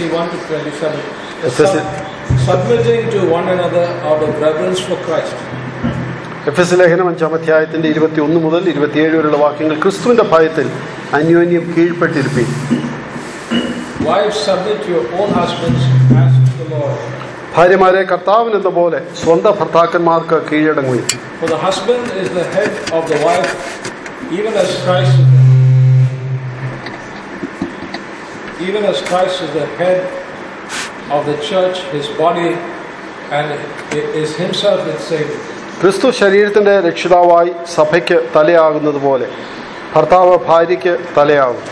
21 to 27. Efesians- Sub- submitting to one another out of reverence for Christ. F S ലേഖനം അഞ്ചാം അധ്യായത്തിന്റെ ഇരുപത്തി ഒന്ന് മുതൽ ഇരുപത്തിയേഴ് വരെയുള്ള വാക്യങ്ങൾ ക്രിസ്തുവിന്റെ ഭയത്തിൽ അന്യോന്യം കീഴ്പ്പെട്ടിരിപ്പീൻ Wives, submit to your own husbands as to the Lord. ഭാര്യമാരെ കർത്താവിനെന്ന പോലെ സ്വന്തം ഭർത്താക്കന്മാർക്ക് കീഴടങ്ങുകയും For the husband is the head of the wife, even as Christ is the, even as Christ is the head of the church, his body, and is himself its Savior. ക്രിസ്തു ശരീരത്തിന്റെ രക്ഷിതാവായി സഭയ്ക്ക് തലയാകുന്നത് പോലെ ഭർത്താവ് ഭാര്യയ്ക്ക് തലയാകും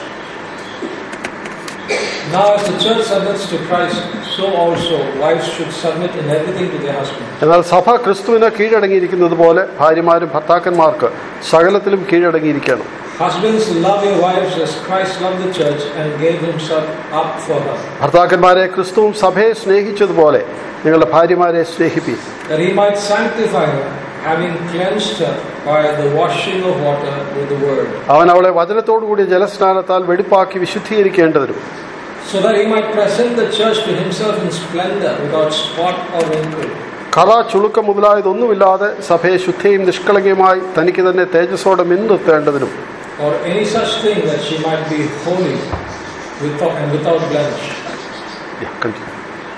Now, as the church submits to Christ, so also wives should submit in everything to their husband. എന്നാൽ സഭ ക്രിസ്തുവിന് കീഴടങ്ങിയിരിക്കുന്നത് പോലെ ഭാര്യമാരും ഭർത്താക്കന്മാർക്ക് സകലത്തിലും കീഴടങ്ങിയിരിക്കണം Husbands, love your wives as Christ loved the church and gave himself up for her, ഭർത്താക്കന്മാരെ ക്രിസ്തുവും സഭയെ സ്നേഹിച്ചതുപോലെ നിങ്ങളുടെ ഭാര്യമാരെ സ്നേഹിപ്പി that he might sanctify her, having cleansed her by the washing of water with the word, അവൻ അവളെ വചനത്തോടുകൂടിയ ജലസ്നാനത്താൽ വെടിപ്പാക്കി വിശുദ്ധീകരിക്കേണ്ടതിനും so that he might present the church to himself in splendor, without spot or wrinkle. കറ ചുളുക്കം മുതലായതൊന്നുമില്ലാതെ സഭയെ ശുദ്ധിയും നിഷ്കളങ്കയുമായി തനിക്ക് തന്നെ തേജസ്സോടെ മിന്നുത്തേണ്ടതിനും or any such thing that she might be holy without, and without blemish. Yeah, continue.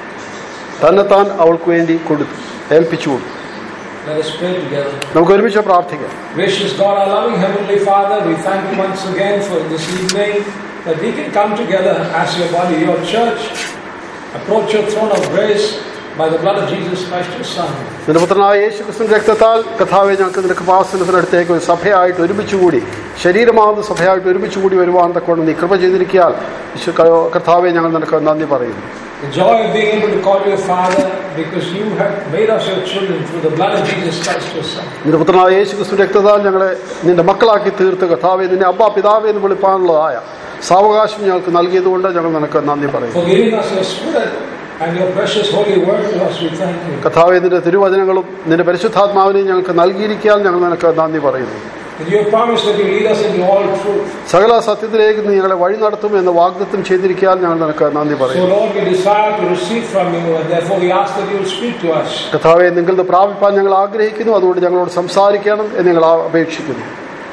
തന്നെത്താൻ അവൾക്ക് വേണ്ടി കൊടുത്തു ഏൽപ്പിച്ചു കൊടുത്തു Let us pray together. നമുക്ക് ഒരുമിച്ച് പ്രാർത്ഥിക്കാം Gracious God, our loving Heavenly Father, we thank you once again for this evening that we can come together as your body, your church, approach your throne of grace by the blood of Jesus Christ, your Son. നിന്റെ പുത്രനായ യേശു ക്രിസ്തു രക്തത്താൽ കഥാവെ ഞങ്ങൾക്ക് നിന്റെ കൃപാസനത്തിനടുത്തേക്ക് ഒരു സഭയായിട്ട് ഒരുമിച്ചുകൂടി ശരീരമാകുന്ന സഭയായിട്ട് ഒരുമിച്ചുകൂടി വരുവാൻ തക്കൊണ്ട് നീ കൃപ ചെയ്തിരിക്കാൽ വിശു- കർത്താവെ ഞങ്ങൾ നിനക്ക് നന്ദി പറയുന്നു The joy of being able to call you Father because you have made us your children through the blood of Jesus Christ, your Son. നിന്റെ പുത്രനായ യേശു ക്രിസ്തു രക്തത്താൽ ഞങ്ങളെ നിന്റെ മക്കളാക്കി തീർത്ത് കഥാവെ നിന്നെ അബ്ബ പിതാവെ എന്ന് വിളിപ്പാനുള്ളതായ സാവകാശം ഞങ്ങൾക്ക് നൽകിയതുകൊണ്ട് ഞങ്ങൾ നിനക്ക് നന്ദി പറയുന്നു For giving us your Spirit and your precious holy word to us, we thank you. കഥാവെ നിന്റെ തിരുവചനങ്ങളും നിന്റെ പരിശുദ്ധാത്മാവിനെയും ഞങ്ങൾക്ക് നൽകിയിരിക്കാൻ ഞങ്ങൾ നിനക്ക് നന്ദി പറയുന്നു And you have promised that you lead us into all truth. സകല സത്യത്തിലേക്ക് നീ ഞങ്ങളെ വഴി നടത്തും എന്ന് വാഗ്ദത്തം ചെയ്തിരിക്കാൻ ഞങ്ങൾ നിനക്ക് നന്ദി So, പറയുന്നു Lord, we desire to receive from you, and therefore we ask that you will speak to us. കഥാവെ നിങ്ങളുടെ പ്രാപിപ്പാൻ ഞങ്ങൾ ആഗ്രഹിക്കുന്നു അതുകൊണ്ട് ഞങ്ങളോട് സംസാരിക്കണം എന്ന് ഞങ്ങൾ അപേക്ഷിക്കുന്നു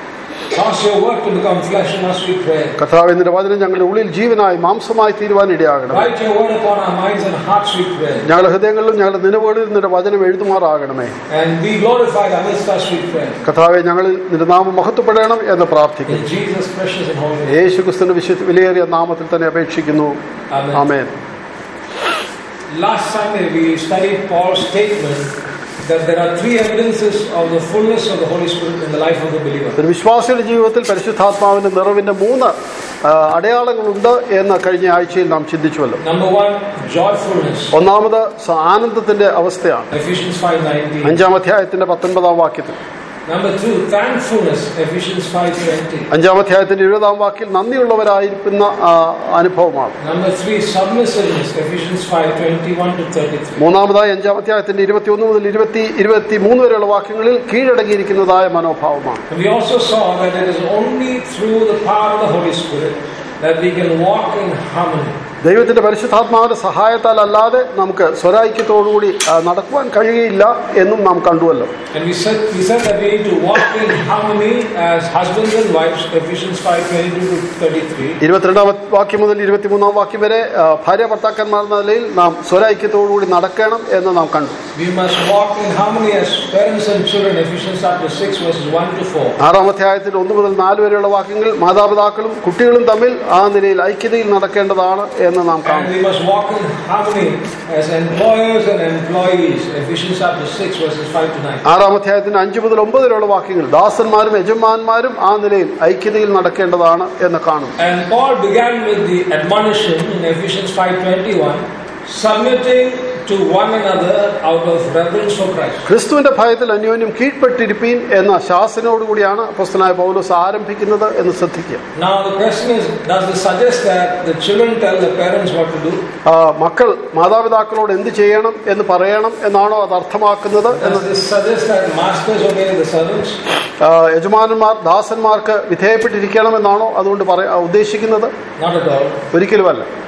Cause your word to become flesh in us, we pray. കഥാവെ നിന്റെ വചനം ഞങ്ങളുടെ ഉള്ളിൽ ജീവനായി മാംസമായി തീരുവാൻ ഇടയാകണം Write your word upon our minds and hearts, we pray. ഞങ്ങളുടെ ഹൃദയങ്ങളിലും ഞങ്ങളുടെ നിലപാടിൽ നിന്റെ വചനം എഴുതുമാറാകണമേ And be glorified amidst us, we pray. കഥാവെ ഞങ്ങളിൽ നിന്റെ നാമം മഹത്വപ്പെടണം എന്ന് പ്രാർത്ഥിക്കുന്നു In Jesus' precious and holy name. യേശു ക്രിസ്തുവിന്റെ വിശുദ്ധ വിലയേറിയ നാമത്തിൽ തന്നെ അപേക്ഷിക്കുന്നു Amen. Amen Last Sunday we studied Paul's statement that there are three evidences of the fullness of the Holy Spirit in the life of the believer. ഒരു വിശ്വാസിയുടെ ജീവിതത്തിൽ പരിശുദ്ധാത്മാവിന്റെ നിറവിന്റെ മൂന്ന് ആ, അടയാളങ്ങളുണ്ട് എന്ന് കഴിഞ്ഞ ആഴ്ചയിൽ നാം ചിന്തിച്ചുവല്ലോ Number one, joyfulness. ഒന്നാമത് സ- ആനന്ദത്തിന്റെ അവസ്ഥയാണ് Ephesians 5.19. അഞ്ചാം അധ്യായത്തിന്റെ പത്തൊൻപതാം വാക്യത്തിൽ Number two, thankfulness. Ephesians 5.20. അഞ്ചാം അധ്യായത്തിന്റെ ഇരുപതാം വാക്കിൽ നന്ദിയുള്ളവരായിരിക്കുന്ന ആ, അനുഭവമാണ് Number three, submissiveness. Ephesians 5.21 to 33. മൂന്നാമതായി അഞ്ചാം അധ്യായത്തിന്റെ ഇരുപത്തിയൊന്ന് മുതൽ ഇരുപത്തി ഇരുപത്തി മൂന്ന് വരെയുള്ള വാക്യങ്ങളിൽ കീഴടങ്ങിയിരിക്കുന്നതായ മനോഭാവമാണ് And we also saw that it is only through the power of the Holy Spirit that we can walk in harmony. ദൈവത്തിന്റെ പരിശുദ്ധാത്മാവിന്റെ സഹായത്താൽ അല്ലാതെ നമുക്ക് സ്വരായിക്യത്തോടുകൂടി ആ, നടക്കുവാൻ കഴിയുകയില്ല എന്നും നാം കണ്ടുവല്ലോ And we said, we said that we need to walk in harmony as husbands and wives, Ephesians 5:22 to 33. ഇരുപത്തിരണ്ടാം വാക്യം മുതൽ ഇരുപത്തിമൂന്നാം വാക്യം വരെ ആ, ഭാര്യ ഭർത്താക്കന്മാർ എന്ന നിലയിൽ നാം സ്വരായിക്യത്തോടുകൂടി നടക്കണം എന്ന് നാം കണ്ടു We must walk in harmony as parents and children, Ephesians chapter 6, verses 1 to 4. ആറാം അധ്യായത്തിൽ ഒന്ന് മുതൽ നാല് വരെയുള്ള വാക്യങ്ങൾ മാതാപിതാക്കളും കുട്ടികളും തമ്മിൽ ആ നിലയിൽ ഐക്യതയിൽ നടക്കേണ്ടതാണ് എന്ന് നാം And കാണും we must walk in harmony as employers and employees, Ephesians chapter 6, verses 5 to 9. ആറാം അധ്യായത്തിന്റെ അഞ്ച് മുതൽ ഒമ്പത് വരെയുള്ള വാക്യങ്ങൾ ദാസന്മാരും യജമാന്മാരും ആ നിലയിൽ ഐക്യതയിൽ നടക്കേണ്ടതാണ് എന്ന് കാണും And Paul began with the admonition in Ephesians 5:21, submitting to one another out of reverence for Christ. ക്രിസ്തുവിന്റെ ഭയത്തിൽ അന്യോന്യം കീഴ്പ്പെട്ടിരിപ്പീൻ എന്ന ശാസനയോടുകൂടിയാണ് അപ്പോസ്തലനായ പൗലോസ് ആരംഭിക്കുന്നത് എന്ന് ശ്രദ്ധിക്കുക Now the question is, does this suggest that the children tell the parents what to do? ആ, മക്കൾ മാതാപിതാക്കളോട് എന്ത് ചെയ്യണം എന്ന് പറയണം എന്നാണോ അത് അർത്ഥമാക്കുന്നത് എന്ന് Does this suggest that masters obey the servants? ആ, യജമാനന്മാർ ദാസന്മാർക്ക് വിധേയപ്പെട്ടിരിക്കണം എന്നാണോ അതുകൊണ്ട് പറയാ ഉദ്ദേശിക്കുന്നത് Not at all. ഒരിക്കലുമല്ല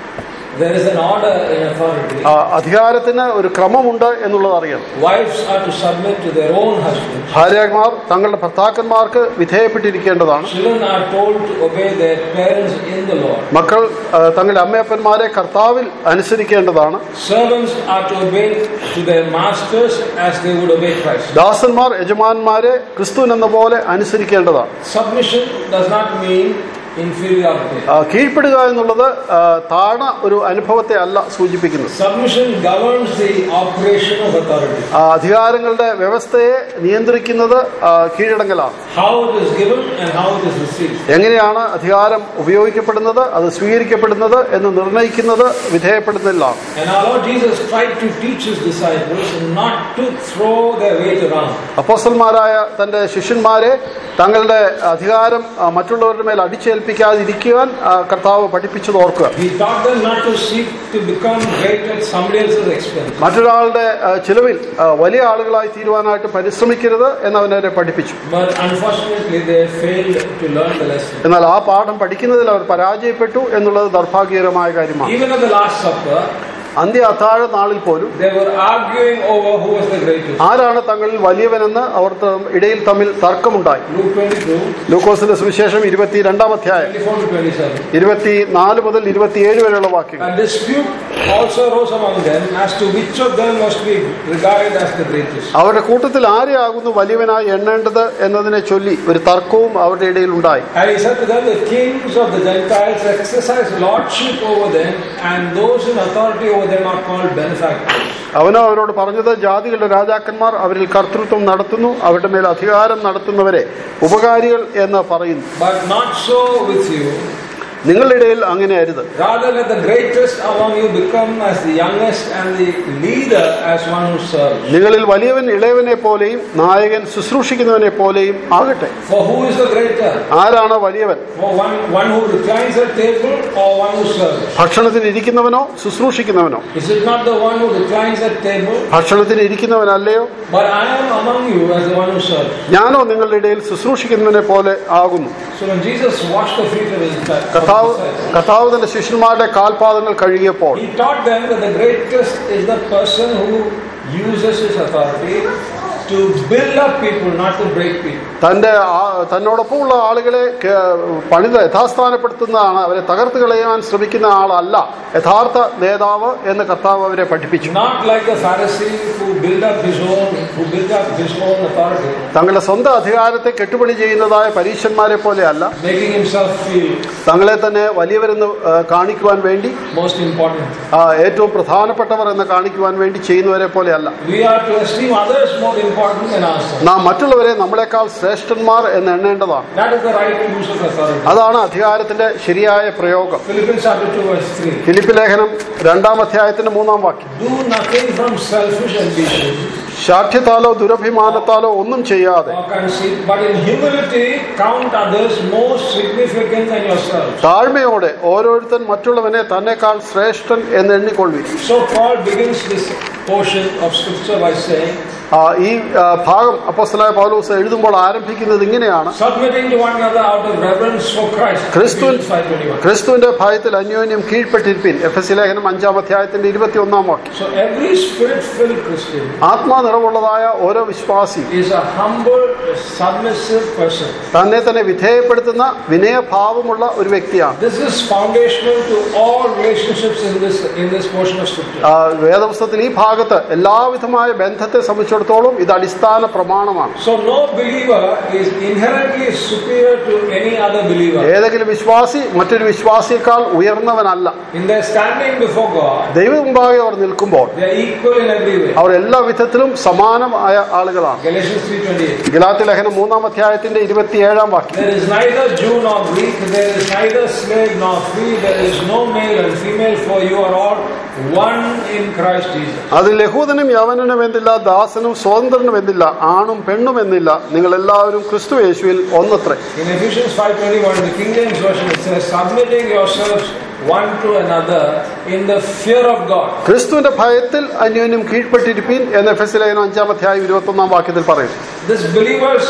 there is an order in authority. ആ, അധികാരത്തിന് ഒരു ക്രമമുണ്ട് എന്നുള്ളത് അറിയണം Wives are to submit to their own husbands. ഭാര്യമാർ തങ്ങളുടെ ഭർത്താക്കന്മാർക്ക് വിധേയപ്പെട്ടിരിക്കേണ്ടതാണ് Children are told to obey their parents in the Lord. മക്കൾ ആ, തങ്ങളുടെ അമ്മയപ്പന്മാരെ കർത്താവിൽ അനുസരിക്കേണ്ടതാണ് Servants are to obey to their masters as they would obey Christ. ദാസന്മാർ യജമാന്മാരെ ക്രിസ്തുവിനെന്ന പോലെ അനുസരിക്കേണ്ടതാണ് Submission does not mean inferiority. ആ, കീഴ്പ്പെടുക എന്നുള്ളത് ആ, താണ ഒരു അനുഭവത്തെ അല്ല സൂചിപ്പിക്കുന്നത് Submission governs the operation of authority. ആ, അധികാരങ്ങളുടെ വ്യവസ്ഥയെ നിയന്ത്രിക്കുന്നത് ആ, കീഴടങ്ങലാണ് How it is given and how it is received. എങ്ങനെയാണ് അധികാരം ഉപയോഗിക്കപ്പെടുന്നത് അത് സ്വീകരിക്കപ്പെടുന്നത് എന്ന് നിർണ്ണയിക്കുന്നത് വിധേയപ്പെടുന്നതിലാണ് And our Lord Jesus tried to teach his disciples not to throw their weight around. അപ്പോസ്റ്റൽമാരായ തന്റെ ശിഷ്യന്മാരെ തങ്ങളുടെ അധികാരം ആ, മറ്റുള്ളവരുടെ മേൽ അടിച്ചേൽപ്പിക്കാതിരിക്കുവാൻ ആ, കർത്താവ് പഠിപ്പിച്ചത് ഓർക്കുക He taught them not to seek to become great at somebody else's expense. മറ്റൊരാളുടെ ആ, ചിലവിൽ ആ, വലിയ ആളുകളായി തീരുവാനായിട്ട് പരിശ്രമിക്കരുത് എന്ന് അവനവരെ പഠിപ്പിച്ചു But unfortunately, they failed to learn the lesson. എന്നാൽ ആ പാഠം പഠിക്കുന്നതിൽ അവർ പരാജയപ്പെട്ടു എന്നുള്ളത് ദൗർഭാഗ്യകരമായ കാര്യമാണ് Even at the Last Supper, അന്ത്യ അത്താഴ നാളിൽ പോലും they were arguing over who was the greatest. ആരാണ് തങ്ങളിൽ വലിയവനെന്ന് അവർ ത- ഇടയിൽ തമ്മിൽ തർക്കമുണ്ടായി Luke 22, ലൂക്കോസിന്റെ സുവിശേഷം ഇരുപത്തിരണ്ടാം അധ്യായം 24 to 27. ഇരുപത്തിനാല് മുതൽ ഇരുപത്തിയേഴ് വരെയുള്ള വാക്യങ്ങൾ A dispute also arose among them as to which of them was to be regarded as the greatest. അവരുടെ കൂട്ടത്തിൽ ആരെയാകുന്നു വലിയവനായി എണ്ണേണ്ടത് എന്നതിനെ ചൊല്ലി ഒരു തർക്കവും അവരുടെ ഇടയിൽ ഉണ്ടായി And he said to them, The kings of the Gentiles exercise lordship over them, and those in authority over them are called benefactors. അവനോ അവരോട് പറഞ്ഞത് ജാതികളുടെ രാജാക്കന്മാർ അവരിൽ കർത്തൃത്വം നടത്തുന്നു അവരുടെ മേൽ അധികാരം നടത്തുന്നവരെ ഉപകാരികൾ എന്ന് പറയുന്നു But not so with you. നിങ്ങളുടെ ഇടയിൽ അങ്ങനെ അരുത് Rather, let the greatest among you become as the youngest, and the leader as one who serves. നിങ്ങളിൽ വലിയവൻ ഇളയവനെ പോലെയും നായകൻ ശുശ്രൂഷിക്കുന്നവനെ പോലെയും ആകട്ടെ For who is the greater? ആരാണ് വലിയവൻ For one, one who reclines at table or one who serves? ഭക്ഷണത്തിന് ഇരിക്കുന്നവനോ ശുശ്രൂഷിക്കുന്നവനോ Is it not the one who reclines at table? ഭക്ഷണത്തിന് ഇരിക്കുന്നവനല്ലയോ But I am among you as the one who serves. ഞാനോ നിങ്ങളുടെ ഇടയിൽ ശുശ്രൂഷിക്കുന്നവനെ പോലെ ആകുന്നു So when Jesus washed the feet of his of കഥാവ് his disciples, കഥാവ് തന്റെ ശിഷ്യന്മാരുടെ കാൽപാദങ്ങൾ കഴുകിയപ്പോൾ he taught them that the greatest is the person who uses his authority to build up people, not to break people. തന്റെ ആ- തന്നോടൊപ്പമുള്ള ആളുകളെ കേ- പണിത് യഥാസ്ഥാനപ്പെടുത്തുന്നതാണ് അവരെ തകർത്ത് കളയാൻ ശ്രമിക്കുന്ന ആളല്ല യഥാർത്ഥ നേതാവ് എന്ന് കർത്താവ് അവരെ പഠിപ്പിച്ചു Not like the Pharisee who built up his own, who built up his own authority, തങ്ങളുടെ സ്വന്തം അധികാരത്തെ കെട്ടുപണി ചെയ്യുന്നതായ പരീക്ഷന്മാരെ പോലെയല്ല making himself feel തങ്ങളെ തന്നെ വലിയവരെന്ന് ആ, കാണിക്കുവാൻ വേണ്ടി most important. ആ, ഏറ്റവും പ്രധാനപ്പെട്ടവർ എന്ന് കാണിക്കുവാൻ വേണ്ടി ചെയ്യുന്നവരെ പോലെയല്ല We are to esteem others more important than ourselves. നാം മറ്റുള്ളവരെ നമ്മളെക്കാൾ ശ്രേഷ്ഠന്മാർ എന്ന് എണ്ണേണ്ടതാണ് That is the right use of authority. അതാണ് അധികാരത്തിന്റെ ശരിയായ പ്രയോഗം Philippians chapter 2 verse 3. ഫിലിപ്പ് ലേഖനം രണ്ടാം അധ്യായത്തിന്റെ മൂന്നാം വാക്യം Do nothing from selfish ambition ശാഠ്യത്താലോ ദുരഭിമാനത്താലോ ഒന്നും ചെയ്യാതെ or conceit, but in humility count others more significant than yourselves. താഴ്മയോടെ ഓരോരുത്തൻ മറ്റുള്ളവനെ തന്നെക്കാൾ ശ്രേഷ്ഠൻ എന്ന് എണ്ണിക്കൊള്ളി So Paul begins this portion of scripture by saying, ആ, ഈ ആ, ഭാഗം അപ്പോസ്തലനായ പൗലോസ് എഴുതുമ്പോൾ ആരംഭിക്കുന്നത് ഇങ്ങനെയാണ് submitting to one another out of reverence for Christ. Christian- Ephesians 5:21. ക്രിസ്തുവിന്റെ ഭയത്തിൽ അന്യോന്യം കീഴ്പ്പെട്ടിരിപ്പിൻ എഫ് എസ് ലേഖനം അഞ്ചാം അധ്യായത്തിന്റെ ഇരുപത്തി ഒന്നാം വാക്യം So every spirit-filled Christian ആത്മാ നിറവുള്ളതായ ഓരോ വിശ്വാസി is a humble, submissive person. തന്നെ തന്നെ വിധേയപ്പെടുത്തുന്ന വിനയഭാവമുള്ള ഒരു വ്യക്തിയാണ് This is foundational to all relationships in this in this portion of scripture. ആ, വേദപുസ്തകത്തിൽ ഈ ഭാഗത്ത് എല്ലാവിധമായ ബന്ധത്തെ സംബന്ധിച്ചിടത്തോളം ഇത് അടിസ്ഥാന പ്രമാണമാണ് So no believer is inherently superior to any other believer. ഏതെങ്കിലും വിശ്വാസി മറ്റൊരു വിശ്വാസിയേക്കാൾ ഉയർന്നവനല്ല In their standing before God, ദൈവം മുമ്പാകെ അവർ നിൽക്കുമ്പോൾ they are equal in every way. അവർ എല്ലാ വിധത്തിലും സമാനമായ ആളുകളാണ് Galatians 3:28. ഗലാത്തി ലേഖനം മൂന്നാം അധ്യായത്തിന്റെ ഇരുപത്തിയേഴാം വാക്യം There is neither Jew nor Greek, there is neither slave nor free, there is no male and female, for you are all one in Christ Jesus. അതിൽ യഹൂദനും യവനനും എന്നില്ല ദാസനും സ്വതന്ത്രനും എന്നില്ല ആണും പെണ്ണും എന്നില്ല നിങ്ങൾ എല്ലാവരും ക്രിസ്തു യേശുവിൽ ഒന്നത്രേ In Ephesians 5:21, the King James version it says, "Submitting yourselves one to another in the fear of God." ക്രിസ്തുവിന്റെ ഭയത്തിൽ അന്യോന്യം കീഴ്പ്പെട്ടിരിപ്പീൻ എന്ന് എഫ് എസ് ലേഖനം അഞ്ചാം അധ്യായം ഇരുപത്തി ഒന്നാം വാക്യത്തിൽ പറയും This believers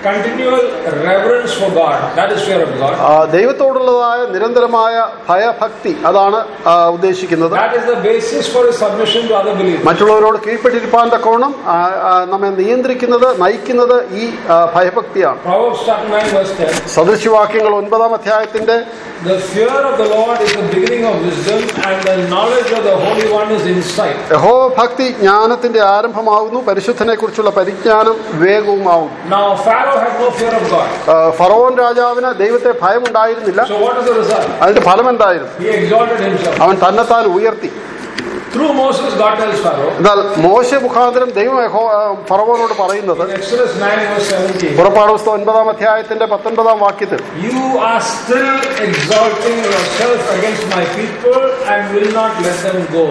continual reverence for God. That is fear of God. ആ, ദൈവത്തോടുള്ളതായ നിരന്തരമായ ഭയഭക്തി അതാണ് ആ, ഉദ്ദേശിക്കുന്നത് That is the basis for his submission to other believers. മറ്റുള്ളവരോട് കീഴ്പ്പെട്ടിരിപ്പാൻ തക്കോണം ആ, ആ, നമ്മെ നിയന്ത്രിക്കുന്നത് നയിക്കുന്നത് ഈ ആ, ഭയഭക്തിയാണ് Proverbs chapter 9 verse 10. സദൃശ്യവാക്യങ്ങൾ ഒൻപതാം അധ്യായത്തിന്റെ The fear of the Lord is the beginning of wisdom and the knowledge of the Holy One is insight. യഹോവ ഭക്തി ജ്ഞാനത്തിന്റെ ആരംഭമാകുന്നു പരിശുദ്ധനെ കുറിച്ചുള്ള പരിജ്ഞാനം വിവേകവുമാകുന്നു Now Pharaoh had no fear of God. ആ, ഫറവോൻ രാജാവിന് ദൈവത്തെ ഭയമുണ്ടായിരുന്നില്ല So what is the result? അതിന്റെ ഫലം എന്തായിരുന്നു He exalted himself. അവൻ തന്നെത്താൻ uയർത്തി Through Moses, God tells Pharaoh എന്നാൽ മോശ മുഖാന്തരം ദൈവം യഹോ- ആ, ഫറവോനോട് പറയുന്നത് in Exodus 9 verse 17. പുറപ്പാട് പുസ്തകം ഒൻപതാം അധ്യായത്തിന്റെ പത്തൊൻപതാം വാക്യത്തിൽ You are still exalting yourself against my people and will not let them go.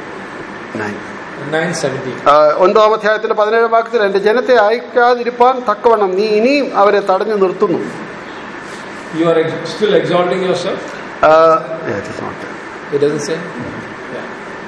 917. ആ, ഒൻപതാം അധ്യായത്തിന്റെ പതിനേഴാം വാക്യത്തിൽ എന്റെ ജനത്തെ അയക്കാതിരിപ്പാൻ തക്കവണ്ണം നീ ഇനിയും അവരെ തടഞ്ഞു നിർത്തുന്നു You are ex- still exalting yourself? ആ, yeah, it is not there. It doesn't say. Yeah.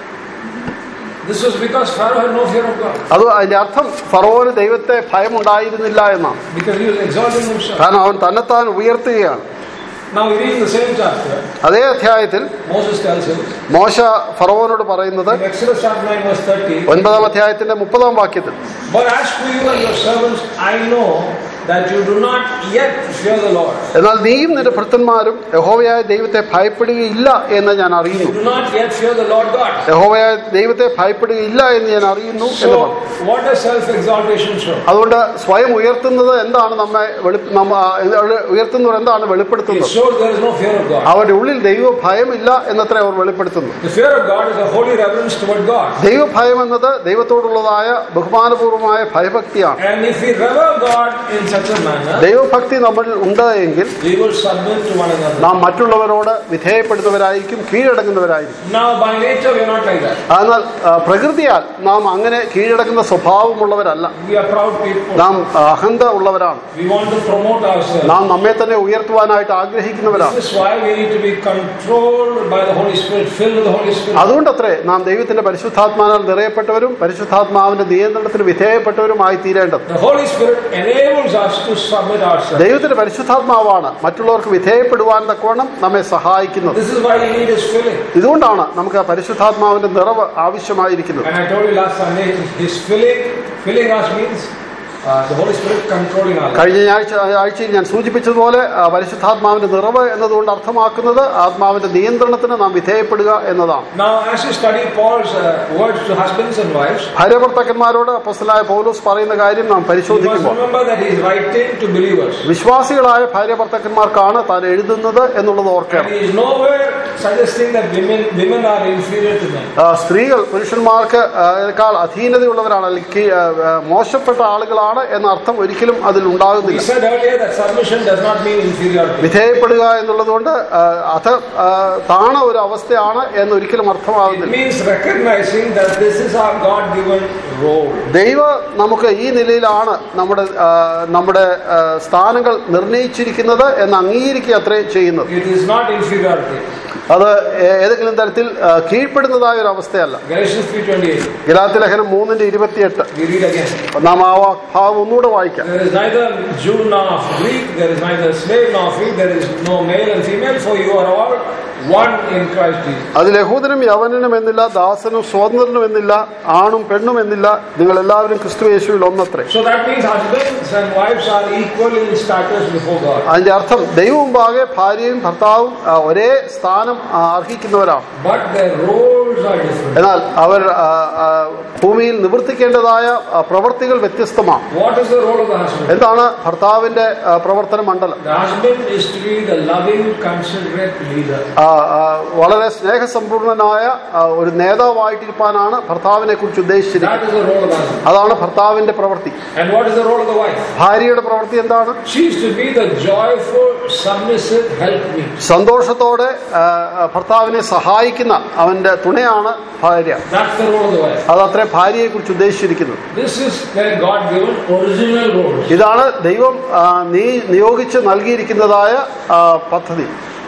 This was because Pharaoh had no fear of God. അത് അതിന്റെ അർത്ഥം ഫറവോന് ദൈവത്തെ ഭയമുണ്ടായിരുന്നില്ല എന്നാണ് Because he was exalting himself. കാരണം അവൻ തന്നെത്താൻ ഉയർത്തുകയാണ് Now we read in the same chapter, അതേ അധ്യായത്തിൽ Moses tells him മോശ ഫറവോനോട് പറയുന്നത് in Exodus chapter 9 verse 30, ഒൻപതാം അധ്യായത്തിന്റെ മുപ്പതാം വാക്യത്തിൽ But as for you and your servants, I know that you do not yet fear the Lord. എന്നാൽ നീയും നിന്റെ ഭൃത്തന്മാരും യഹോവയായ ദൈവത്തെ ഭയപ്പെടുകയില്ല എന്ന് ഞാൻ You അറിയുന്നു do not yet fear the Lord God. യഹോവയായ ദൈവത്തെ ഭയപ്പെടുകയില്ല എന്ന് ഞാൻ അറിയുന്നു എന്ന് പറഞ്ഞു So, what does self exaltation show? അതുകൊണ്ട് സ്വയം ഉയർത്തുന്നത് എന്താണ് നമ്മെ വെളി- നമ്മ ആ, ഉയർത്തുന്നവർ എന്താണ് It വെളിപ്പെടുത്തുന്നത് shows there is no fear of God. അവരുടെ ഉള്ളിൽ ദൈവ ഭയമില്ല എന്നത്ര അവർ വെളിപ്പെടുത്തുന്നു The fear of God is a holy reverence toward God. ദൈവഭയം എന്നത് ദൈവത്തോടുള്ളതായ ബഹുമാനപൂർവമായ ഭയഭക്തിയാണ് And if we revere God in such a manner, ദൈവഭക്തി നമ്മളിൽ ഉണ്ട് എങ്കിൽ we will submit to one another. നാം മറ്റുള്ളവരോട് വിധേയപ്പെടുന്നവരായിരിക്കും കീഴടങ്ങുന്നവരായിരിക്കും Now, by nature, we are not like that. എന്നാൽ ആ, പ്രകൃതിയാൽ നാം അങ്ങനെ കീഴടങ്ങുന്ന സ്വഭാവമുള്ളവരല്ല We are proud people. നാം ആ, അഹന്ത ഉള്ളവരാണ് We want to promote ourselves. നാം നമ്മെ തന്നെ ഉയർത്തുവാനായിട്ട് ആഗ്രഹിക്കുന്നവരാണ് This is why we need to be controlled by the Holy Spirit, filled with the Holy Spirit. അതുകൊണ്ടത്രേ നാം ദൈവത്തിന്റെ പരിശുദ്ധാത്മാനാൽ നിറയപ്പെട്ടവരും പരിശുദ്ധാത്മാവിന്റെ നിയന്ത്രണത്തിന് വിധേയപ്പെട്ടവരുമായി തീരേണ്ടത് The Holy Spirit enables us to submit ourselves. ദൈവത്തിന്റെ പരിശുദ്ധാത്മാവാണ് മറ്റുള്ളവർക്ക് വിധേയപ്പെടുവാൻ തക്കവണ്ണം നമ്മെ സഹായിക്കുന്നത് This is why we need His filling. ഇതുകൊണ്ടാണ് നമുക്ക് ആ പരിശുദ്ധാത്മാവിന്റെ നിറവ് ആവശ്യമായിരിക്കുന്നത് And I told you last Sunday, His filling, filling us means uh, the Holy Spirit controlling our life. കഴിഞ്ഞ ആഴ്ച ആഴ്ചയിൽ ഞാൻ സൂചിപ്പിച്ചതുപോലെ ആ പരിശുദ്ധാത്മാവിന്റെ നിറവ് എന്നതുകൊണ്ട് അർത്ഥമാക്കുന്നത് ആത്മാവിന്റെ നിയന്ത്രണത്തിന് നാം വിധേയപ്പെടുക എന്നതാണ് Now, as you study Paul's uh, words to husbands and wives, ഭാര്യഭർത്താക്കന്മാരോട് അപ്പസ്തലായ പൗലോസ് പറയുന്ന കാര്യം നാം you must പരിശോധിക്കുമ്പോൾ remember that he is writing to believers. വിശ്വാസികളായ ഭാര്യഭർത്താക്കന്മാർക്കാണ് താൻ എഴുതുന്നത് എന്നുള്ളത് And ഓർക്കണം he is nowhere suggesting that women, women are inferior to men. ആ, സ്ത്രീകൾ പുരുഷന്മാർക്ക് ആ, ക്കാൾ അധീനതയുള്ളവരാണ് അല്ലെങ്കിൽ കീ- ആ, ആ, മോശപ്പെട്ട ആളുകളാണ് എന്ന അർത്ഥം ഒരിക്കലും അതിൽ We ഉണ്ടാകുന്നില്ല said earlier that submission does not mean inferiority. വിധേയപ്പെടുക എന്നുള്ളത് കൊണ്ട് അത് ആ, താണ ഒരു അവസ്ഥയാണ് എന്ന് ഒരിക്കലും It അർത്ഥമാകുന്നില്ല means recognizing that this is our God given role. ദൈവ നമുക്ക് ഈ നിലയിലാണ് നമ്മുടെ ആ, നമ്മുടെ ആ, സ്ഥാനങ്ങൾ നിർണയിച്ചിരിക്കുന്നത് എന്ന് അംഗീകരിക്കുക അത്രേ ചെയ്യുന്നത് It is not inferiority. അത് ഏ- ഏതെങ്കിലും തരത്തിൽ ആ, കീഴ്പ്പെടുന്നതായ ഒരു അവസ്ഥയല്ല Galatians 3.28. ഗലാത്തി ലേഖനം മൂന്നിന്റെ ഇരുപത്തിയെട്ട് We read again. നാം ആ വാ- ഭാഗം ഒന്നുകൂടെ വായിക്കാം There is neither Jew nor Greek, there is neither slave nor free, there is no male and female, for you are all one in Christ Jesus. അതിൽ യഹൂദനും യവനനും എന്നില്ല ദാസനും സ്വതന്ത്രനും എന്നില്ല ആണും പെണ്ണും എന്നില്ല നിങ്ങൾ എല്ലാവരും ക്രിസ്തു യേശുവിൽ ഒന്നത്രേ So that means husbands and wives are equal in status before God. അതിന്റെ അർത്ഥം ദൈവമുമ്പാകെ ഭാര്യയും ഭർത്താവും ആ, ഒരേ സ്ഥാനം ആ, അർഹിക്കുന്നവരാണ് But their roles are different. എന്നാൽ അവർ ആ, ആ, ഭൂമിയിൽ നിവർത്തിക്കേണ്ടതായ ആ, പ്രവർത്തികൾ വ്യത്യസ്തമാണ് What is the role of the husband? എന്താണ് ഭർത്താവിന്റെ ആ, പ്രവർത്തന മണ്ഡലം The husband is to be the loving, considerate leader. ആ, ആ, വളരെ സ്നേഹസമ്പൂർണനായ ആ, ഒരു നേതാവായിട്ടിരിക്കാനാണ് ഭർത്താവിനെ കുറിച്ച് ഉദ്ദേശിച്ചിരിക്കുന്നത് That is the role of the husband. അതാണ് ഭർത്താവിന്റെ പ്രവൃത്തി And what is the role of the wife? ഭാര്യയുടെ പ്രവൃത്തി എന്താണ് She is to be the joyful, submissive helpmeet. സന്തോഷത്തോടെ ആ, ആ, ഭർത്താവിനെ സഹായിക്കുന്ന അവന്റെ തുണയാണ് ഭാര്യ That's the role of the wife. അതത്രേ ഭാര്യയെ കുറിച്ച് ഉദ്ദേശിച്ചിരിക്കുന്നത് This is their God given original roles. ഇതാണ് ദൈവം ആ, നീ നിയോഗിച്ച് നൽകിയിരിക്കുന്നതായ ആ, പദ്ധതി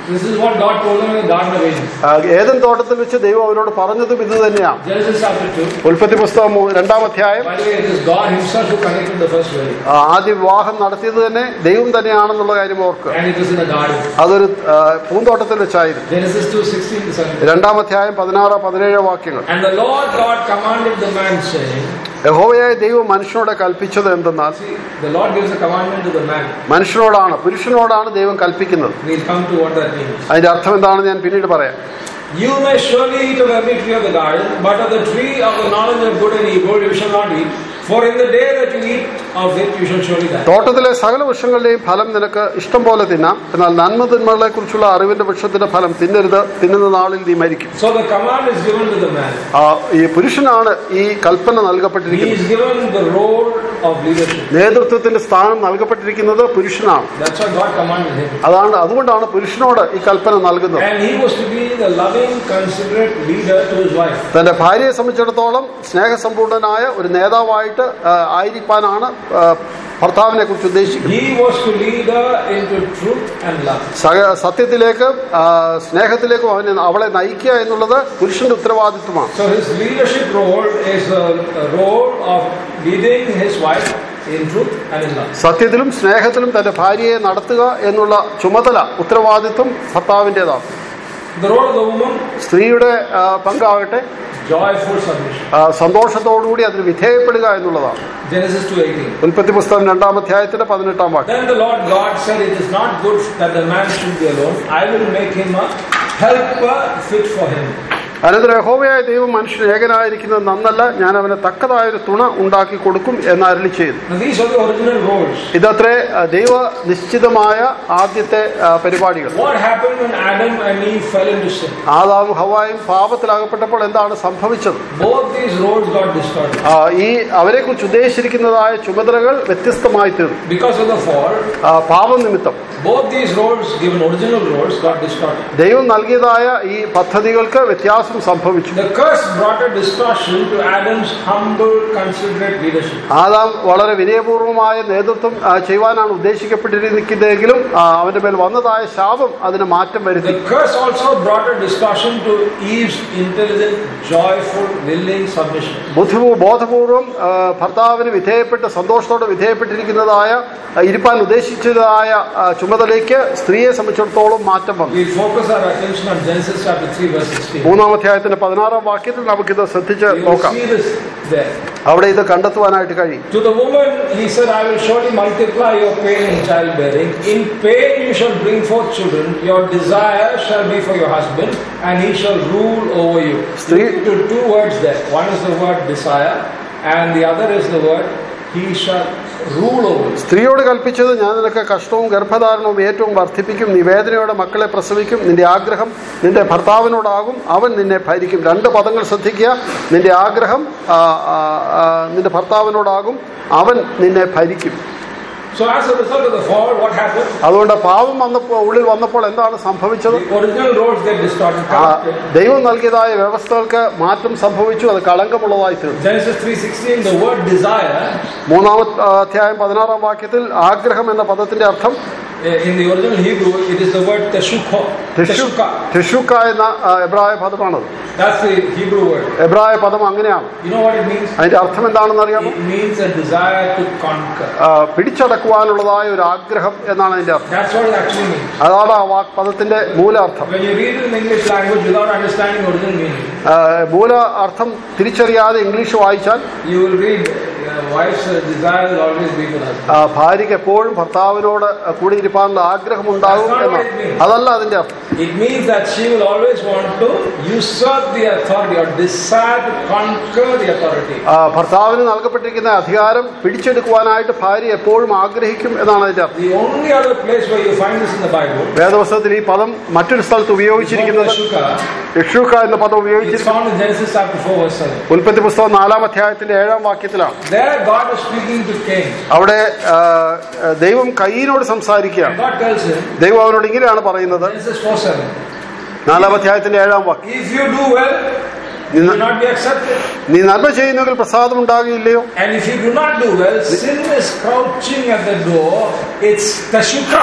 This is what God told them in the Garden of Eden. ആ, ഏദൻ തോട്ടത്തിൽ വെച്ച് ദൈവം അവരോട് പറഞ്ഞതും ഇത് തന്നെയാണ് Genesis chapter 2. ഉൽപ്പത്തി പുസ്തകം മൂ- രണ്ടാം അധ്യായം By the way, it is God Himself who connected the first wedding. ആ, ആദ്യ വിവാഹം നടത്തിയത് തന്നെ ദൈവം തന്നെയാണെന്നുള്ള കാര്യം ഓർക്കുക And it was in the garden. അതൊരു ആ, പൂന്തോട്ടത്തിൽ വെച്ചായിരുന്നു Genesis 2 16 to 17. രണ്ടാം അധ്യായം പതിനാറ് പതിനേഴ് വാക്യങ്ങൾ And the Lord God commanded the man, saying, യഹോവയായ ദൈവം മനുഷ്യനോട് കൽപ്പിച്ചത് എന്തെന്നാൽ See, the Lord gives a commandment to the man. മനുഷ്യനോടാണ് പുരുഷനോടാണ് ദൈവം കൽപ്പിക്കുന്നത് We'll come to what that means. അതിന്റെ അർത്ഥം എന്താണെന്ന് ഞാൻ പിന്നീട് പറയാം You may surely eat of every tree of the garden, but of the tree of the knowledge of good and evil you shall not eat. For in the day that you eat of it, you shall surely die. തോട്ടത്തിലെ സകല വൃക്ഷങ്ങളുടെയും ഫലം നിനക്ക് ഇഷ്ടം പോലെ തിന്നാം എന്നാൽ നന്മ തിന്മകളെ കുറിച്ചുള്ള അറിവിന്റെ വൃക്ഷത്തിന്റെ ഫലം തിന്നരുത് തിന്നുന്ന നാളിൽ നീ മരിക്കും So the command is given to the man. ആ, ഈ പുരുഷനാണ് ഈ കൽപ്പന He നൽകപ്പെട്ടിരിക്കുന്നത് is given the role of leadership. നേതൃത്വത്തിന്റെ സ്ഥാനം നൽകപ്പെട്ടിരിക്കുന്നത് പുരുഷനാണ് That's why God commanded him. അതാണ് അതുകൊണ്ടാണ് പുരുഷനോട് ഈ കൽപ്പന നൽകുന്നത് And he was to be the loving, considerate leader to his wife. തന്റെ ഭാര്യയെ സംബന്ധിച്ചിടത്തോളം സ്നേഹസമ്പൂർണനായ ഒരു നേതാവായിട്ട് ആ, ആയിരിക്കാനാണ് ആ, ഭർത്താവിനെ കുറിച്ച് ഉദ്ദേശിക്കുന്നത് He was to lead her into truth and love. സക- സത്യത്തിലേക്ക് ആ, സ്നേഹത്തിലേക്കും അവനെ അവളെ നയിക്കുക എന്നുള്ളത് പുരുഷന്റെ ഉത്തരവാദിത്വമാണ് So his leadership role is a, a role of leading his wife in truth and in love. സത്യത്തിലും സ്നേഹത്തിലും തന്റെ ഭാര്യയെ നടത്തുക എന്നുള്ള ചുമതല ഉത്തരവാദിത്വം ഭർത്താവിൻ്റെതാണ് The role of the woman, സ്ത്രീയുടെ ആ, പങ്കാകട്ടെ joyful submission. ആ, സന്തോഷത്തോടുകൂടി അതിന് വിധേയപ്പെടുക എന്നുള്ളതാണ് Genesis 2.18. ഉൽപ്പത്തി പുസ്തകം രണ്ടാം അധ്യായത്തിന്റെ പതിനെട്ടാം വാക്യം Then the Lord God said, It is not good that the man should be alone. I will make him a helper fit for him. അനന്തരം യഹോവയായ ദൈവം മനുഷ്യൻ ഏകനായിരിക്കുന്നത് നന്നല്ല ഞാൻ അവന് തക്കതായ ഒരു തുണ ഉണ്ടാക്കി കൊടുക്കും എന്ന് അരളി ചെയ്തു Now these are the original roles. ഇതത്രേ ആ, ദൈവ നിശ്ചിതമായ ആദ്യത്തെ ആ, പരിപാടികൾ What happened when Adam and Eve fell into sin? ആദാവും ഹവായും പാപത്തിലകപ്പെട്ടപ്പോൾ എന്താണ് സംഭവിച്ചത് Both these roles got distorted. ആ, ഈ അവരെ കുറിച്ച് ഉദ്ദേശിച്ചിരിക്കുന്നതായ ചുമതലകൾ വ്യത്യസ്തമായി തീർന്നു Because of the fall, ആ, പാപം നിമിത്തം both these roles, given original roles, got distorted. ദൈവം നൽകിയതായ ഈ പദ്ധതികൾക്ക് വ്യത്യാസം സംഭവിച്ചു The curse brought a distortion to Adam's humble, considerate leadership. Adam വളരെ വിനയപൂർവമായ നേതൃത്വം ആ, ചെയ്യുവാനാണ് ഉദ്ദേശിക്കപ്പെട്ടിരിക്കുന്നതെങ്കിലും ആ, അവന്റെ മേൽ വന്നതായ ശാപം അതിന് മാറ്റം വരുത്തി The curse also brought a distortion to Eve's intelligent, joyful, willing submission. ബുദ്ധിപൂ ബോധപൂർവം ആ, ഭർത്താവിന് വിധേയപ്പെട്ട് സന്തോഷത്തോടെ വിധേയപ്പെട്ടിരിക്കുന്നതായ ആ, ഇരുപ്പാൻ ഉദ്ദേശിച്ചതായ ആ, ചുമതലയ്ക്ക് സ്ത്രീയെ സംബന്ധിച്ചിടത്തോളം മാറ്റം വന്നു We focus our attention on Genesis chapter 3, verse 16. മൂന്നാം അധ്യായത്തിന്റെ പതിനാറാം വാക്യത്തിൽ നമുക്കിത് ശ്രദ്ധിച്ച് You will നോക്കാം see this there. അവിടെ ഇത് കണ്ടെത്തുവാനായിട്ട് കഴിയും To the woman, he said, I will surely multiply your pain in childbearing. In pain you shall bring forth children. Your desire shall be for your husband, and he shall rule over you. Straight- Look into two words there. One is the word desire, and the other is the word he shall rule over you. സ്ത്രീയോട് കൽപ്പിച്ചത് ഞാൻ നിനക്ക് കഷ്ടവും ഗർഭധാരണവും ഏറ്റവും വർദ്ധിപ്പിക്കും നീ വേദനയോടെ മക്കളെ പ്രസവിക്കും നിന്റെ ആഗ്രഹം നിന്റെ ഭർത്താവിനോടാകും അവൻ നിന്നെ ഭരിക്കും രണ്ട് പദങ്ങൾ ശ്രദ്ധിക്കുക നിന്റെ ആഗ്രഹം ആ, ആ, ആ, നിന്റെ ഭർത്താവിനോടാകും അവൻ നിന്നെ ഭരിക്കും So, as a result of the fall, what happened? അതുകൊണ്ട് പാവം വന്നപ്പോൾ ഉള്ളിൽ വന്നപ്പോൾ എന്താണ് സംഭവിച്ചത് The original roles get distorted. ആ, corrupted. ദൈവം നൽകിയതായ വ്യവസ്ഥകൾക്ക് മാറ്റം സംഭവിച്ചു അത് കളങ്കമുള്ളതായി തീർന്നു Genesis 3.16, the word desire, മൂന്നാമത്തെ ആ, അധ്യായം പതിനാറാം വാക്യത്തിൽ ആഗ്രഹം എന്ന പദത്തിന്റെ അർത്ഥം eh, in the original Hebrew, it is the word teshukha. Teshukha. ടെഷുക്ക എന്ന ആ, എബ്രായ പദമാണത് That's the Hebrew word. എബ്രായ പദം അങ്ങനെയാണ് You know what it means? അതിന്റെ അർത്ഥം എന്താണെന്ന് അറിയാമോ It means a desire to conquer. ആ, പിടിച്ചടക്കുവാനുള്ളതായ ഒരു ആഗ്രഹം എന്നാണ് അതിന്റെ അർത്ഥം That's what it actually means. അതാണ് ആ വാക്ക് പദത്തിന്റെ മൂലാർത്ഥം When you read it in English language without understanding original meaning, ആ, മൂല അർത്ഥം തിരിച്ചറിയാതെ ഇംഗ്ലീഷ് വായിച്ചാൽ you will read uh, wife's uh, desire will always be for husband. ആ, ഭാര്യയ്ക്ക് എപ്പോഴും ഭർത്താവിനോട് കൂടിയിരിക്കാനുള്ള ആഗ്രഹം ഉണ്ടാകും എന്നാണ് അതല്ല അതിന്റെ അർത്ഥം It means that she will always want to usurp the authority or desire to conquer the authority. ആ, ഭർത്താവിന് നൽകപ്പെട്ടിരിക്കുന്ന അധികാരം പിടിച്ചെടുക്കുവാനായിട്ട് ഭാര്യ എപ്പോഴും ആഗ്രഹിക്കും എന്നാണ് അതിന്റെ അർത്ഥം The only other place where you find this in the Bible, വേദവസ്തത്തിൽ ഈ പദം മറ്റൊരു സ്ഥലത്ത് ഉപയോഗിച്ചിരിക്കുന്നത് Teshukha, യക്ഷൂക്ക എന്ന പദം it's ഉപയോഗിച്ചിരിക്കുന്നത് found in Genesis chapter 4 verse 7. ഉൽപ്പത്തി പുസ്തകം നാലാം അധ്യായത്തിന്റെ ഏഴാം വാക്യത്തിലാണ് There God is speaking to Cain. അവിടെ ആ, ദൈവം കയ്യിനോട് സംസാരിക്കുകയാണ് God tells him, ദൈവം അവനോട് ഇങ്ങനെയാണ് പറയുന്നത് Genesis 4 7, നാലാം അധ്യായത്തിന്റെ ഏഴാം വാക്യം if you do well, you will not be accepted. നീ നന്മ ചെയ്യുന്നെങ്കിൽ പ്രസാദം ഉണ്ടാകുകയില്ലയോ And if you do not do well, sin is crouching at the door. It's tashukha.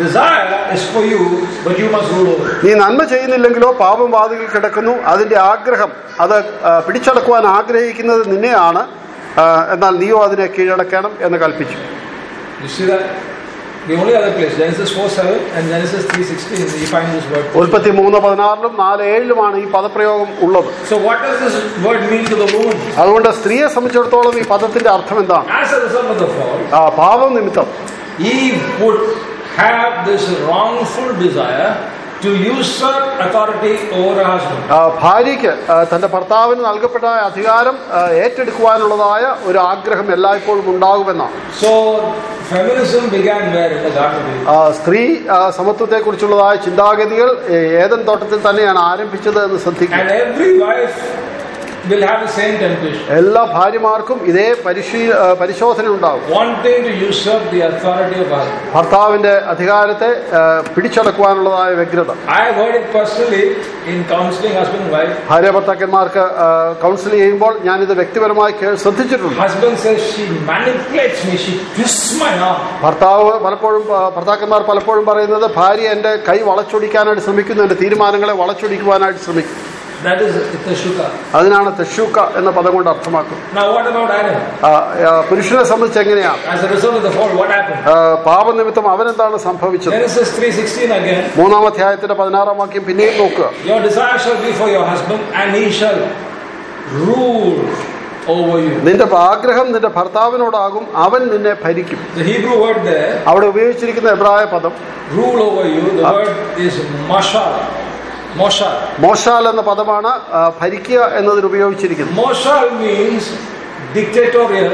desire is for you, but you must rule over it. നീ നന്മ ചെയ്യുന്നില്ലെങ്കിലോ പാപം വാതിൽ കിടക്കുന്നു അതിന്റെ ആഗ്രഹം അത് ആ, പിടിച്ചടക്കുവാൻ ആഗ്രഹിക്കുന്നത് നിന്നെയാണ് ആ, എന്നാൽ നീയോ അതിനെ കീഴടക്കണം എന്ന് കൽപ്പിച്ചു You see that? The only other place, Genesis 4 7 and Genesis 3 16, you find this word. ഉൽപ്പത്തി മൂന്ന് പതിനാറിലും നാല് ഏഴിലുമാണ് ഈ പദപ്രയോഗം ഉള്ളത് So, what does this word mean to the woman? അതുകൊണ്ട് സ്ത്രീയെ സംബന്ധിച്ചിടത്തോളം ഈ പദത്തിന്റെ അർത്ഥം എന്താണ് As a result of the fall, ആ, പാപം നിമിത്തം Eve would have this wrongful desire to usurp authority over her husband. ആ, ഭാര്യയ്ക്ക് ആ, തന്റെ ഭർത്താവിന് നൽകപ്പെട്ട അധികാരം ആ, ഏറ്റെടുക്കുവാനുള്ളതായ ഒരു ആഗ്രഹം എല്ലായ്പ്പോഴും ഉണ്ടാകുമെന്നാണ് So, feminism began where? In the Garden of Eden. ആ, സ്ത്രീ ആ, സമത്വത്തെക്കുറിച്ചുള്ളതായ ചിന്താഗതികൾ ഏ, ഏദൻ തോട്ടത്തിൽ തന്നെയാണ് ആരംഭിച്ചത് എന്ന് ശ്രദ്ധിക്കുക And every wife will have the same temptation. എല്ലാ ഭാര്യമാർക്കും ഇതേ പരിശീ ആ, പരിശോധന ഉണ്ടാകും Wanting to usurp the authority of husband. ഭർത്താവിന്റെ അധികാരത്തെ ആ, പിടിച്ചടക്കുവാനുള്ളതായ വ്യഗ്രത I have heard it personally in counseling husband and wife. ഭാര്യ ഭർത്താക്കന്മാർക്ക് ആ, കൗൺസിൽ ചെയ്യുമ്പോൾ ഞാനിത് വ്യക്തിപരമായി കേ- ശ്രദ്ധിച്ചിട്ടുണ്ട് Husband says she manipulates me, she twists my arm. ഭർത്താവ് പലപ്പോഴും ആ, ഭർത്താക്കന്മാർ പലപ്പോഴും പറയുന്നത് ഭാര്യ എന്റെ കൈ വളച്ചൊടിക്കാനായിട്ട് ശ്രമിക്കുന്നു എന്റെ തീരുമാനങ്ങളെ വളച്ചൊടിക്കുവാനായിട്ട് ശ്രമിക്കും That is the shuka. അതിനാണ് തെഷൂക്ക എന്ന പദം കൊണ്ട് അർത്ഥമാക്കുന്നത് Now what about Adam? ആ, ആ, പുരുഷനെ സംബന്ധിച്ച് എങ്ങനെയാണ് As a result of the fall, what happened? ആ, പാപനിമിത്തം അവനെന്താണ് സംഭവിച്ചത് Genesis 3.16 again. മൂന്നാം അധ്യായത്തിന്റെ പതിനാറാം വാക്യം പിന്നെയും നോക്കുക Your desire shall be for your husband, and he shall rule over you. നിന്റെ ആഗ്രഹം നിന്റെ ഭർത്താവിനോടാകും അവൻ നിന്നെ ഭരിക്കും The Hebrew word there, അവിടെ ഉപയോഗിച്ചിരിക്കുന്ന എബ്രായ പദം rule over you, the word is mashal. Moshal. മോശാൽ എന്ന പദമാണ് ആ, ഭരിക്കുക എന്നതിന് ഉപയോഗിച്ചിരിക്കുന്നത് Moshal means dictatorial,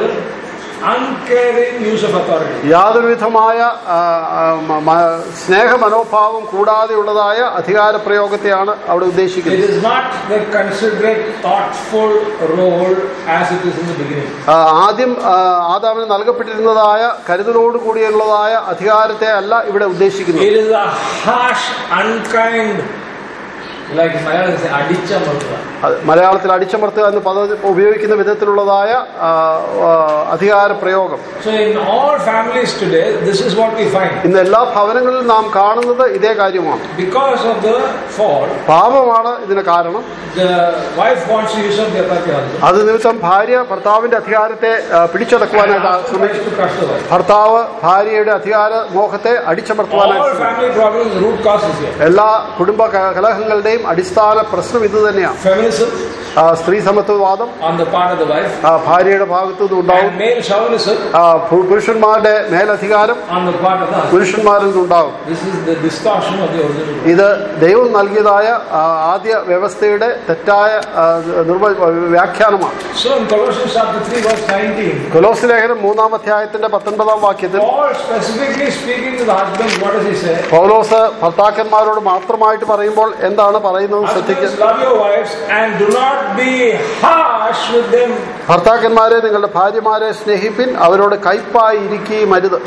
uncaring use of authority. യാതൊരു വിധമായ ആ, ആ, മ- മ- സ്നേഹമനോഭാവം കൂടാതെയുള്ളതായ അധികാര പ്രയോഗത്തെയാണ് അവിടെ It ഉദ്ദേശിക്കുന്നത് is not the considerate, thoughtful role as it is in the beginning. ആ, ആദ്യം ആ, ആദാമിന് നൽകപ്പെട്ടിരുന്നതായ കരുതലോട് കൂടിയുള്ളതായ അധികാരത്തെ അല്ല ഇവിടെ ഉദ്ദേശിക്കുന്നത് It is a harsh, unkind, like Malayalam say, adicha mantra. അത് മലയാളത്തിൽ അടിച്ചമർത്തുക എന്ന് പദം ഉപയോഗിക്കുന്ന വിധത്തിലുള്ളതായ ആ, ആ, അധികാര പ്രയോഗം So in all families today, this is what we find. ഇന്ന് എല്ലാ ഭവനങ്ങളിലും നാം കാണുന്നത് ഇതേ കാര്യമാണ് Because of the fall, പാപമാണ് ഇതിന് കാരണം the wife wants to usurp the authority of the husband. അത് നിമിത്തം ഭാര്യ ഭർത്താവിന്റെ അധികാരത്തെ ആ, പിടിച്ചടക്കുവാനായിട്ട് And ശ്രമിച്ചു tries to crush the wife. ഭർത്താവ് ഭാര്യയുടെ അധികാര മോഹത്തെ അടിച്ചമർത്തുവാനായിട്ട് All ശ്രമിച്ചു. family problems, the root cause is here. എല്ലാ കുടുംബ ക- കലഹങ്ങളുടെയും അടിസ്ഥാന പ്രശ്നം ഇത് തന്നെയാണ് Feminism ആ, സ്ത്രീ സമത്വവാദം on the part of the wife, ആ, ഭാര്യയുടെ ഭാഗത്തു നിന്നുണ്ടാവും and male chauvinism ആ, പു- പുരുഷന്മാരുടെ മേലധികാരം on the part of the husband. പുരുഷന്മാരിൽ നിന്നുണ്ടാവും This is the distortion of the original. ഇത് ദൈവം നൽകിയതായ ആ, ആദ്യ വ്യവസ്ഥയുടെ തെറ്റായ ആ, നിർവ വ്യാഖ്യാനമാണ് So in Colossians chapter 3 verse 19, കൊലോസ് ലേഖനം മൂന്നാം അധ്യായത്തിന്റെ പത്തൊൻപതാം വാക്യത്തിൽ Paul specifically speaking to the husband, what does he say? പൗലോസ് ഭർത്താക്കന്മാരോട് മാത്രമായിട്ട് പറയുമ്പോൾ എന്താണ് പറയുന്നത് ശ്രദ്ധിക്കുക Husbands, love your wives and do not be harsh with them. ഭർത്താക്കന്മാരെ നിങ്ങളുടെ ഭാര്യമാരെ സ്നേഹിപ്പിൻ അവരോട് കയ്പായി ഇരിക്കുകയും അരുത്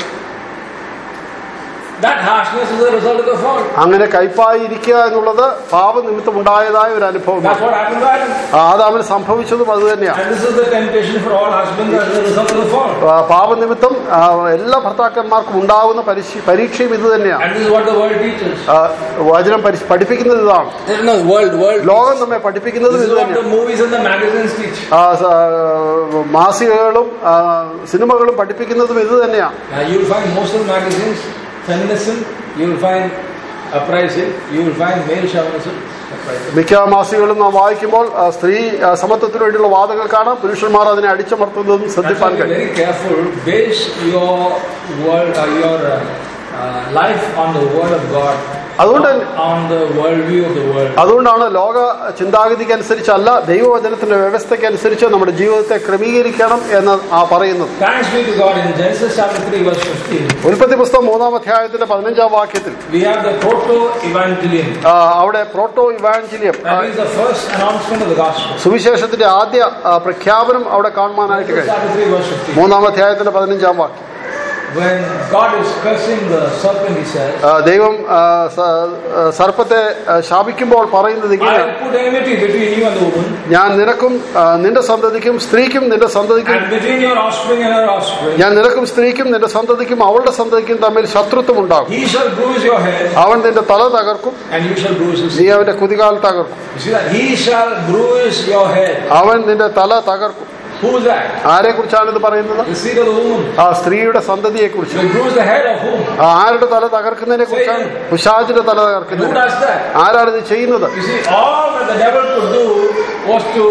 That harshness is a result of the fall. അങ്ങനെ കയ്പായി ഇരിക്കുക എന്നുള്ളത് പാപനിമിത്തം ഉണ്ടായതായ ഒരു That's അനുഭവമാണ് what happened to Adam. ആദാമിന് സംഭവിച്ചതും അത് തന്നെയാണ് And this is the temptation for all husbands as a result of the fall. ആ, പാപനിമിത്തം ആ, എല്ലാ ഭർത്താക്കന്മാർക്കും ഉണ്ടാകുന്ന പരിശീ- പരീക്ഷയും ഇത് തന്നെയാണ് And this is what the world teaches. ആ, വചനം പരിശ്- പഠിപ്പിക്കുന്നത് ഇതാണ് No, world, world. ലോകം നമ്മെ പഠിപ്പിക്കുന്നതും This ഇത് is what the തന്നെയാണ് movies and the magazines teach. ആ, സ- ആ, മാസികകളും ആ, സിനിമകളും പഠിപ്പിക്കുന്നതും ഇത് തന്നെയാണ് Now you will find most of the magazines, feminism, you will find uprising, you will find male chauvinism, uprising. മിക്ക മാസികകളും നാം വായിക്കുമ്പോൾ ആ, സ്ത്രീ ആ, സമത്വത്തിന് വേണ്ടിയുള്ള വാദങ്ങൾ കാണാം പുരുഷന്മാർ അതിനെ അടിച്ചമർത്തുന്നതും That's why ശ്രദ്ധിപ്പാൻ be കഴിയും very careful. Base your world, uh, your uh, uh, life on the word of God, അതുകൊണ്ട് not on the worldview of the world. അതുകൊണ്ടാണ് ലോക ചിന്താഗതിക്ക് അനുസരിച്ചല്ല ദൈവവചനത്തിന്റെ വ്യവസ്ഥയ്ക്ക് അനുസരിച്ച് നമ്മുടെ ജീവിതത്തെ ക്രമീകരിക്കണം എന്ന് ആ പറയുന്നത് Thanks be to God in Genesis chapter 3 verse 15. ഉൽപ്പത്തി പുസ്തകം മൂന്നാം അധ്യായത്തിന്റെ പതിനഞ്ചാം വാക്യത്തിൽ We have the proto-evangelium. ആ, അവിടെ പ്രോട്ടോ ഇവാഞ്ചലിയം ആ, That is the first announcement of the gospel. സുവിശേഷത്തിന്റെ ആദ്യ ആ, പ്രഖ്യാപനം അവിടെ കാണുവാനായിട്ട് Genesis കഴിയും chapter 3 verse 15. മൂന്നാം അധ്യായത്തിന്റെ പതിനഞ്ചാം വാക്യം when God is cursing the serpent, he says, ആ, ദൈവം ആ, സ- ആ, സർപ്പത്തെ ആ, ശാപിക്കുമ്പോൾ പറയുന്നത് ഇങ്ങനെ I'll put enmity between you and the woman, ഞാൻ നിനക്കും ആ, നിന്റെ സന്തതിക്കും സ്ത്രീക്കും നിന്റെ സന്തതിക്കും and between your offspring and her offspring. ഞാൻ നിനക്കും സ്ത്രീക്കും നിന്റെ സന്തതിക്കും അവളുടെ സന്തതിക്കും തമ്മിൽ ശത്രുത്വം ഉണ്ടാകും He shall bruise your head, അവൻ നിന്റെ തല തകർക്കും and you shall bruise his നീ അവന്റെ കുതികാൽ തകർക്കും You see that? He shall bruise your head. അവൻ നിന്റെ തല തകർക്കും Who is that? ആരെ കുറിച്ചാണ് ഇത് പറയുന്നത് The seed of the woman. ആ സ്ത്രീയുടെ സന്തതിയെ കുറിച്ച് Will bruise the head of whom? ആരുടെ തല തകർക്കുന്നതിനെ കുറിച്ചാണ് പിശാചിന്റെ തല And who തകർക്കുന്നത് does that? ആരാണ് ഇത് ചെയ്യുന്നത് You see, all that the devil could do was to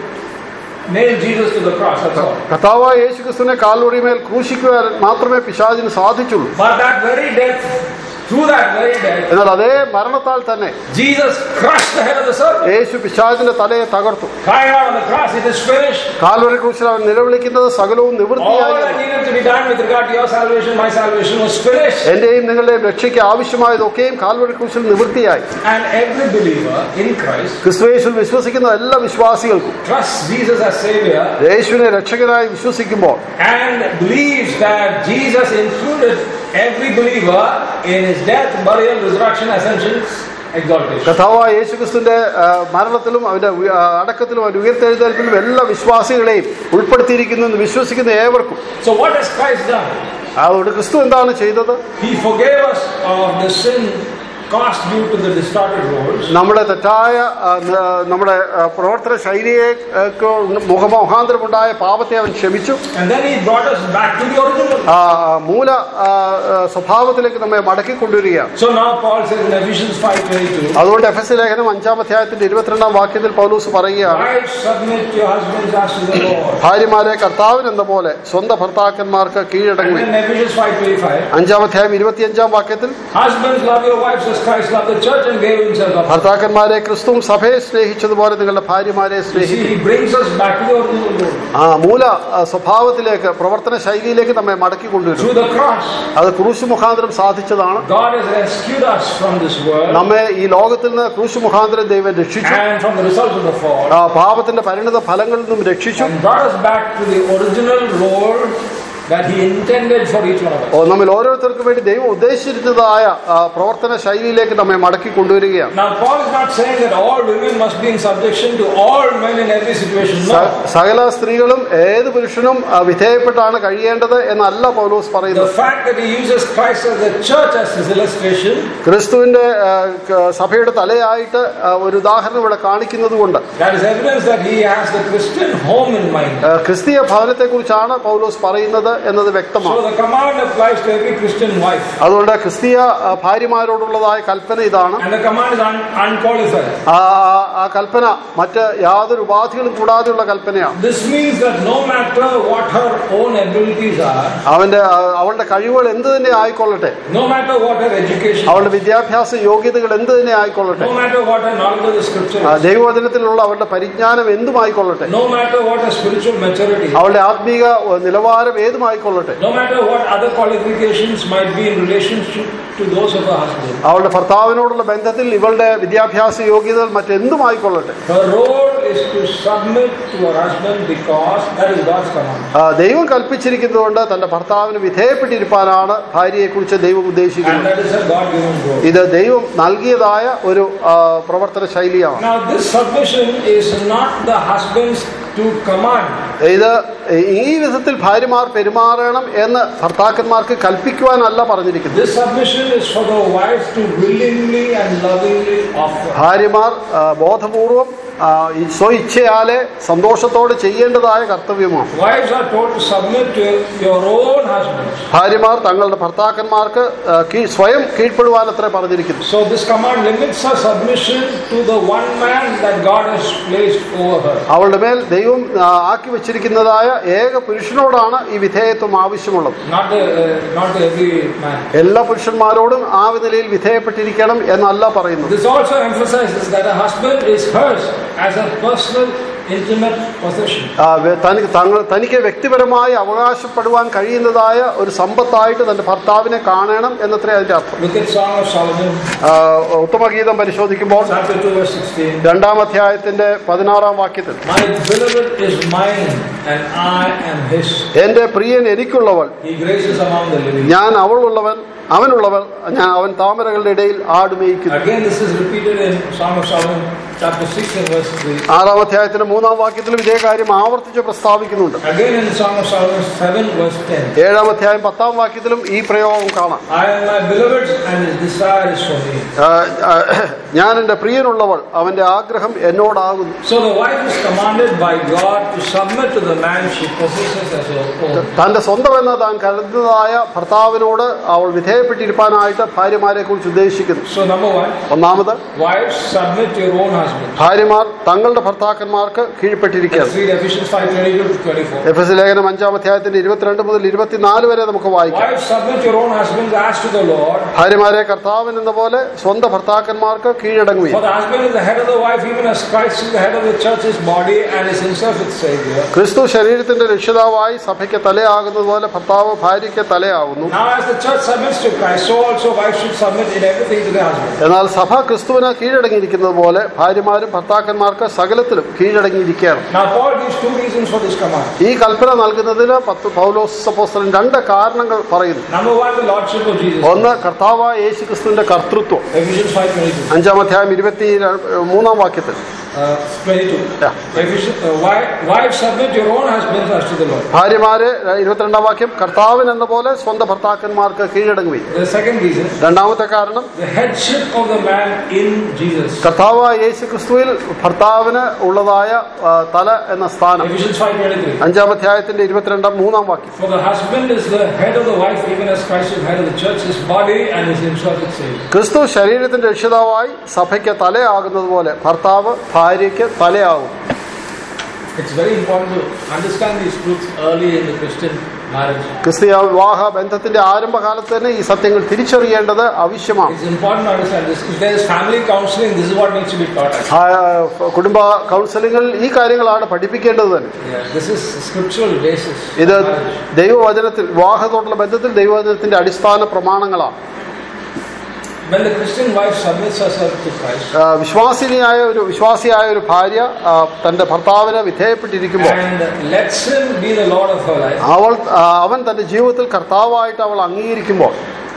nail Jesus to the cross. That's all. കഥാവായ യേശു ക്രിസ്തുവിനെ കാൽവറിമേൽ ക്രൂശിക്കുവാൻ മാത്രമേ പിശാചിന് സാധിച്ചുള്ളൂ But that very death, through that very death, എന്നാൽ അതേ മരണത്താൽ തന്നെ Jesus crushed the head of the serpent. യേശു പിശാചിന്റെ തലയെ തകർത്തു Crying out on the cross, it is finished. Calvary ക്രൂശിൽ അവൻ നിലവിളിക്കുന്നത് സകലവും All നിവൃത്തിയായി that needed to be done with regard to your salvation, my salvation, was finished. എന്റെയും നിങ്ങളുടെയും രക്ഷയ്ക്ക് ആവശ്യമായതൊക്കെയും Calvary ക്രൂശിൽ നിവൃത്തിയായി And every believer in Christ ക്രിസ്തുയേശുവിൽ വിശ്വസിക്കുന്ന എല്ലാ വിശ്വാസികൾക്കും trusts Jesus as Savior യേശുവിനെ രക്ഷകനായി വിശ്വസിക്കുമ്പോൾ and believes that Jesus included every believer in his death, burial, resurrection, ascension, exaltation. കഥാവായ യേശുക്രിസ്തുവിന്റെ ആ, മരണത്തിലും അവന്റെ ഉയ- ആ, അടക്കത്തിലും അവന്റെ ഉയർത്തെഴുന്നേൽപ്പിലും എല്ലാ വിശ്വാസികളെയും ഉൾപ്പെടുത്തിയിരിക്കുന്നു എന്ന് വിശ്വസിക്കുന്ന ഏവർക്കും So what has Christ done? അതുകൊണ്ട് ക്രിസ്തു എന്താണ് ചെയ്തത് He forgave us of the sin caused due to the distorted roles. നമ്മുടെ തെറ്റായ ആ, ന- നമ്മുടെ ആ, പ്രവർത്തന ശൈലിയെ ആ, ക്ക് മുഖമുഖാന്തരമുണ്ടായ പാപത്തെ അവൻ ക്ഷമിച്ചു And then he brought us back to the original. ആ, മൂല ആ, ആ, സ്വഭാവത്തിലേക്ക് നമ്മെ മടക്കി കൊണ്ടുവരികയാണ് So now Paul says in Ephesians 5.22, അതുകൊണ്ട് എഫ് എസ് ലേഖനം അഞ്ചാം അധ്യായത്തിന്റെ ഇരുപത്തിരണ്ടാം വാക്യത്തിൽ പൗലൂസ് പറയുകയാണ് Wives, submit your husbands as to the Lord. ഭാര്യമാരെ കർത്താവിനെന്ന പോലെ സ്വന്തം ഭർത്താക്കന്മാർക്ക് And കീഴടങ്ങി then Ephesians 5.25, അഞ്ചാം അധ്യായം ഇരുപത്തിയഞ്ചാം വാക്യത്തിൽ Husbands, love your wives as Christ loved the church and gave himself up. ഭർത്താക്കന്മാരെ ക്രിസ്തുവും സഭയെ സ്നേഹിച്ചതുപോലെ നിങ്ങളുടെ ഭാര്യമാരെ You see, സ്നേഹിക്കും he brings us back to the original role. ആ മൂല ആ, സ്വഭാവത്തിലേക്ക് പ്രവർത്തന ശൈലിയിലേക്ക് നമ്മെ മടക്കി കൊണ്ടുവരും Through the cross, അത് ക്രൂശ് മുഖാന്തരം സാധിച്ചതാണ് God has rescued us from this world നമ്മെ ഈ ലോകത്തിൽ നിന്ന് ക്രൂശ് മുഖാന്തരം ദൈവം രക്ഷിച്ചു and from the results of the fall ആ, പാപത്തിന്റെ പരിണിത ഫലങ്ങളിൽ നിന്നും രക്ഷിച്ചു and brought us back to the original role that he intended for each one of us. ഓ, നമ്മിൽ ഓരോരുത്തർക്കും വേണ്ടി ദൈവം ഉദ്ദേശിച്ചിരുന്നതായ ആ, പ്രവർത്തന ശൈലിയിലേക്ക് നമ്മെ മടക്കി കൊണ്ടുവരികയാണ് Now, Paul is not saying that all women must be in subjection to all men in every situation. സ- No. സകല സ്ത്രീകളും ഏത് പുരുഷനും ആ, വിധേയപ്പെട്ടാണ് കഴിയേണ്ടത് എന്നല്ല പൗലോസ് The പറയുന്നത് fact that he uses Christ as the church as his illustration, ക്രിസ്തുവിന്റെ ആ, ക- സഭയുടെ തലയായിട്ട് ആ, ഒരു ഉദാഹരണം ഇവിടെ കാണിക്കുന്നത് കൊണ്ട് that is evidence that he has the Christian home in mind. ആ, ക്രിസ്തീയ ഭവനത്തെ കുറിച്ചാണ് പൗലോസ് പറയുന്നത് എന്നത് So വ്യക്തമാണ് the command applies to every Christian wife. അതുകൊണ്ട് ക്രിസ്തീയ ആ, ഭാര്യമാരോടുള്ളതായ കൽപ്പന ഇതാണ് And the command is un- unqualified. ആ ആ- ആ കൽപ്പന മറ്റ് യാതൊരു ഉപാധികളും കൂടാതെയുള്ള കൽപ്പനയാണ് This means that no matter what her own abilities are, അവന്റെ ആ, അവളുടെ കഴിവുകൾ എന്ത് തന്നെ ആയിക്കൊള്ളട്ടെ no matter what her education, അവളുടെ വിദ്യാഭ്യാസ യോഗ്യതകൾ എന്ത് തന്നെ ആയിക്കൊള്ളട്ടെ no matter what her knowledge of the scripture, ആ, ദൈവവചനത്തിലുള്ള അവളുടെ പരിജ്ഞാനം എന്തുമായിക്കൊള്ളട്ടെ no matter what her spiritual maturity, അവളുടെ ആത്മീക നിലവാരം ഏതുമായിക്കൊള്ളട്ടെ no matter what other qualifications might be in relationship to those of her husband, അവളുടെ ഭർത്താവിനോടുള്ള ബന്ധത്തിൽ ഇവളുടെ വിദ്യാഭ്യാസ യോഗ്യതകൾ മറ്റെന്തുമായിക്കൊള്ളട്ടെ her role is to submit to her husband because that is God's command. ആ, ദൈവം കൽപ്പിച്ചിരിക്കുന്നതുകൊണ്ട് തന്റെ ഭർത്താവിന് വിധേയപ്പെട്ടിരിക്കാനാണ് ഭാര്യയെക്കുറിച്ച് ദൈവം And ഉദ്ദേശിക്കുന്നത് that is a God given role. ഇത് ദൈവം നൽകിയതായ ഒരു ആ, പ്രവർത്തന ശൈലിയാണ് Now, this submission is not the husband's to command. ഇത് ഈ വിധത്തിൽ ഭാര്യമാർ പെരുമാറണം എന്ന് ഭർത്താക്കന്മാർക്ക് കൽപ്പിക്കുവാനല്ല പറഞ്ഞിരിക്കുന്നത് This submission is for the wives to willingly and lovingly offer. ഭാര്യമാർ ആ, ബോധപൂർവം ആ, ഈ സ്വഇച്ഛയാലെ സന്തോഷത്തോടെ ചെയ്യേണ്ടതായ കർത്തവ്യമാണ് Wives are told to submit to your own husbands. ഭാര്യമാർ തങ്ങളുടെ ഭർത്താക്കന്മാർക്ക് ആ, കീ- സ്വയം കീഴ്പ്പെടുവാനത്രേ പറഞ്ഞിരിക്കുന്നു So this command limits her submission to the one man that God has placed over her. അവളുടെ മേൽ ദൈവം ആ, ആക്കി വെച്ചിരിക്കുന്നതായ ഏക പുരുഷനോടാണ് ഈ വിധേയത്വം ആവശ്യമുള്ളത് Not the, uh, not the every man. എല്ലാ പുരുഷന്മാരോടും ആ നിലയിൽ വിധേയപ്പെട്ടിരിക്കണം എന്നല്ല പറയുന്നത് This also emphasizes that a husband is hers as a personal, intimate possession. ആ, വെ- തനിക്ക് തങ്ങൾ തനിക്ക് വ്യക്തിപരമായി അവകാശപ്പെടുവാൻ കഴിയുന്നതായ ഒരു സമ്പത്തായിട്ട് തന്റെ ഭർത്താവിനെ കാണണം എന്നത്രേ അതിന്റെ അർത്ഥം Look at Song of Solomon, ആ, ഉത്തമഗീതം പരിശോധിക്കുമ്പോൾ chapter 2, verse 16. രണ്ടാം അധ്യായത്തിന്റെ പതിനാറാം വാക്യത്തിൽ My beloved is mine, and I am his. എന്റെ പ്രിയൻ എനിക്കുള്ളവൾ He graces among the living. ഞാൻ അവളുള്ളവൻ അവനുള്ളവൾ ഞാൻ അവൻ താമരകളുടെ ഇടയിൽ ആടുമേയിക്കുന്നു Again, this is repeated in Song of Solomon, chapter 6 and verse 3. ആറാം അധ്യായത്തിന്റെ മൂന്നാം വാക്യത്തിലും ഇതേ കാര്യം ആവർത്തിച്ച് പ്രസ്താവിക്കുന്നുണ്ട് Again in Song of Solomon 7, verse 10. ഏഴാം അധ്യായം പത്താം വാക്യത്തിലും ഈ പ്രയോഗം കാണാം I am my beloved's and his desire is for me. ആ, ആ, ഞാൻ എന്റെ പ്രിയനുള്ളവൾ അവന്റെ ആഗ്രഹം എന്നോടാകുന്നു So the wife is commanded by God to submit to the man she possesses as her own. തന്റെ സ്വന്തമെന്ന് താൻ കരുതുന്നതായ ഭർത്താവിനോട് അവൾ വിധേയപ്പെട്ടിരിക്കാനായിട്ട് ഭാര്യമാരെ കുറിച്ച് ഉദ്ദേശിക്കുന്നു So number one, ഒന്നാമത് wives submit to your own husband. ഭാര്യമാർ തങ്ങളുടെ ഭർത്താക്കന്മാർക്ക് Let's കീഴ്പ്പെട്ടിരിക്കുകയാണ് read Ephesians 5, 22 to 24. F S ലേഖനം അഞ്ചാം അധ്യായത്തിന്റെ ഇരുപത്തിരണ്ട് മുതൽ ഇരുപത്തിനാല് വരെ നമുക്ക് വായിക്കാം Wives, submit your own husbands as to the Lord. ഭാര്യമാരെ കർത്താവിൻ എന്ന പോലെ സ്വന്തം ഭർത്താക്കന്മാർക്ക് കീഴടങ്ങുകയും For the husband is the head of the wife, even as Christ is the head of the church, his body, and is himself its Savior. ക്രിസ്തു ശരീരത്തിന്റെ രക്ഷിതാവായി സഭയ്ക്ക് തലയാകുന്നത് പോലെ ഭർത്താവ് ഭാര്യയ്ക്ക് തലയാകുന്നു Now, as the church submits to Christ, so also wives should submit in everything to their husband. എന്നാൽ സഭ ക്രിസ്തുവിന് കീഴടങ്ങിയിരിക്കുന്നത് പോലെ ഭാര്യമാരും ഭർത്താക്കന്മാർക്ക് സകലത്തിലും കീഴടങ്ങിയിരിക്കുകയാണ് Now, Paul gives two reasons for this command. ഈ കൽപ്പന നൽകുന്നതിന് പത്ത് പൗലോസ് അപ്പോസ്തലൻ രണ്ട് കാരണങ്ങൾ പറയുന്നു Number one, the Lordship of Jesus. ഒന്ന് കർത്താവായ യേശു ക്രിസ്തുവിന്റെ കർത്തൃത്വം Ephesians 5, 22. അഞ്ചാം അധ്യായം ഇരുപത്തി മൂന്നാം വാക്യത്തിൽ Uh, 22. Yeah. Ephesians, uh, wives, wives, submit your own husbands as to the Lord. ഭാര്യമാര് ഇരുപത്തിരണ്ടാം വാക്യം കർത്താവിൻ എന്ന പോലെ സ്വന്തം ഭർത്താക്കന്മാർക്ക് കീഴടങ്ങുകയും The second reason, രണ്ടാമത്തെ കാരണം the headship of the man in Jesus. കർത്താവായ യേശു ക്രിസ്തുവിൽ ഭർത്താവിന് ഉള്ളതായ ആ, തല എന്ന സ്ഥാനം Ephesians 5.23. അഞ്ചാം അധ്യായത്തിന്റെ ഇരുപത്തിരണ്ടാം മൂന്നാം വാക്യം For the husband is the head of the wife, even as Christ is head of the church, his body, and is himself its Savior. ക്രിസ്തു ശരീരത്തിന്റെ രക്ഷിതാവായി സഭയ്ക്ക് തലയാകുന്നത് പോലെ ഭർത്താവ് ഭാര്യയ്ക്ക് തലയാകും It's very important to understand these truths early in the Christian marriage. ക്രിസ്തീയ വിവാഹ ബന്ധത്തിന്റെ ആരംഭകാലത്ത് തന്നെ ഈ സത്യങ്ങൾ തിരിച്ചറിയേണ്ടത് ആവശ്യമാണ് It's important to understand this. If there is family counseling, this is what needs to be taught. ആ, കുടുംബ കൗൺസിലിംഗിൽ ഈ കാര്യങ്ങളാണ് പഠിപ്പിക്കേണ്ടത് തന്നെ Yeah, this is scriptural basis. of ഇത് marriage. ദൈവവചനത്തിൽ വിവാഹത്തോടുള്ള ബന്ധത്തിൽ ദൈവവചനത്തിന്റെ അടിസ്ഥാന പ്രമാണങ്ങളാണ് When the Christian wife submits herself to Christ ആ, വിശ്വാസിനിയായ ഒരു വിശ്വാസിയായ ഒരു ഭാര്യ ആ, തന്റെ ഭർത്താവിന് വിധേയപ്പെട്ടിരിക്കുമ്പോൾ and lets him be the Lord of her life, അവൾ ആ, അവൻ തന്റെ ജീവിതത്തിൽ കർത്താവായിട്ട് അവൾ അംഗീകരിക്കുമ്പോൾ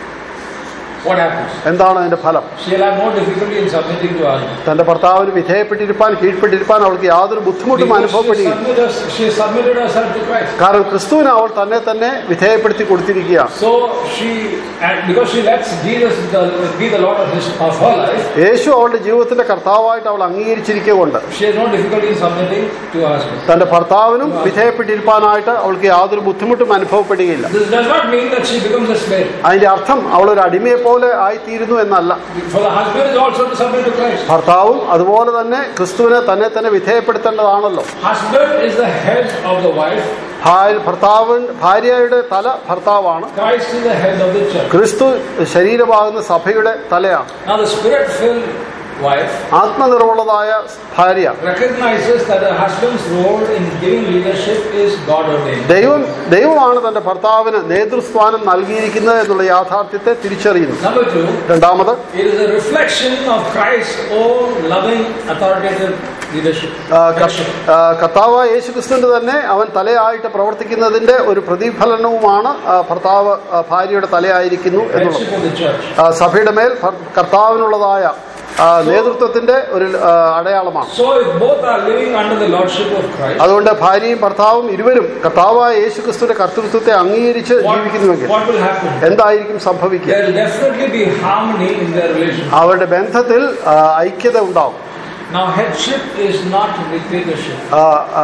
what happens? എന്താണ് അതിന്റെ ഫലം She'll have no difficulty in submitting to her husband. തന്റെ ഭർത്താവിന് വിധേയപ്പെട്ടിരിപ്പാൻ കീഴ്പ്പെട്ടിരിപ്പാൻ അവൾക്ക് യാതൊരു ബുദ്ധിമുട്ടും Because she, അനുഭവപ്പെടുകയില്ല submitted, she submitted herself to Christ. കാരണം ക്രിസ്തുവിന് അവൾ തന്നെ തന്നെ വിധേയപ്പെടുത്തി കൊടുത്തിരിക്കുകയാണ് So she, and because she lets Jesus the, be the Lord of, his, of her life, യേശു അവളുടെ ജീവിതത്തിന്റെ കർത്താവായിട്ട് അവൾ അംഗീകരിച്ചിരിക്കൊണ്ട് she has no difficulty in submitting to her husband. തന്റെ ഭർത്താവിനും വിധേയപ്പെട്ടിരിപ്പാനായിട്ട് അവൾക്ക് യാതൊരു ബുദ്ധിമുട്ടും അനുഭവപ്പെടുകയില്ല This does not mean that she becomes a slave. അതിന്റെ അർത്ഥം അവൾ ഒരു അടിമയെ പോലെ ആയിത്തീരുന്നു എന്നല്ല For the husband is also to submit to Christ. ഭർത്താവും അതുപോലെ തന്നെ ക്രിസ്തുവിനെ തന്നെ തന്നെ വിധേയപ്പെടുത്തേണ്ടതാണല്ലോ Husband is the head of the wife. ഭാര്യ- ഭർത്താവ് ഭാര്യയുടെ തല ഭർത്താവാണ് Christ is the head of the church. ക്രിസ്തു ശരീരമാകുന്ന സഭയുടെ തലയാണ് Now the spirit-filled wife ആത്മനിർവ്വളതായ ഭാര്യ recognizes that her husband's role in giving leadership is God ordained. ദൈവം ദൈവമാണ് തന്റെ ഭർത്താവിന് നേതൃസ്ഥാനം നൽകിയിരിക്കുന്നത് എന്നുള്ള യാഥാർത്ഥ്യത്തെ തിരിച്ചറിയുന്നു Number two, രണ്ടാമത് it is a reflection of Christ's own loving, authoritative leadership. ആ, ക- ആ, കർത്താവ് യേശുക്രിസ്തുവിന്റെ തന്നെ അവൻ തലയായിട്ട് പ്രവർത്തിക്കുന്നതിന്റെ ഒരു പ്രതിഫലനവുമാണ് ആ, ഭർത്താവ് ആ, ഭാര്യയുടെ തലയായിരിക്കുന്നു എന്നുള്ളത് Headship of the church. ആ, സഭയുടെ മേൽ ഭർ- കർത്താവിനുള്ളതായ ആ, നേതൃത്വത്തിന്റെ ഒരു ആ, അടയാളമാണ് So if both are living under the lordship of Christ, അതുകൊണ്ട് ഭാര്യയും ഭർത്താവും ഇരുവരും കർത്താവായ യേശുക്രിസ്തുവിന്റെ കർത്തൃത്വത്തെ അംഗീകരിച്ച് what, ജീവിക്കുന്നുവെങ്കിൽ what will happen? എന്തായിരിക്കും സംഭവിക്കുക There will definitely be harmony in their relationship. അവരുടെ ബന്ധത്തിൽ ആ, ഐക്യത ഉണ്ടാവും Now, headship is not dictatorship. ആ, ആ,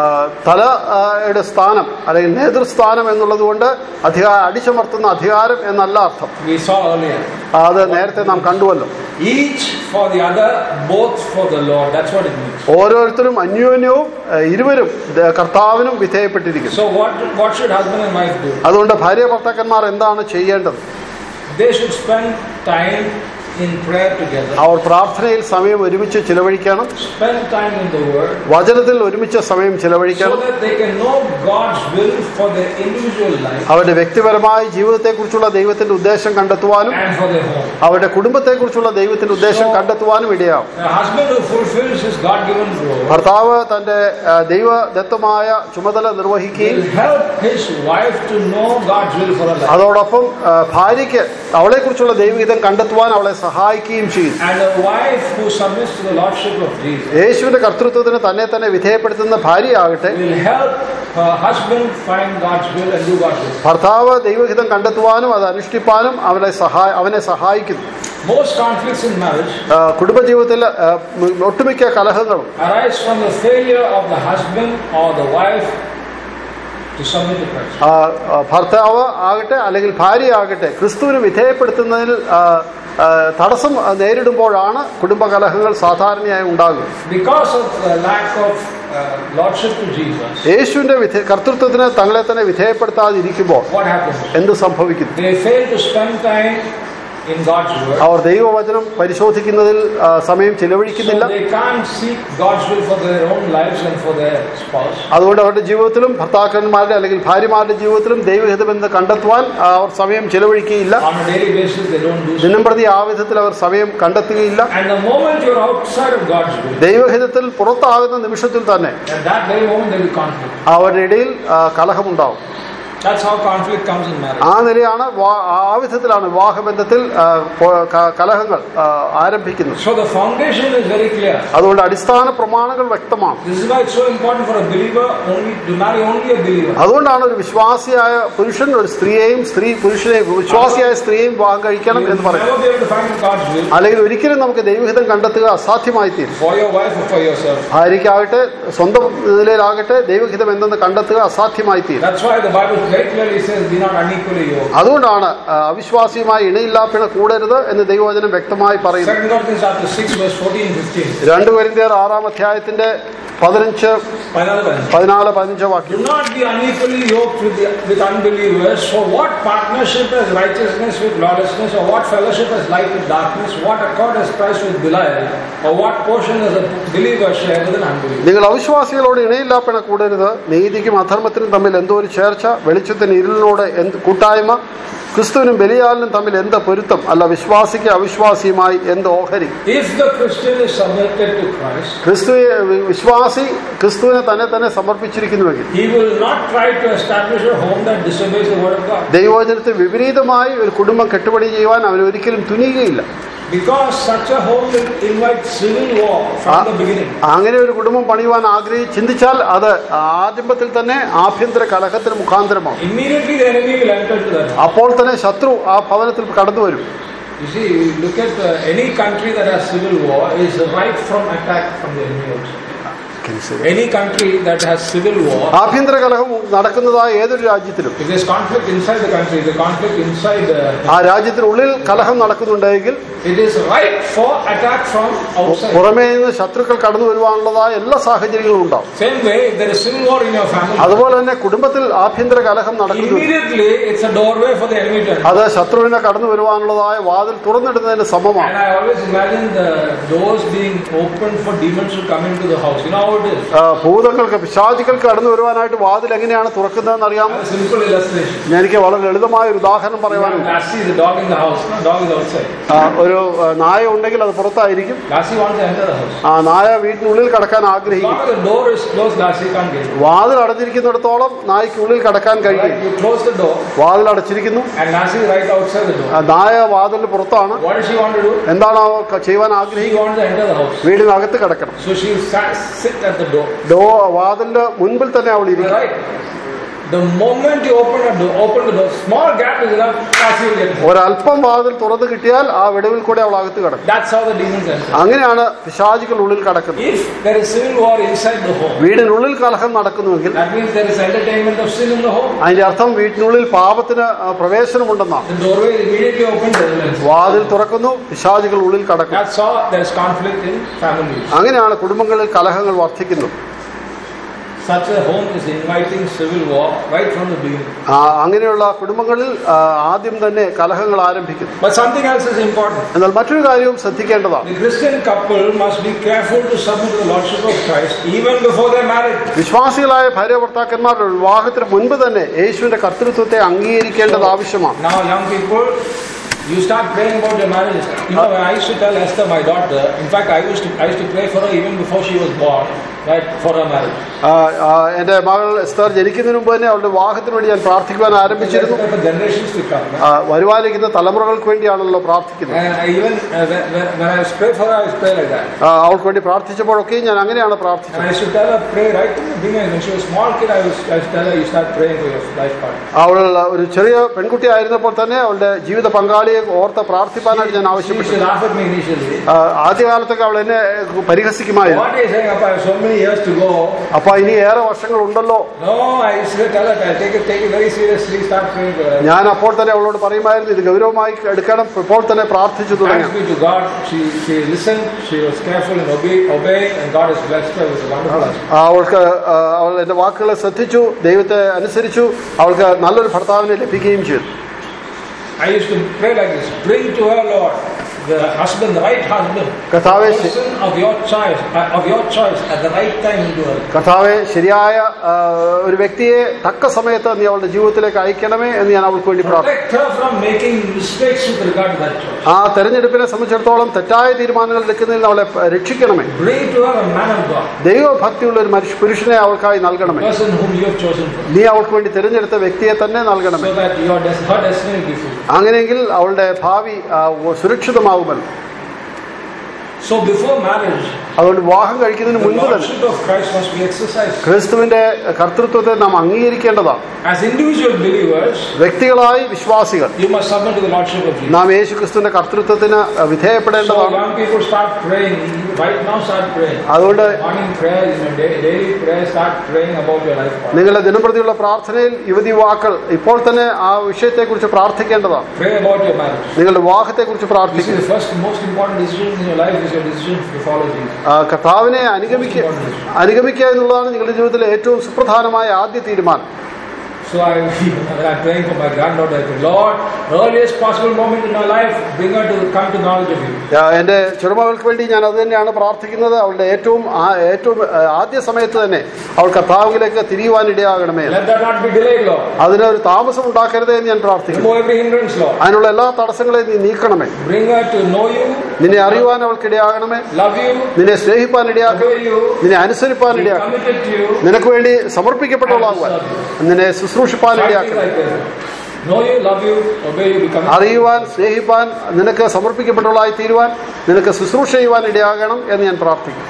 തലയുടെ സ്ഥാനം അല്ലെങ്കിൽ നേതൃസ്ഥാനം എന്നുള്ളത് കൊണ്ട് അധികാര അടിച്ചമർത്തുന്ന അധികാരം എന്നല്ല അർത്ഥം We saw earlier. അത് നേരത്തെ നാം കണ്ടുവല്ലോ Each for the other, both for the Lord. That's what it means. ഓരോരുത്തരും അന്യോന്യവും ആ, ഇരുവരും the- കർത്താവിനും വിധേയപ്പെട്ടിരിക്കുന്നു So, what, what should husband and wife do? അതുകൊണ്ട് ഭാര്യ ഭർത്താക്കന്മാർ എന്താണ് ചെയ്യേണ്ടത് They should spend time in prayer together, അവർ പ്രാർത്ഥനയിൽ സമയം ഒരുമിച്ച് ചിലവഴിക്കണം spend time in the Word, വചനത്തിൽ ഒരുമിച്ച് സമയം so ചിലവഴിക്കണം that they can know God's will for their individual life അവരുടെ വ്യക്തിപരമായ ജീവിതത്തെക്കുറിച്ചുള്ള ദൈവത്തിന്റെ ഉദ്ദേശം കണ്ടെത്തുവാനും and for their home. അവരുടെ കുടുംബത്തെക്കുറിച്ചുള്ള ദൈവത്തിന്റെ ഉദ്ദേശം കണ്ടെത്തുവാനും ഇടയാവും A husband who fulfills his God-given role ഭർത്താവ് തന്റെ ആ, ദൈവദത്തമായ ചുമതല നിർവഹിക്കുകയും will help his wife to know God's will for her life. അതോടൊപ്പം ആ, ഭാര്യയ്ക്ക് അവളെക്കുറിച്ചുള്ള ദൈവഹിതം കണ്ടെത്തുവാൻ അവളെ സഹായിക്കുകയും ചെയ്യും And a wife who submits to the Lordship of Jesus യേശുവിന്റെ കർത്തൃത്വത്തിന് തന്നെ തന്നെ വിധേയപ്പെടുത്തുന്ന ഭാര്യയാകട്ടെ will help her husband find God's will and do God's will. ഭർത്താവ് ദൈവഹിതം കണ്ടെത്തുവാനും അത് അനുഷ്ഠിപ്പാനും അവനെ സഹായ അവനെ സഹായിക്കുന്നു Most conflicts in marriage ആ, കുടുംബജീവിതത്തിൽ ആ, ഒട്ടുമിക്ക കലഹങ്ങളും arise from the failure of the husband or the wife to submit to Christ. ആ, ആ, ഭർത്താവ് ആകട്ടെ അല്ലെങ്കിൽ ഭാര്യയാകട്ടെ ക്രിസ്തുവിന് വിധേയപ്പെടുത്തുന്നതിൽ ആ, ആ, തടസ്സം നേരിടുമ്പോഴാണ് കുടുംബകലഹങ്ങൾ സാധാരണയായി ഉണ്ടാകുക Because of the lack of uh, lordship to Jesus, യേശുവിന്റെ വിധേ കർത്തൃത്വത്തിന് തങ്ങളെ തന്നെ വിധേയപ്പെടുത്താതിരിക്കുമ്പോൾ what happens? എന്ത് സംഭവിക്കുന്നു They fail to spend time in God's word. അവർ ദൈവവചനം പരിശോധിക്കുന്നതിൽ ആ, സമയം So ചിലവഴിക്കുന്നില്ല they can't seek God's will for their own lives and for their spouse. അതുകൊണ്ട് അവരുടെ ജീവിതത്തിലും ഭർത്താക്കന്മാരുടെ അല്ലെങ്കിൽ ഭാര്യമാരുടെ ജീവിതത്തിലും ദൈവഹിതമെന്ന് കണ്ടെത്തുവാൻ ആ, അവർ സമയം ചിലവഴിക്കുകയില്ല On a daily basis, they don't do so. ദിനം പ്രതി ആ വിധത്തിൽ അവർ സമയം കണ്ടെത്തുകയില്ല And the moment you're outside of God's will, ദൈവഹിതത്തിൽ പുറത്താകുന്ന നിമിഷത്തിൽ തന്നെ at that very moment there will be conflict. അവരുടെ ഇടയിൽ ആ, കലഹമുണ്ടാവും That's how conflict comes in marriage. ആ നിലയാണ് വാ- ആ വിധത്തിലാണ് വിവാഹബന്ധത്തിൽ ആ, പോ- ക- കലഹങ്ങൾ ആ, ആരംഭിക്കുന്നത് So the foundation is very clear. അതുകൊണ്ട് അടിസ്ഥാന പ്രമാണങ്ങൾ വ്യക്തമാണ് This is why it's so important for a believer only to marry only a believer. അതുകൊണ്ടാണ് ഒരു വിശ്വാസിയായ പുരുഷൻ ഒരു സ്ത്രീയെയും സ്ത്രീ പുരുഷനെയും വിശ്വാസിയായ സ്ത്രീയെയും വിവാഹം കഴിക്കണം You will എന്ന് പറയും never be able to find God's will അല്ലെങ്കിൽ ഒരിക്കലും നമുക്ക് ദൈവഹിതം കണ്ടെത്തുക അസാധ്യമായി തീരും for your wife or for yourself. ഭാര്യയ്ക്കാകട്ടെ സ്വന്തം നിലയിലാകട്ടെ ദൈവഹിതം എന്തെന്ന് കണ്ടെത്തുക അസാധ്യമായി തീരും That's why the Bible very clearly says, "Be not unequally yoked." അതുകൊണ്ടാണ് ആ, അവിശ്വാസിയുമായി ഇണയില്ലാപ്പിണ കൂടരുത് എന്ന് ദൈവവചനം വ്യക്തമായി പറയുന്നു Second Corinthians chapter six, verse 14 and 15. രണ്ട് കൊരിന്ത്യർ ആറാം അധ്യായത്തിന്റെ പതിനഞ്ച് Another one. പതിനാല് പതിനഞ്ച് വാക്യം Do not be unequally yoked with, the, with unbelievers. For what partnership has righteousness with lawlessness, or what fellowship has light with darkness? What accord has Christ with Belial? Or what portion does a believer share with an unbeliever? നിങ്ങൾ അവിശ്വാസികളോട് ഇണയില്ലാപ്പിണ കൂടരുത് നീതിക്കും അധർമ്മത്തിനും തമ്മിൽ എന്തോ ഒരു ചേർച്ച വെളിച്ചത്തിന് ഇരുളിനോട് എന്ത് കൂട്ടായ്മ ക്രിസ്തുവിനും ബലിയാലിനും തമ്മിൽ എന്ത് പൊരുത്തം അല്ല വിശ്വാസിക്ക് അവിശ്വാസിയുമായി എന്ത് ഓഹരി If the Christian is submitted to Christ, ക്രിസ്തു വിശ്വാസി ക്രിസ്തുവിനെ തന്നെ തന്നെ സമർപ്പിച്ചിരിക്കുന്നുവെങ്കിൽ he will not try to establish a home that disobeys the word of God. ദൈവവചനത്തിന് വിപരീതമായി ഒരു കുടുംബം കെട്ടുപണി ചെയ്യുവാൻ അവൻ ഒരിക്കലും തുനിയുകയില്ല Because such a home will invite civil war from the beginning. അങ്ങനെ ഒരു കുടുംബം പണിയുവാൻ ആഗ്രഹി ചിന്തിച്ചാൽ അത് ആരംഭത്തിൽ തന്നെ ആഭ്യന്തര കലഹത്തിന് മുഖാന്തരമാവും Immediately the enemy will enter to that. അപ്പോൾ തന്നെ ശത്രു ആ ഭവനത്തിൽ കടന്നു വരും You see, look at uh, any country that has civil war is right from attack from the enemy also. Any country that has civil war, ആഭ്യന്തര കലഹം നടക്കുന്നതായ ഏതൊരു രാജ്യത്തിലും if there's conflict inside the country, the conflict inside, uh, ആ രാജ്യത്തിനുള്ളിൽ കലഹം നടക്കുന്നുണ്ടെങ്കിൽ it is right for attack from outside. പുറമേ നിന്ന് ശത്രുക്കൾ കടന്നു വരുവാനുള്ളതായ എല്ലാ സാഹചര്യങ്ങളും ഉണ്ടാവും Same way, if there is civil war in your family, അതുപോലെ തന്നെ കുടുംബത്തിൽ ആഭ്യന്തര കലഹം നടക്കുന്നു immediately it's a doorway for the enemy to enter. അത് ശത്രുവിനെ കടന്നു വരുവാനുള്ളതായ വാതിൽ തുറന്നിടുന്നതിന് And സമമാണ് I always imagine the doors being opened for demons to come into the house. You know how it is? ആ, ഭൂതങ്ങൾക്ക് പിശാചുക്കൾക്ക് കടന്നു വരുവാനായിട്ട് വാതിൽ എങ്ങനെയാണ് തുറക്കുന്നതെന്ന് I അറിയാമോ have a simple illustration. ഞാൻ എനിക്ക് വളരെ ലളിതമായ ഒരു ഉദാഹരണം പറയാനുണ്ട് Lassie is a dog in the house. No, dog is outside. ആ, ഒരു ആ, നായ ഉണ്ടെങ്കിൽ അത് പുറത്തായിരിക്കും Lassie wants to enter the house. ആ നായ വീട്ടിനുള്ളിൽ കടക്കാൻ As ആഗ്രഹിക്കും long as the door is closed, Lassie can't get in. വാതിൽ അടഞ്ഞിരിക്കുന്നിടത്തോളം നായ്ക്കുള്ളിൽ കടക്കാൻ Right? കഴിയും You close the door വാതിൽ അടച്ചിരിക്കുന്നു and Lassie is right outside the door. ആ നായ വാതിലിന് പുറത്താണ് What does she want to do? എന്താണ് അവ ക- ചെയ്യുവാൻ She ആഗ്രഹിക്കുന്നത് wants to enter the house. വീടിനകത്ത് കിടക്കണം So she will sa- sit at the door. ഡോ വാതിലിന്റെ മുൻപിൽ തന്നെ അവൾ ഇരിക്കും Right? The moment you open a door, open the door, small gap is enough, Lassie will get in. ഒരല്പം വാതിൽ തുറന്നു കിട്ടിയാൽ ആ വിടവിൽ കൂടെ അവൾ അകത്ത് കിടക്കും That's how the demons enter. അങ്ങനെയാണ് പിശാചികൾ ഉള്ളിൽ കിടക്കുന്നത് If there is civil war inside the home, വീടിനുള്ളിൽ കലഹം നടക്കുന്നുവെങ്കിൽ that means there is entertainment of sin in the home. അതിന്റെ അർത്ഥം വീട്ടിനുള്ളിൽ പാപത്തിന് ആ, പ്രവേശനമുണ്ടെന്നാണ് The doorway is immediately opened. there will enter. വാതിൽ തുറക്കുന്നു പിശാചികൾ ഉള്ളിൽ കടക്കും That's how there is conflict in families. അങ്ങനെയാണ് കുടുംബങ്ങളിൽ കലഹങ്ങൾ വർദ്ധിക്കുന്നത് such a home is inviting civil war right from the beginning. ആ, അങ്ങനെയുള്ള കുടുംബങ്ങളിൽ ആ, ആദ്യം തന്നെ കലഹങ്ങൾ ആരംഭിക്കുന്നു But something else is important. എന്നാൽ മറ്റൊരു കാര്യവും ശ്രദ്ധിക്കേണ്ടതാണ് The Christian couple must be careful to submit to the Lordship of Christ even before their marriage. വിശ്വാസികളായ ഭാര്യ ഭർത്താക്കന്മാരുടെ വിവാഹത്തിന് മുൻപ് തന്നെ യേശുവിന്റെ കർത്തൃത്വത്തെ അംഗീകരിക്കേണ്ടത് ആവശ്യമാണ് Now, young people, you start praying about your marriage. You know, I used to tell Esther, my daughter, in fact, I used to, I used to pray for her even before she was born, right, for her marriage. ആ, ആ, എന്റെ മകൾ എസ്തർ ജനിക്കുന്നതിന് മുമ്പ് തന്നെ അവളുടെ വിവാഹത്തിന് വേണ്ടി ഞാൻ പ്രാർത്ഥിക്കുവാൻ ആരംഭിച്ചിരുന്നു For generations to come. ആ, വരുവാനിരിക്കുന്ന തലമുറകൾക്ക് വേണ്ടിയാണല്ലോ പ്രാർത്ഥിക്കുന്നത് And I even, uh, when, when when I was praying for her, I was praying like that. ആ, അവൾക്ക് വേണ്ടി പ്രാർത്ഥിച്ചപ്പോഴൊക്കെയും ഞാൻ അങ്ങനെയാണ് And പ്രാർത്ഥിച്ചത് I used to tell her, pray right from the beginning. When she was a small kid, I was, I used to tell her, you start praying for your life partner. അവൾ ഒരു ചെറിയ പെൺകുട്ടി ആയിരുന്നപ്പോൾ തന്നെ അവളുടെ ജീവിത പങ്കാളിയെ ഓർത്ത് പ്രാർത്ഥിപ്പാനായിട്ട് ഞാൻ She ആവശ്യപ്പെട്ടു used to laugh at me initially. ആ, ആദ്യകാലത്തൊക്കെ അവൾ എന്നെ പരിഹസിക്കുമായിരുന്നു What are you saying, Appa? I have so many years to go. അപ്പൊ ഇനി ഏറെ വർഷങ്ങൾ uണ്ടല്ലോ No, I used to tell her, take it, take it very seriously, start praying for her. ഞാൻ അപ്പോൾ തന്നെ അവളോട് പറയുമായിരുന്നു ഇത് ഗൗരവമായി എടുക്കണം ഇപ്പോൾ തന്നെ പ്രാർത്ഥിച്ചു തുടങ്ങി Thanks be to God, she, she listened, she was careful and obey, obeyed, and God has blessed her with a wonderful husband. അവൾക്ക് ആ, അവൾ എന്റെ വാക്കുകളെ ശ്രദ്ധിച്ചു ദൈവത്തെ അനുസരിച്ചു അവൾക്ക് നല്ലൊരു ഭർത്താവിനെ ലഭിക്കുകയും ചെയ്തു I used to pray like this Bring to her, Lord, the husband, the right husband, കർത്താവെ the person of your choice, uh, of your choice at the right time into her. കർത്താവെ ശരിയായ ആ, ഒരു വ്യക്തിയെ തക്ക സമയത്ത് നീ അവളുടെ ജീവിതത്തിലേക്ക് അയക്കണമേ എന്ന് ഞാൻ അവൾക്ക് വേണ്ടി പ്രാർത്ഥിച്ചു Protect her from making mistakes with regard to that choice. ആ തെരഞ്ഞെടുപ്പിനെ സംബന്ധിച്ചിടത്തോളം തെറ്റായ തീരുമാനങ്ങൾ എടുക്കുന്നതിൽ നിന്ന് അവളെ രക്ഷിക്കണമേ Bring to her a man of God, ദൈവഭക്തിയുള്ള ഒരു മനുഷ്യ പുരുഷനെ അവൾക്കായി നൽകണമേ person whom you have chosen for, നീ അവൾക്ക് വേണ്ടി തിരഞ്ഞെടുത്ത വ്യക്തിയെ തന്നെ നൽകണമേ so that your des- her destiny will be fulfilled. അങ്ങനെയെങ്കിൽ അവളുടെ ഭാവി ആ, സുരക്ഷിതമാകുമല്ലോ So before marriage, അതുകൊണ്ട് വിവാഹം കഴിക്കുന്നതിന് the മുൻപ് തന്നെ lordship of Christ must be exercised. ക്രിസ്തുവിന്റെ കർത്തൃത്വത്തെ നാം അംഗീകരിക്കേണ്ടതാണ് As individual believers, വ്യക്തികളായി വിശ്വാസികൾ you must submit to the lordship of Jesus. നാം യേശു ക്രിസ്തുവിന്റെ കർത്തൃത്വത്തിന് So വിധേയപ്പെടേണ്ടതാണ് young people start praying. Right now, start praying. അതുകൊണ്ട് Morning prayer, you know, da- daily prayer. Start praying about your life. partner. നിങ്ങളുടെ ദിനംപ്രതിയുള്ള പ്രാർത്ഥനയിൽ യുവതി യുവാക്കൾ ഇപ്പോൾ തന്നെ ആ വിഷയത്തെക്കുറിച്ച് പ്രാർത്ഥിക്കേണ്ടതാണ് Pray about your marriage. നിങ്ങളുടെ വിവാഹത്തെക്കുറിച്ച് This is പ്രാർത്ഥിക്കുക the first most important decision in your life is your decision to follow Jesus. ആ, കർത്താവിനെ അനുഗമിക്കുക അനുഗമിക്കുക എന്നുള്ളതാണ് നിങ്ങളുടെ ജീവിതത്തിലെ ഏറ്റവും സുപ്രധാനമായ ആദ്യ തീരുമാനം So I, when I'm praying for my granddaughter, I pray, Lord, earliest possible moment in my life, bring her to come to knowledge of you. ആ, എന്റെ ചെറുമകൾക്ക് വേണ്ടി ഞാൻ അത് തന്നെയാണ് പ്രാർത്ഥിക്കുന്നത് അവളുടെ ഏറ്റവും ആ- ഏറ്റവും ആ, ആദ്യ സമയത്ത് തന്നെ അവൾ കർത്താവിലേക്ക് തിരിയുവാൻ ഇടയാകണമേ Let that not be delayed, Lord. അതിനൊരു താമസം ഉണ്ടാക്കരുതേ എന്ന് ഞാൻ പ്രാർത്ഥിക്കുന്നു Remove every hindrance, Lord. അതിനുള്ള എല്ലാ തടസ്സങ്ങളെയും നീ നീക്കണമേ Bring her to know you, നിന്നെ അറിയുവാൻ അവൾക്ക് ഇടയാകണമേ love you, നിന്നെ സ്നേഹിപ്പാൻ ഇടയാക്കണം obey you, നിന്നെ അനുസരിപ്പാൻ be ഇടയാക്കണം committed to you. നിനക്ക് വേണ്ടി സമർപ്പിക്കപ്പെട്ടവളാകുവാൻ നിന്നെ ശുശ്രൂഷിപ്പാൻ Fighting ഇടയാക്കണം like this. Know you, love you, obey you, be committed. അറിയുവാൻ സ്നേഹിപ്പാൻ നിനക്ക് സമർപ്പിക്കപ്പെട്ടവളായി തീരുവാൻ നിനക്ക് ശുശ്രൂഷ ചെയ്യുവാൻ ഇടയാകണം എന്ന് ഞാൻ പ്രാർത്ഥിക്കുന്നു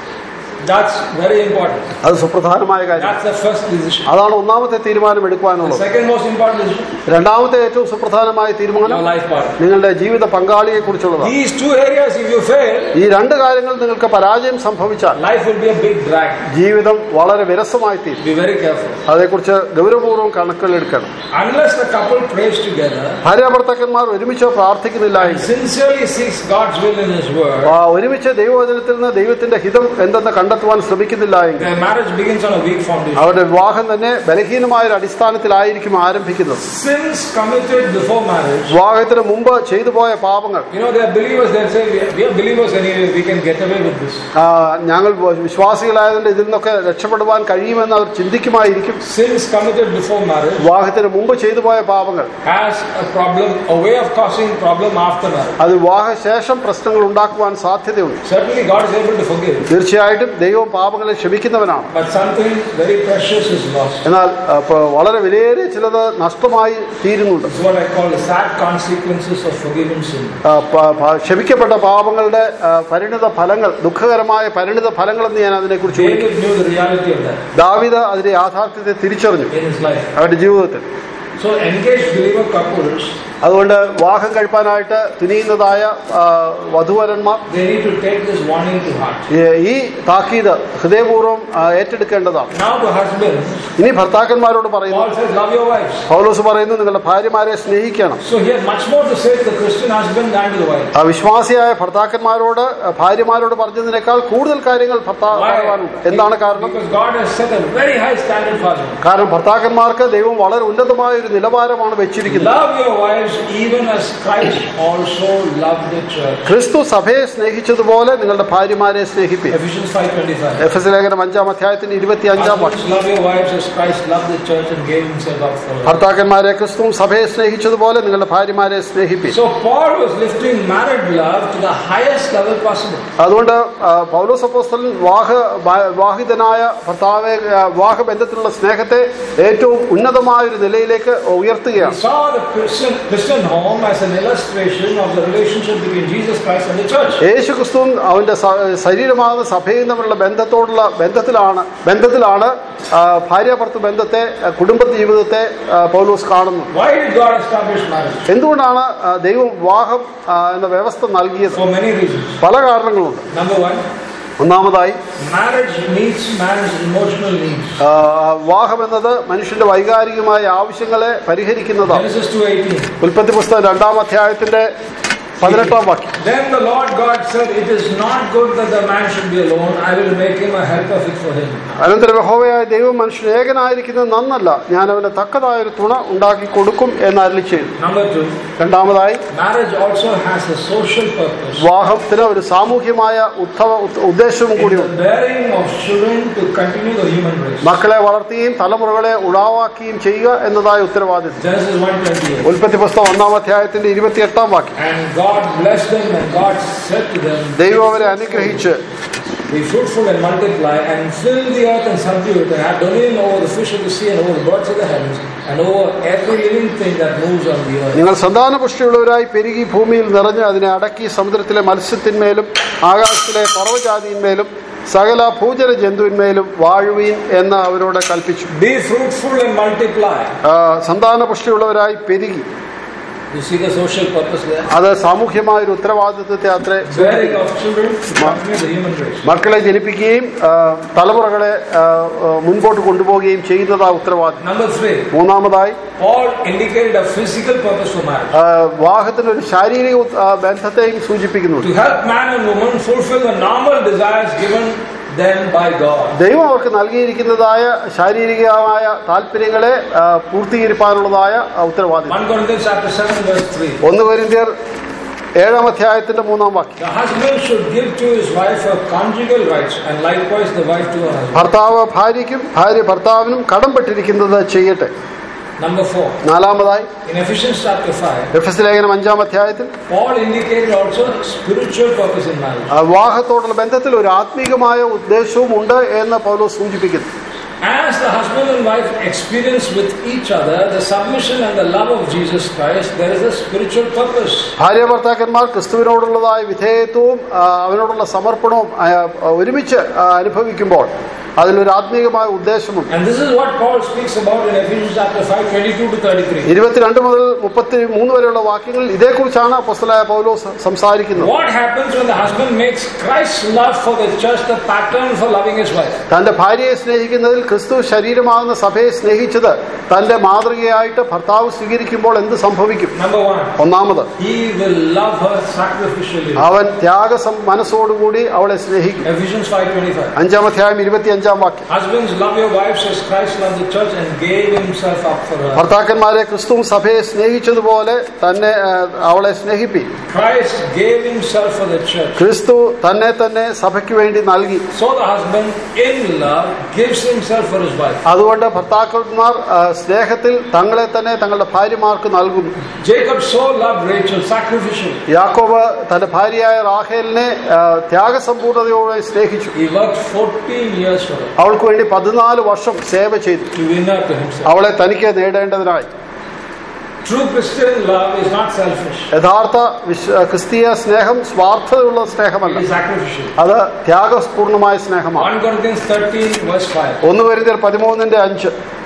That's very important. അത് സുപ്രധാനമായ കാര്യം That's the first decision. അതാണ് ഒന്നാമത്തെ തീരുമാനം The എടുക്കുവാനുള്ളത് second most important decision, രണ്ടാമത്തെ ഏറ്റവും സുപ്രധാനമായ തീരുമാനം your life partner. നിങ്ങളുടെ ജീവിത പങ്കാളിയെ കുറിച്ചുള്ളതാണ് These two areas, if you fail, ഈ രണ്ട് കാര്യങ്ങൾ നിങ്ങൾക്ക് പരാജയം സംഭവിച്ചാൽ life will be a big drag. ജീവിതം വളരെ വിരസമായി തീരും Be very careful. അതേക്കുറിച്ച് ഗൗരവപൂർവ്വം കണക്കിലെടുക്കണം Unless the couple prays together ഭാര്യാഭർത്താക്കന്മാർ ഒരുമിച്ച് പ്രാർത്ഥിക്കുന്നില്ല and എങ്കിൽ sincerely seeks God's will in His Word, ആ, ഒരുമിച്ച് ദൈവവചനത്തിൽ നിന്ന് ദൈവത്തിന്റെ ഹിതം എന്തെന്ന് കണ്ടെത്തുവാൻ ശ്രമിക്കുന്നില്ല എങ്കിൽ their marriage begins on a weak foundation. അവരുടെ വിവാഹം തന്നെ ബലഹീനമായ ഒരു അടിസ്ഥാനത്തിലായിരിക്കും ആരംഭിക്കുന്നത് Sins committed before marriage. വിവാഹത്തിന് മുമ്പ് ചെയ്തു പോയ പാപങ്ങൾ You know, they are believers. They'll say, "We are- we are believers anyway. We can get away with this." ആ, ഞങ്ങൾ വിശ്വാസികളായതുകൊണ്ട് ഇതിൽ നിന്നൊക്കെ രക്ഷപ്പെടുവാൻ കഴിയുമെന്ന് അവർ ചിന്തിക്കുമായിരിക്കും Sins committed before marriage വിവാഹത്തിന് മുമ്പ് ചെയ്തു പോയ പാപങ്ങൾ has a problem, a way of causing problem after marriage. അത് വിവാഹശേഷം പ്രശ്നങ്ങൾ ഉണ്ടാക്കുവാൻ സാധ്യതയുണ്ട് Certainly, God is able to forgive, തീർച്ചയായിട്ടും ദൈവം പാപങ്ങളെ ക്ഷമിക്കുന്നവനാണ് but something very precious is lost. എന്നാൽ ആ, ഇപ്പൊ വളരെ വിലയേറിയ ചിലത് നഷ്ടമായി തീരുന്നുണ്ട് It's what I call the sad consequences of forgiven sin. ആ, പ- പ- ക്ഷമിക്കപ്പെട്ട പാപങ്ങളുടെ ആ, പരിണിത ഫലങ്ങൾ ദുഃഖകരമായ പരിണിത ഫലങ്ങളെന്ന് ഞാൻ അതിനെക്കുറിച്ച് വിളിക്കും David knew the reality of that ദാവിദ അതിന്റെ യാഥാർത്ഥ്യത്തെ തിരിച്ചറിഞ്ഞു in his life. അവരുടെ ജീവിതത്തിൽ So engaged believer couples, അതുകൊണ്ട് വിവാഹം കഴിപ്പാനായിട്ട് തുനിയുന്നതായ ആ, വധുവരന്മാർ they need to take this warning to heart. ഈ- ഈ താക്കീത് ഹൃദയപൂർവ്വം ആ, ഏറ്റെടുക്കേണ്ടതാണ് Now to husbands, ഇനി ഭർത്താക്കന്മാരോട് പറയുന്നു Paul says, love your wives. പൗലോസ് പറയുന്നു നിങ്ങളുടെ ഭാര്യമാരെ സ്നേഹിക്കണം So he has much more to say to the Christian husband than to the wife. ആ വിശ്വാസിയായ ഭർത്താക്കന്മാരോട് ആ, ഭാര്യമാരോട് പറഞ്ഞതിനേക്കാൾ കൂടുതൽ കാര്യങ്ങൾ ഭർത്താവ് പറയാനുണ്ട് എന്താണ് കാരണം Because God has set a very high standard for them. കാരണം ഭർത്താക്കന്മാർക്ക് ദൈവം വളരെ ഉന്നതമായ ഒരു നിലവാരമാണ് വെച്ചിരിക്കുന്നത് Love your wives even as Christ also loved the church. ക്രിസ്തു സഭയെ സ്നേഹിച്ചതുപോലെ നിങ്ങളുടെ ഭാര്യമാരെ സ്നേഹിപ്പിക്കും Ephesians 5.25. എഫ് എസ് ലേഖനം അഞ്ചാം അധ്യായത്തിന്റെ ഇരുപത്തി അഞ്ചാം Husbands, വാക്യം love your wives as Christ loved the church and gave himself up for her. ഭർത്താക്കന്മാരെ ക്രിസ്തുവും സഭയെ സ്നേഹിച്ചതുപോലെ നിങ്ങളുടെ ഭാര്യമാരെ സ്നേഹിപ്പിക്കും So Paul was lifting married love to the highest level possible. അതുകൊണ്ട് ആ, പൗലോസ് അപ്പോസ്തലൻ വാഹ വാ- വിവാഹിതനായ ഭർത്താവെ ആ, വിവാഹ ബന്ധത്തിലുള്ള സ്നേഹത്തെ ഏറ്റവും ഉന്നതമായ ഒരു നിലയിലേക്ക് He ഉയർത്തുകയാണ് saw the Christian, Christian home as an illustration of the relationship between Jesus Christ and the church. യേശു ക്രിസ്തുവും അവന്റെ സ- ശരീരമാകുന്ന സഭയും തമ്മിലുള്ള ബന്ധത്തോടുള്ള ബന്ധത്തിലാണ് ബന്ധത്തിലാണ് ആ, ഭാര്യാഭർത്തൃ ബന്ധത്തെ ആ, കുടുംബ ജീവിതത്തെ ആ, പൗലോസ് കാണുന്നത് Why did God establish marriage? എന്തുകൊണ്ടാണ് ആ, ദൈവം വിവാഹം ആ, എന്ന വ്യവസ്ഥ നൽകിയത് For many reasons. പല കാരണങ്ങളുണ്ട് Number one, ഒന്നാമതായി marriage meets man's emotional needs. ആ, വിവാഹം എന്നത് മനുഷ്യന്റെ വൈകാരികമായ ആവശ്യങ്ങളെ പരിഹരിക്കുന്നതാണ് Genesis 2.18. ഉൽപ്പത്തി പുസ്തകം രണ്ടാം അധ്യായത്തിന്റെ പതിനെട്ടാം വാക്യം Then the Lord God said, It is not good that the man should be alone. I will make him a helper fit for him. അനന്തരം യഹോവയായ ദൈവം മനുഷ്യൻ ഏകനായിരിക്കുന്നത് നന്നല്ല ഞാൻ അവന് തക്കതായ ഒരു തുണ ഉണ്ടാക്കി കൊടുക്കും എന്ന് അരളി ചെയ്തു Number two, രണ്ടാമതായി marriage also has a social purpose. വിവാഹത്തിന് ഒരു സാമൂഹ്യമായ ഉത്തമ ഉത്ത- ഉദ്ദേശവും It's കൂടിയുണ്ട് the bearing of children to continue the human race. മക്കളെ വളർത്തുകയും തലമുറകളെ ഉളാവാക്കുകയും ചെയ്യുക എന്നതായ ഉത്തരവാദിത്വം Genesis 1.28. ഉൽപ്പത്തി പുസ്തകം ഒന്നാം അധ്യായത്തിന്റെ ഇരുപത്തിയെട്ടാം വാക്യം And God blessed them and God said to them, ദൈവം അവരെ അനുഗ്രഹിച്ച് Be fruitful and multiply and fill the earth and subdue it and have dominion over the fish of the sea and over the birds of the heavens and over every living thing that moves on the earth. നിങ്ങൾ സന്താന പുഷ്ടിയുള്ളവരായി പെരുകി ഭൂമിയിൽ നിറഞ്ഞ് അതിനെ അടക്കി സമുദ്രത്തിലെ മത്സ്യത്തിന്മേലും ആകാശത്തിലെ പർവ്വജാതിന്മേലും സകല ഭൂചര ജന്തുവിന്മേലും വാഴുവീൻ എന്ന് അവരോട് കൽപ്പിച്ചു Be fruitful and multiply. ആ, സന്താന പുഷ്ടിയുള്ളവരായി പെരുകി You see the social purpose there? അത് സാമൂഹ്യമായ ഒരു ഉത്തരവാദിത്വത്തെ അത്രേ Bearing of children to continue the human race. മക്കളെ ജനിപ്പിക്കുകയും ആ, തലമുറകളെ ആ, ആ, മുൻപോട്ട് കൊണ്ടുപോവുകയും ചെയ്യുന്നത് ആ ഉത്തരവാദിത്വം Number three, മൂന്നാമതായി Paul indicated a physical purpose for marriage. ആ, വിവാഹത്തിന് ഒരു ശാരീരിക ഉത്- ആ, ബന്ധത്തെയും സൂചിപ്പിക്കുന്നുണ്ട് To help man and woman fulfill the normal desires given them by God. ദൈവം അവർക്ക് നൽകിയിരിക്കുന്നതായ ശാരീരികമായ താല്പര്യങ്ങളെ ആ, പൂർത്തീകരിക്കാനുള്ളതായ ആ, ഉത്തരവാദിത്വം 1 Corinthians chapter 7 verse 3. ഒന്ന് കൊരിന്ത്യർ ഏഴാം അധ്യായത്തിന്റെ മൂന്നാം വാക്യം The husband should give to his wife her conjugal rights and likewise the wife to her husband. ഭർത്താവ് ഭാര്യയ്ക്കും ഭാര്യ ഭർത്താവിനും കടംപെട്ടിരിക്കുന്നത് ചെയ്യട്ടെ Number 4. നാലാമതായി In Ephesians chapter 5, F S ലേഖനം അഞ്ചാം അധ്യായത്തിൽ Paul indicated also spiritual purpose in marriage. ആ, വിവാഹത്തോടുള്ള ബന്ധത്തിൽ ഒരു ആത്മീകമായ ഉദ്ദേശവും ഉണ്ട് എന്ന് പൗലോസ് സൂചിപ്പിക്കുന്നു As the husband and wife experience with each other the submission and the love of Jesus Christ, there is a spiritual purpose. ഭാര്യ ഭർത്താക്കന്മാർ ക്രിസ്തുവിനോടുള്ളതായ വിധേയത്വവും ആ, അവനോടുള്ള സമർപ്പണവും ആ, ഒരുമിച്ച് ആ, അനുഭവിക്കുമ്പോൾ അതിലൊരു ആത്മീകമായ ഉദ്ദേശമുണ്ട് And this is what Paul speaks about in Ephesians chapter 5, 22 to 33. ഇരുപത്തിരണ്ട് മുതൽ മുപ്പത്തി മൂന്ന് വരെയുള്ള വാക്യങ്ങളിൽ ഇതേക്കുറിച്ചാണ് അപ്പോസ്തലനായ പൗലോസ് സംസാരിക്കുന്നത് What happens when the husband makes Christ's love for the church the pattern for loving his wife? തന്റെ ഭാര്യയെ സ്നേഹിക്കുന്നതിൽ ക്രിസ്തു ശരീരമാകുന്ന സഭയെ സ്നേഹിച്ചത് തന്റെ മാതൃകയായിട്ട് ഭർത്താവ് സ്വീകരിക്കുമ്പോൾ എന്ത് സംഭവിക്കും Number one, ഒന്നാമത് he will love her sacrificially. അവൻ ത്യാഗസം മനസ്സോടുകൂടി അവളെ സ്നേഹിക്കും Ephesians 5.25. അഞ്ചാം അധ്യായം ഇരുപത്തിയഞ്ചാം വാക്യം Husbands, love your wives as Christ loved the church and gave himself up for her. ഭർത്താക്കന്മാരെ ക്രിസ്തുവും സഭയെ സ്നേഹിച്ചതുപോലെ തന്നെ ആ, അവളെ സ്നേഹിപ്പി Christ gave himself for the church. ക്രിസ്തു തന്നെ തന്നെ സഭയ്ക്ക് വേണ്ടി നൽകി So the husband, in love, gives himself for his wife. അതുകൊണ്ട് ഭർത്താക്കന്മാർ ആ, സ്നേഹത്തിൽ തങ്ങളെ തന്നെ തങ്ങളുടെ ഭാര്യമാർക്ക് നൽകുന്നു Jacob so loved Rachel sacrificially. യാക്കോബ് തന്റെ ഭാര്യയായ റാഹേലിനെ ആ, ത്യാഗസമ്പൂർണതയോടെ സ്നേഹിച്ചു He worked 14 years for her അവൾക്ക് വേണ്ടി പതിനാല് വർഷം സേവ ചെയ്തു to win her to himself. അവളെ തനിക്ക് നേടേണ്ടതിനായി True Christian love is not selfish. യഥാർത്ഥ വിശ്വ ക്രിസ്തീയ സ്നേഹം സ്വാർത്ഥതയുള്ള സ്നേഹമല്ല It is sacrificial. അത് ത്യാഗപൂർണമായ സ്നേഹമാണ് 1 Corinthians 13 verse 5. ഒന്ന് വരുന്നതിൽ പതിമൂന്നിന്റെ അഞ്ച്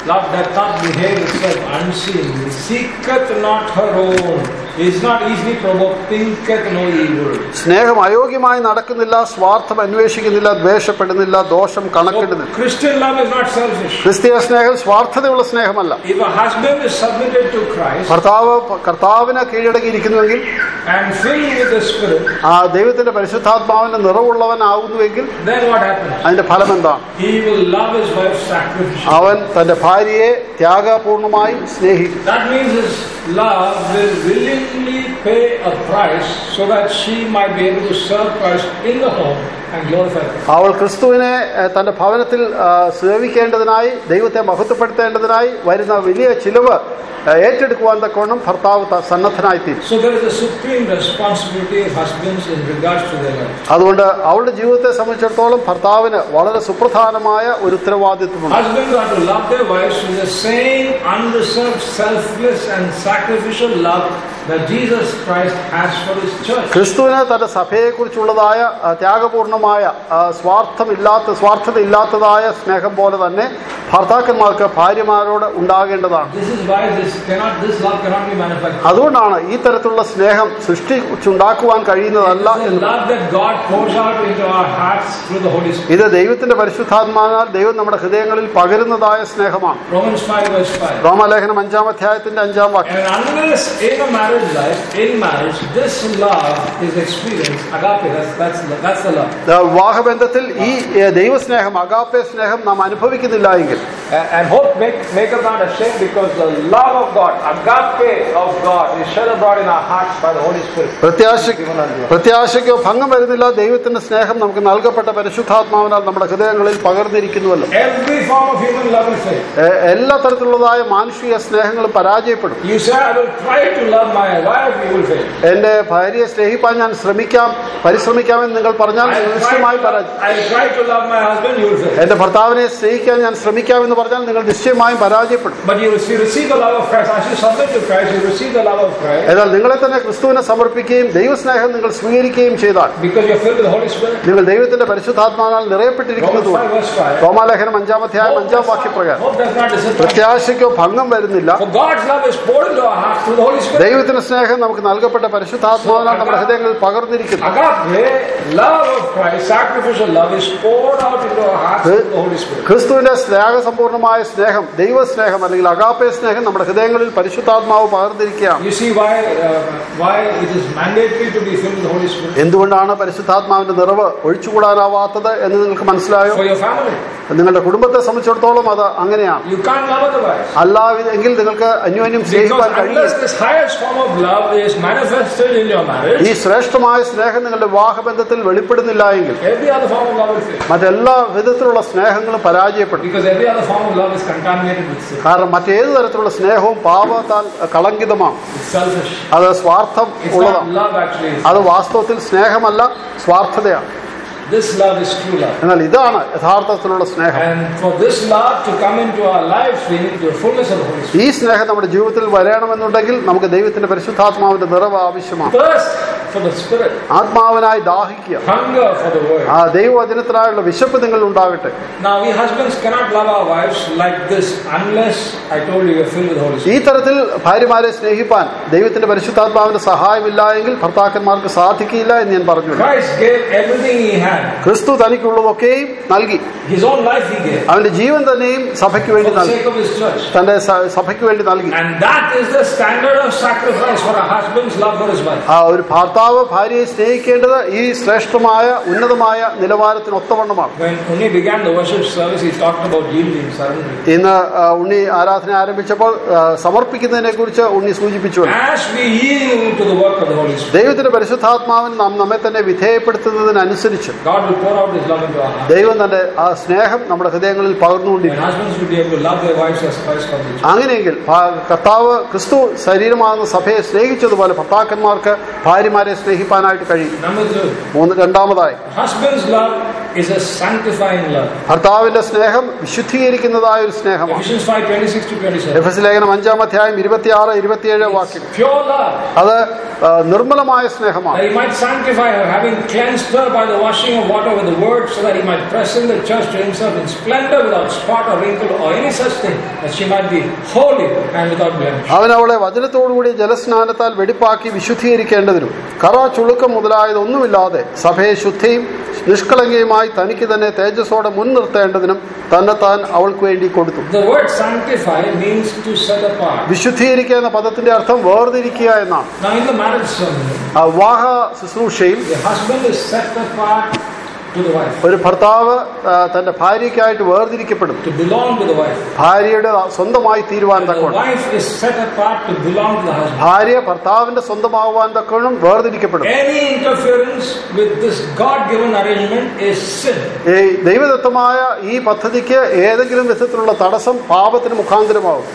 love doth not behave itself unseen, seeketh not her own, is not easily provoked, thinketh no evil. സ്നേഹം അയോഗ്യമായി നടക്കുന്നില്ല സ്വാർത്ഥം അന്വേഷിക്കുന്നില്ല ദ്വേഷപ്പെടുന്നില്ല ദോഷം So, കണക്കിടുന്നില്ല Christian love is not selfish. ക്രിസ്തീയ സ്നേഹം സ്വാർത്ഥതയുള്ള സ്നേഹമല്ല If a husband is submitted to Christ ഭർത്താവ് കർത്താവിന് കീഴടങ്ങിയിരിക്കുന്നുവെങ്കിൽ and filled with the Spirit, ആ ദൈവത്തിന്റെ പരിശുദ്ധാത്മാവിന്റെ നിറവുള്ളവനാകുന്നുവെങ്കിൽ then what happens? അതിന്റെ ഫലം എന്താണ് He will love his wife sacrificially. അവൻ തന്റെ ഭാര്യയെ ത്യാഗപൂർണമായി സ്നേഹിക്കും That means his love will willingly pay a price so that she might be able to serve Christ in the home and glorify Christ. അവൾ ക്രിസ്തുവിനെ ഏഹ്, തന്റെ ഭവനത്തിൽ ആ, സേവിക്കേണ്ടതിനായി ദൈവത്തെ മഹത്വപ്പെടുത്തേണ്ടതിനായി വരുന്ന വലിയ ചിലവ് ഏഹ്, ഏറ്റെടുക്കുവാൻ തക്കവണ്ണം ഭർത്താവ് ത- സന്നദ്ധനായിത്തീരും So there is a supreme responsibility of husbands in regards to their life. അതുകൊണ്ട് അവളുടെ ജീവിതത്തെ സംബന്ധിച്ചിടത്തോളം ഭർത്താവിന് വളരെ സുപ്രധാനമായ ഒരു ഉത്തരവാദിത്വമുണ്ട് Husbands are to love their wives with the same unreserved, selfless, and sacrificial love that Jesus Christ has for his church. ക്രിസ്തുവിന് തന്റെ സഭയെക്കുറിച്ചുള്ളതായ ആ, ത്യാഗപൂർണമായ ആ, സ്വാർത്ഥമില്ലാത്ത സ്വാർത്ഥതയില്ലാത്തതായ സ്നേഹം പോലെ തന്നെ ഭർത്താക്കന്മാർക്ക് ഭാര്യമാരോട് ഉണ്ടാകേണ്ടതാണ് This is why this cannot, this love cannot be manufactured. അതുകൊണ്ടാണ് ഈ തരത്തിലുള്ള സ്നേഹം സൃഷ്ടിച്ചുണ്ടാക്കുവാൻ കഴിയുന്നതല്ല It's the എന്ന് love that God pours out into our hearts through the Holy Spirit. ഇത് ദൈവത്തിന്റെ പരിശുദ്ധാത്മാനാൽ ദൈവം നമ്മുടെ ഹൃദയങ്ങളിൽ പകരുന്നതായ സ്നേഹമാണ് Romans 5 verse 5. റോമാലേഖനം അഞ്ചാം അധ്യായത്തിന്റെ അഞ്ചാം വാക്യം And unless in a marriage life, in marriage, this love is experienced, agape, that's, that's, that's the love. ആ, വിവാഹബന്ധത്തിൽ ഈ ഏ, ദൈവസ്നേഹം അഗാപ്പെ സ്നേഹം നാം അനുഭവിക്കുന്നില്ല എങ്കിൽ And, and hope make, make us not ashamed because the love of God, agape of God, is shed abroad in our hearts by the Holy Spirit. പ്രത്യാശ പ്രത്യാശയ്ക്കോ ഭംഗം വരുന്നില്ല ദൈവത്തിന്റെ സ്നേഹം നമുക്ക് നൽകപ്പെട്ട പരിശുദ്ധാത്മാവിനാൽ നമ്മുടെ ഹൃദയങ്ങളിൽ പകർന്നിരിക്കുന്നുവല്ലോ Every form of human love will fail. ഏ, എല്ലാ തരത്തിലുള്ളതായ മാനുഷിക സ്നേഹങ്ങളും പരാജയപ്പെടും You say, I will try to love my wife, you will fail. എന്റെ ഭാര്യയെ സ്നേഹിപ്പാൻ ഞാൻ ശ്രമിക്കാം പരിശ്രമിക്കാമെന്ന് നിങ്ങൾ പറഞ്ഞാൽ I നിങ്ങൾ will നിശ്ചയമായി try, പരാജയം I will try to love my husband, you will fail. എന്റെ ഭർത്താവിനെ സ്നേഹിക്കാൻ ഞാൻ ശ്രമിക്കാമെന്ന് പറഞ്ഞാൽ നിങ്ങൾ നിശ്ചയമായും പരാജയപ്പെടും But you will see, receive the love of Christ. As you submit to Christ, you receive the love of Christ എന്നാൽ നിങ്ങളെ തന്നെ ക്രിസ്തുവിനെ സമർപ്പിക്കുകയും ദൈവസ്നേഹം നിങ്ങൾ സ്വീകരിക്കുകയും ചെയ്താൽ because you're filled with the Holy Spirit. നിങ്ങൾ ദൈവത്തിന്റെ പരിശുദ്ധാത്മാവിനാൽ Romans നിറയപ്പെട്ടിരിക്കുന്നത് 5 verse 5. റോമാലേഖനം അഞ്ചാം അധ്യായം അഞ്ചാം വാക്യപ്രകാരം Hope does not disappoint. പ്രത്യാശയ്ക്കോ ഭംഗം വരുന്നില്ല For God's love is poured into our hearts through the Holy Spirit. ദൈവത്തിന്റെ സ്നേഹം നമുക്ക് നൽകപ്പെട്ട പരിശുദ്ധാത്മാവിനാൽ നമ്മുടെ ഹൃദയങ്ങളിൽ പകർന്നിരിക്കുന്നു Agape, love of Christ, sacrificial love is poured out into our hearts through the Holy Spirit. ക്രിസ്തുവിന്റെ സ്നേഹസമ്പൂർണമായ സ്നേഹം ദൈവസ്നേഹം അല്ലെങ്കിൽ അഗാപ്പെ സ്നേഹം നമ്മുടെ ഹൃദയങ്ങളിൽ പരിശുദ്ധാത്മാവ് പകർന്നിരിക്കുകയാണ് You see why uh, why it is mandatory to be filled with the Holy Spirit എന്തുകൊണ്ടാണ് പരിശുദ്ധാത്മാവിന്റെ നിറവ് ഒഴിച്ചുകൂടാനാവാത്തത് എന്ന് നിങ്ങൾക്ക് മനസ്സിലായോ for your family. നിങ്ങളുടെ കുടുംബത്തെ സംബന്ധിച്ചിടത്തോളം അത് അങ്ങനെയാണ് You can't love otherwise. അല്ല എങ്കിൽ നിങ്ങൾക്ക് അന്യോന്യം Because സ്നേഹിക്കാൻ കഴിയില്ല unless this highest form of love is manifested in your marriage, ഈ ശ്രേഷ്ഠമായ സ്നേഹം നിങ്ങളുടെ വിവാഹബന്ധത്തിൽ വെളിപ്പെടുന്നില്ല എങ്കിൽ every other form of love will fail. മറ്റെല്ലാ വിധത്തിലുള്ള സ്നേഹങ്ങളും പരാജയപ്പെടും Because every other form of love is contaminated with sin. കാരണം മറ്റേത് തരത്തിലുള്ള സ്നേഹവും പാപത്താൽ കളങ്കിതമാണ് It's selfish. അത് സ്വാർത്ഥം It's ഉള്ളതാണ് not love actually. അത് വാസ്തവത്തിൽ സ്നേഹമല്ല സ്വാർത്ഥതയാണ് This love is true love. എന്നാൽ ഇതാണ് യഥാർത്ഥത്തിലുള്ള സ്നേഹം And for this love to come into our lives, we need the fullness of the Holy Spirit. ഈ സ്നേഹം നമ്മുടെ ജീവിതത്തിൽ വരണമെന്നുണ്ടെങ്കിൽ നമുക്ക് ദൈവത്തിന്റെ പരിശുദ്ധാത്മാവിന്റെ നിറവ് ആവശ്യമാണ് Thirst for the Spirit, ആത്മാവിനായി ദാഹിക്കുക hunger for the Word. ആ ദൈവവചനത്തിനായുള്ള വിശപ്പ് നിങ്ങൾ ഉണ്ടാകട്ടെ Now, we husbands cannot love our wives like this unless I told you we're filled with the Holy Spirit. ഈ തരത്തിൽ ഭാര്യമാരെ സ്നേഹിപ്പാൻ ദൈവത്തിന്റെ പരിശുദ്ധാത്മാവിന്റെ സഹായമില്ല എങ്കിൽ ഭർത്താക്കന്മാർക്ക് സാധിക്കില്ല എന്ന് ഞാൻ പറഞ്ഞു Christ gave everything He had. ക്രിസ്തു തനിക്കുള്ളതൊക്കെയും നൽകി His own life He gave അവന്റെ ജീവൻ തന്നെയും സഭയ്ക്ക് for വേണ്ടി the നൽകി sake of His church. തന്റെ സ- സഭയ്ക്ക് വേണ്ടി നൽകി And that is the standard of sacrifice for a husband's love for his wife. ആ ഒരു ഭർത്താവ് ഭാര്യയെ സ്നേഹിക്കേണ്ടത് ഈ ശ്രേഷ്ഠമായ ഉന്നതമായ നിലവാരത്തിന് ഒത്തവണ്ണമാണ് When Uni began the worship service, he talked about yielding, surrendering. ഇന്ന് ആ, ഉണ്ണി ആരാധന ആരംഭിച്ചപ്പോൾ ആ, സമർപ്പിക്കുന്നതിനെ കുറിച്ച് ഉണ്ണി സൂചിപ്പിച്ചു As we yield to the work of the Holy Spirit, ദൈവത്തിന്റെ പരിശുദ്ധാത്മാവിന് നാം നമ്മെ തന്നെ വിധേയപ്പെടുത്തുന്നതിനനുസരിച്ച് God will pour out His love into our hearts. ദൈവം തന്റെ ആ സ്നേഹം നമ്മുടെ ഹൃദയങ്ങളിൽ And പകർന്നുകൊണ്ടിരിക്കും husbands will be able to love their wives as Christ loved the church. അങ്ങനെയെങ്കിൽ ഭ- കർത്താവ് ക്രിസ്തു ശരീരമാകുന്ന സഭയെ സ്നേഹിച്ചതുപോലെ ഭർത്താക്കന്മാർക്ക് ഭാര്യമാരെ സ്നേഹിപ്പാനായിട്ട് കഴിയും Number two, മൂന്ന് രണ്ടാമതായി husbands love is a sanctifying love. ഭർത്താവിന്റെ സ്നേഹം വിശുദ്ധീകരിക്കുന്നതായ ഒരു സ്നേഹമാണ് Ephesians 5 26 to 27. എഫ് എസ് ലേഖനം അഞ്ചാം അധ്യായം ഇരുപത്തിയാറ് ഇരുപത്തിയേഴ് വാക്യം Pure love. അത് ആ, നിർമ്മലമായ സ്നേഹമാണ് That he might sanctify her, having cleansed her by the washing of water with the word, so that he might present the church to himself in splendor without spot or wrinkle or any such thing, that she might be holy and without blemish. അവൻ അവളെ വചനത്തോടുകൂടി ജലസ്നാനത്താൽ വെടിപ്പാക്കി വിശുദ്ധീകരിക്കേണ്ടതിനും കറ ചുളുക്കം മുതലായതൊന്നുമില്ലാതെ സഭയെ ശുദ്ധിയും നിഷ്കളങ്കയുമായി തനിക്ക് തന്നെ തേജസ്സോടെ മുൻനിർത്തേണ്ടതിനും തന്നെത്താൻ അവൾക്ക് വേണ്ടി കൊടുത്തു The word sanctify means to set apart. വിശുദ്ധീകരിക്കുക എന്ന പദത്തിന്റെ അർത്ഥം വേർതിരിക്കുക എന്നാണ് Now, in the marriage ceremony, ആ വിവാഹ ശുശ്രൂഷയിൽ the husband is set apart to the wife, ഒരു ഭർത്താവ് ആ, തന്റെ ഭാര്യയ്ക്കായിട്ട് വേർതിരിക്കപ്പെടും to belong to the wife. ഭാര്യയുടെ സ്വന്തമായി തീരുവാൻ And the തക്കോണം wife is set apart to belong to the husband. ഭാര്യ ഭർത്താവിന്റെ സ്വന്തമാകുവാൻ തക്കോണം വേർതിരിക്കപ്പെടും Any interference with this God given arrangement is sin. ഈ ദൈവദത്തമായ ഈ പദ്ധതിക്ക് ഏതെങ്കിലും വിധത്തിലുള്ള തടസ്സം പാപത്തിന് മുഖാന്തരമാകും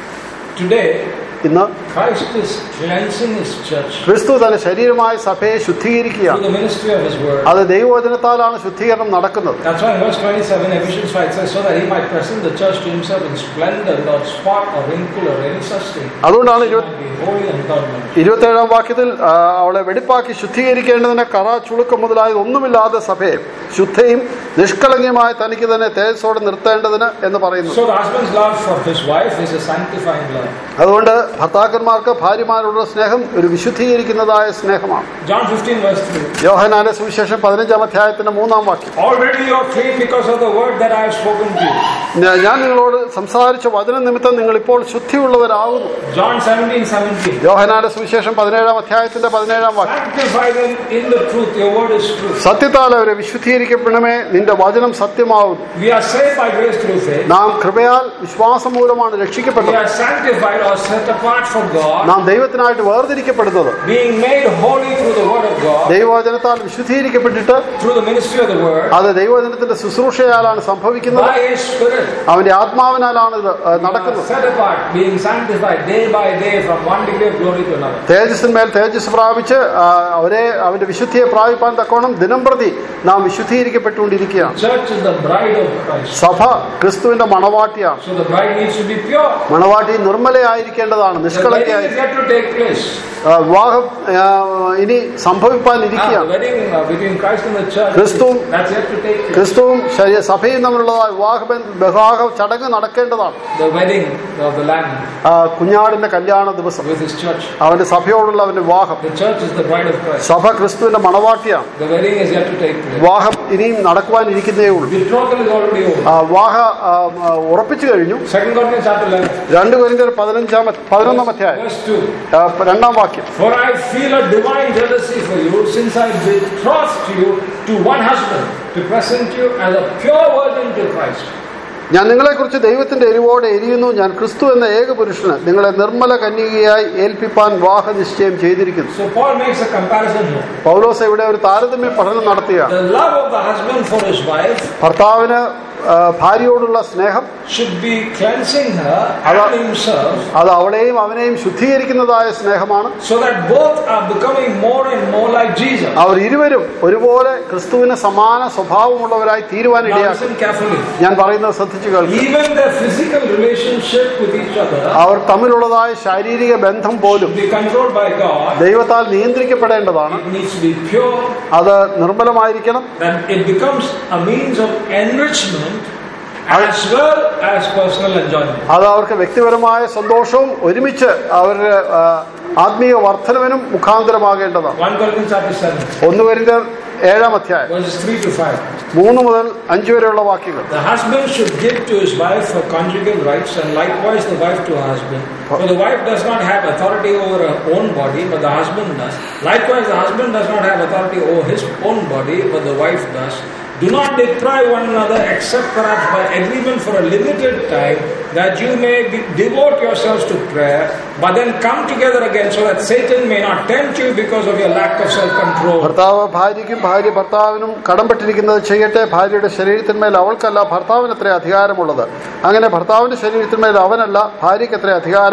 Today, ഇന്ന് Christ is cleansing his church ക്രിസ്തു തന്റെ ശരീരമായ സഭയെ through ശുദ്ധീകരിക്കുകയാണ് the ministry of his word. അത് ദൈവവചനത്താലാണ് ശുദ്ധീകരണം നടക്കുന്നത് That's why in verse 27, Ephesians 5 says, so that he might present the church to himself in splendor, without spot or wrinkle or any such thing. അതുകൊണ്ടാണ് She ഇരുപത്തി might be holy and without blemish. ഇരുപത്തേഴാം വാക്യത്തിൽ ആ, അവളെ വെടിപ്പാക്കി ശുദ്ധീകരിക്കേണ്ടതിന് കറ ചുളുക്കം മുതലായത് ഒന്നുമില്ലാതെ സഭയെ ശുദ്ധയും നിഷ്കളങ്കയുമായി തനിക്ക് തന്നെ തേജസ്സോടെ നിർത്തേണ്ടതിന് എന്ന് പറയുന്നു So the husband's love for his wife is a sanctifying love. അതുകൊണ്ട് ഭർത്താക്കന്മാർക്ക് ഭാര്യമാരോടുള്ള സ്നേഹം ഒരു വിശുദ്ധീകരിക്കുന്നതായ സ്നേഹമാണ് John 15, verse 3. യോഹനാന്റെ സുവിശേഷം പതിനഞ്ചാം അധ്യായത്തിന്റെ മൂന്നാം വാക്യം Already you are clean because of the word that I have spoken to you. ഞാ- ഞാൻ നിങ്ങളോട് സംസാരിച്ച വചന നിമിത്തം നിങ്ങൾ ഇപ്പോൾ ശുദ്ധിയുള്ളവരാകുന്നു John 17, 17. യോഹനാന്റെ സുവിശേഷം പതിനേഴാം അധ്യായത്തിന്റെ പതിനേഴാം വാക്യം Sanctify them in the truth. Your word is truth. സത്യത്താൽ അവരെ വിശുദ്ധീകരിക്കപ്പെടണമേ നിന്റെ വചനം സത്യമാകുന്നു We are saved by grace through faith. നാം കൃപയാൽ വിശ്വാസം മൂലമാണ് We രക്ഷിക്കപ്പെട്ടത് are sanctified or set apart for God, നാം ദൈവത്തിനായിട്ട് വേർതിരിക്കപ്പെടുന്നത് being made holy through the word of God, ദൈവവചനത്താൽ വിശുദ്ധീകരിക്കപ്പെട്ടിട്ട് through the ministry of the word, അത് ദൈവവചനത്തിന്റെ ശുശ്രൂഷയാലാണ് സംഭവിക്കുന്നത് by His Spirit. അവന്റെ ആത്മാവിനാലാണ് ഇത് ഏഹ്, We are നടക്കുന്നത് set apart, being sanctified day by day from one degree of glory to another. തേജസ്സിന്മേൽ തേജസ് പ്രാപിച്ച് ആ, അവരെ അവന്റെ വിശുദ്ധിയെ പ്രാപിപ്പാൻ തക്കോണം ദിനം പ്രതി നാം വിശുദ്ധീകരിക്കപ്പെട്ടുകൊണ്ടിരിക്കുകയാണ് Church is the bride of Christ. സഭ ക്രിസ്തുവിന്റെ മണവാട്ടിയാണ് So the bride needs to be pure. മണവാട്ടി നിർമ്മലയായിരിക്കേണ്ടതാണ് The wedding നിഷ്കളങ്കയായി is yet to take place. ആ, വിവാഹം ആ, ഇനി സംഭവിപ്പാൻ Ah, the ഇരിക്കുകയാണ് wedding uh, between Christ and the church, Christum. that's yet to take place. ക്രിസ്തുവും ശരീ- സഭയും തമ്മിലുള്ളതായ വിവാഹ ബന്ധ- വിവാഹ ചടങ്ങ് നടക്കേണ്ടതാണ് The wedding of the Lamb ആ, കുഞ്ഞാടിന്റെ കല്യാണ ദിവസം with His church. അവന്റെ സഭയോടുള്ള അവന്റെ വിവാഹം The church is the bride of Christ. സഭ ക്രിസ്തുവിന്റെ മണവാട്ടിയാണ് The wedding is yet to take place. വിവാഹം ഇനിയും നടക്കുവാനിരിക്കുന്നേ ഉള്ളൂ Betrothal is already over. ആ, വിവാഹ ആ, ആ, ഉറപ്പിച്ചു കഴിഞ്ഞു Second Corinthians chapter 11, രണ്ട് കൊരിന്ത്യർ പതിനഞ്ചാം പതിനൊന്നാം അധ്യായം verse 2. ആ, രണ്ടാം വാക്യം For I feel a divine jealousy for you, since I betrothed you to one husband, to present you as a pure virgin to Christ. ഞാൻ നിങ്ങളെക്കുറിച്ച് ദൈവത്തിന്റെ എരിവോടെ എരിയുന്നു ഞാൻ ക്രിസ്തു എന്ന ഏക പുരുഷന് നിങ്ങളെ നിർമ്മല കന്യകയായി ഏൽപ്പിപ്പാൻ വിവാഹ നിശ്ചയം ചെയ്തിരിക്കുന്നു So Paul makes a comparison here. പൗലോസ് ഇവിടെ ഒരു താരതമ്യ പഠനം നടത്തുകയാണ് The love of the husband for his wife ഭർത്താവിന് ആ, ഭാര്യയോടുള്ള സ്നേഹം should be cleansing her Allah- and himself അത് അവളെയും അവനെയും ശുദ്ധീകരിക്കുന്നതായ സ്നേഹമാണ് so that both are becoming more and more like Jesus. അവർ ഇരുവരും ഒരുപോലെ ക്രിസ്തുവിന് സമാന സ്വഭാവമുള്ളവരായി Now തീരുവാനിടയാക്കും listen carefully. ഞാൻ പറയുന്നത് ശ്രദ്ധിച്ചു കേൾക്കും Even their physical relationship with each other അവർ തമ്മിലുള്ളതായ ശാരീരിക ബന്ധം പോലും should be controlled by God. ദൈവത്താൽ നിയന്ത്രിക്കപ്പെടേണ്ടതാണ് It needs to be pure, അത് നിർമ്മലമായിരിക്കണം that it becomes a means of enrichment as well as personal enjoyment. അത് അവർക്ക് വ്യക്തിപരമായ സന്തോഷവും ഒരുമിച്ച് അവരുടെ ആ, ആത്മീയ വർധനവിനും മുഖാന്തരമാകേണ്ടതാണ് 1 Corinthians chapter 7, ഒന്ന് വരുന്ന ഏഴാം അധ്യായം verses 3 to 5. മൂന്ന് മുതൽ അഞ്ച് വരെയുള്ള വാക്യങ്ങൾ The husband should give to his wife her conjugal rights, and likewise the wife to her husband. For the wife does not have authority over her own body, but the husband does. Likewise, the husband does not have authority over his own body, but the wife does. Do not deprive one another, except perhaps by agreement for a limited time, that you may be, devote yourselves to prayer, but then come together again, so that Satan may not tempt you because of your lack of self-control. ഭർത്താവ് ഭാര്യയ്ക്കും ഭാര്യ ഭർത്താവിനും കടംപെട്ടിരിക്കുന്നത് ചെയ്യട്ടെ ഭാര്യയുടെ ശരീരത്തിന്മേൽ അവൾക്കല്ല ഭർത്താവിന് എത്ര അധികാരമുള്ളത് അങ്ങനെ ഭർത്താവിന്റെ ശരീരത്തിന്മേൽ അവനല്ല ഭാര്യയ്ക്ക് എത്ര അധികാരം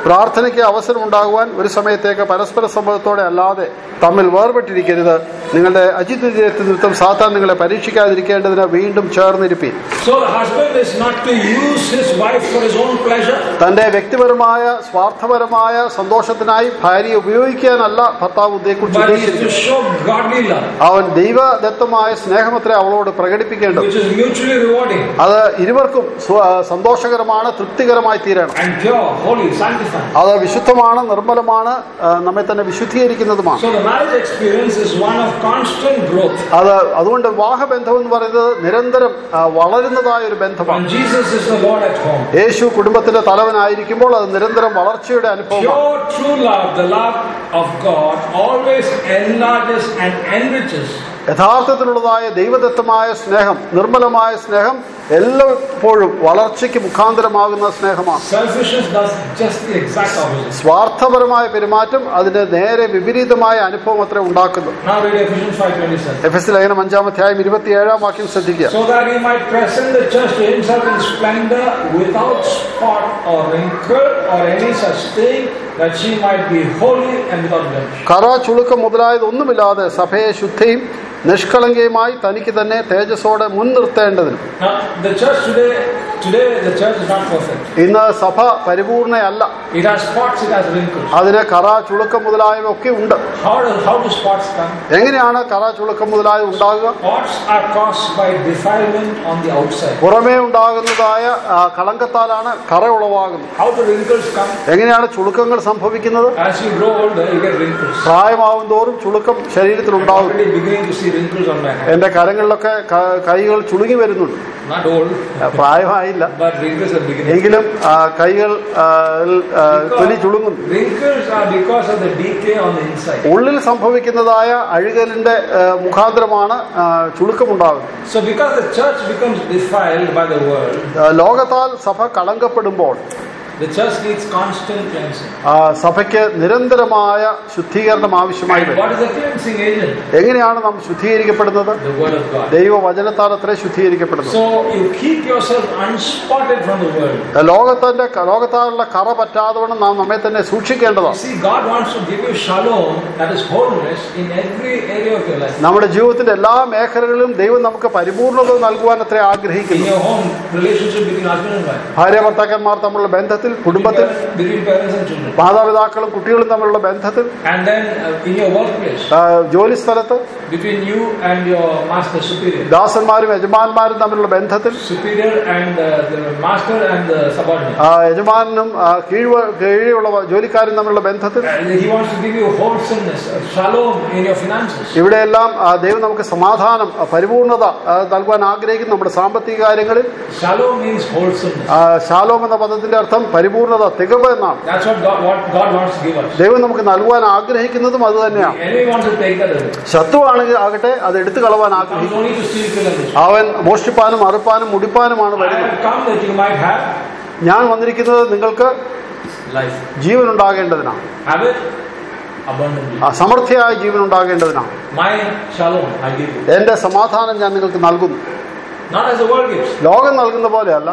പ്രാർത്ഥനയ്ക്ക് അവസരമുണ്ടാകുവാൻ ഒരു സമയത്തേക്ക് പരസ്പര സമ്മതത്തോടെ അല്ലാതെ തമ്മിൽ വേർപെട്ടിരിക്കരുത് നിങ്ങളുടെ അജിത്വത്തിൽ നിമിത്തം സാത്താൻ നിങ്ങളെ പരീക്ഷിക്കാതിരിക്കേണ്ടതിന് വീണ്ടും ചേർന്നിരിപ്പീൻ So the husband is not to use his wife for his own pleasure, തന്റെ വ്യക്തിപരമായ സ്വാർത്ഥപരമായ സന്തോഷത്തിനായി ഭാര്യയെ ഉപയോഗിക്കാനല്ല ഭർത്താവ് ഉദ്ദേശിച്ച് but he is to ഉദ്ദേശിച്ചിരിക്കുന്നത് show godly love, അവൻ ദൈവദത്തമായ സ്നേഹമത്രേ അവളോട് പ്രകടിപ്പിക്കേണ്ടത് which is mutually rewarding അത് ഇരുവർക്കും സ്വ- സന്തോഷകരമാണ് തൃപ്തികരമായി തീരണം and pure, holy, sanctifying. അത് വിശുദ്ധമാണ് നിർമ്മലമാണ് ആ, നമ്മെ തന്നെ വിശുദ്ധീകരിക്കുന്നതുമാണ് So the marriage experience is one of constant growth. അത് അതുകൊണ്ട് വിവാഹബന്ധം എന്ന് പറയുന്നത് നിരന്തരം ആ, വളരുന്നതായ ഒരു ബന്ധമാണ് When Jesus is the Lord at home, യേശു കുടുംബത്തിന്റെ തലവനായിരിക്കുമ്പോൾ അത് നിരന്തരം വളർച്ചയുടെ അനുഭവമാണ് pure, true love, the love of God, always enlarges and enriches. യഥാർത്ഥത്തിലുള്ളതായ ദൈവദത്തമായ സ്നേഹം നിർമ്മലമായ സ്നേഹം എല്ലായ്പ്പോഴും വളർച്ചയ്ക്ക് മുഖാന്തരമാകുന്ന സ്നേഹമാണ് Selfishness does just the exact opposite. സ്വാർത്ഥപരമായ പെരുമാറ്റം അതിന്റെ നേരെ വിപരീതമായ അനുഭവം അത്ര ഉണ്ടാക്കുന്നു Now read Ephesians 5.27. F S ലേഖനം അഞ്ചാമധ്യായം ഇരുപത്തിയേഴാം വാക്യം ശ്രദ്ധിക്കുക So that he might present the church to himself in splendor, without spot or wrinkle or any such thing, that she might be holy and without blemish. കറ ചുളുക്കം മുതലായതൊന്നുമില്ലാതെ സഭയെ ശുദ്ധിയും നിഷ്കളങ്കയുമായി തനിക്ക് തന്നെ തേജസ്സോടെ മുൻനിർത്തേണ്ടതിന് Now, the church today, today the church is not perfect. ഇന്ന് സഭ പരിപൂർണയല്ല It has spots, it has wrinkles. അതിന് കറ ചുളുക്കം മുതലായവ ഒക്കെ ഉണ്ട് How do, how do spots come? എങ്ങനെയാണ് കറ ചുളുക്കം മുതലായവ ഉണ്ടാകുക Spots are caused by defilement on the outside. പുറമേ ഉണ്ടാകുന്നതായ ആ, കളങ്കത്താലാണ് കറ ഉളവാകുന്നത് How do wrinkles come? എങ്ങനെയാണ് ചുളുക്കങ്ങൾ സംഭവിക്കുന്നത് As you grow older, you get wrinkles. പ്രായമാവും തോറും ചുളുക്കം ശരീരത്തിൽ I'm ഉണ്ടാകും already beginning to see wrinkles on my hand. എന്റെ കരങ്ങളിലൊക്കെ ക- കൈകൾ ചുളുങ്ങി വരുന്നുണ്ട് Not old, ആ, പ്രായമായില്ല but wrinkles are beginning. എങ്കിലും ആ, കൈകൾ ആ, ൽ- ആ, തൊലി ചുളുങ്ങുന്നു Wrinkles are because of the decay on the inside. ഉള്ളിൽ സംഭവിക്കുന്നതായ അഴുകലിന്റെ ആ, മുഖാന്തരമാണ് ആ, ചുളുക്കമുണ്ടാകുന്നത് So because the church becomes defiled by the world, ആ, ലോകത്താൽ സഭ കളങ്കപ്പെടുമ്പോൾ the church needs constant cleansing. ആ, സഭയ്ക്ക് നിരന്തരമായ ശുദ്ധീകരണം ആവശ്യമായി And വരും what is the cleansing agent? എങ്ങനെയാണ് നാം ശുദ്ധീകരിക്കപ്പെടുന്നത് The word of God. ദൈവവചനത്താൽ അത്രേ ശുദ്ധീകരിക്കപ്പെടുന്നത് So you keep yourself unspotted from the world. ലോകത്തിന്റെ ലോകത്താലുള്ള കറ പറ്റാതവണ്ണം നാം നമ്മെ തന്നെ You സൂക്ഷിക്കേണ്ടതാണ് see, God wants to give you shalom, that is wholeness, in every area of your life. നമ്മുടെ ജീവിതത്തിന്റെ എല്ലാ മേഖലകളിലും ദൈവം നമുക്ക് പരിപൂർണത നൽകുവാൻ അത്രേ In ആഗ്രഹിക്കുന്നു your home, relationship between husband and wife, ഭാര്യ ഭർത്താക്കന്മാർ തമ്മിലുള്ള ബന്ധത്തിൽ കുടുംബത്തിൽ between parents and children, മാതാപിതാക്കളും കുട്ടികളും തമ്മിലുള്ള ബന്ധത്തിൽ and then uh, in your workplace, ആ, ജോലി സ്ഥലത്ത് between you and your master superior, ദാസന്മാരും യജമാന്മാരും തമ്മിലുള്ള ബന്ധത്തിൽ superior and uh, the master and the subordinate. ആ, യജമാനും ആ, കീഴ്വ കീഴിലുള്ള ജോലിക്കാരും തമ്മിലുള്ള ബന്ധത്തിൽ And he wants to give you wholesomeness, uh, shalom in your finances. ഇവിടെയെല്ലാം ആ, ദൈവം നമുക്ക് സമാധാനം ആ, പരിപൂർണത ആ, നൽകുവാൻ ആഗ്രഹിക്കുന്നു നമ്മുടെ സാമ്പത്തിക കാര്യങ്ങളിൽ Shalom means wholesomeness. ആ, ശാലോം എന്ന പദത്തിന്റെ അർത്ഥം പരിപൂർണത തികവ് എന്നാണ് That's what God, what God wants to give us. ദൈവം നമുക്ക് നൽകുവാൻ ആഗ്രഹിക്കുന്നതും അത് തന്നെയാണ് The enemy wants to take that away. ശത്രുവാണെങ്കിൽ ആകട്ടെ അത് എടുത്തു കളവാൻ Comes ആഗ്രഹിക്കും only to steal, kill, and destroy. അവൻ മോഷ്ടിപ്പാനും അറുപ്പാനും മുടിപ്പാനുമാണ് I വരുന്നത് have come that you might have ഞാൻ വന്നിരിക്കുന്നത് നിങ്ങൾക്ക് life. Jeevan ഉണ്ടാകേണ്ടതിനാണ് Have it abundantly. ആ സമൃദ്ധിയായ ജീവൻ ഉണ്ടാകേണ്ടതിനാണ് My shalom I give you. എന്റെ സമാധാനം ഞാൻ നിങ്ങൾക്ക് നൽകുന്നു Not as the world gives. ലോകം നൽകുന്ന പോലെയല്ല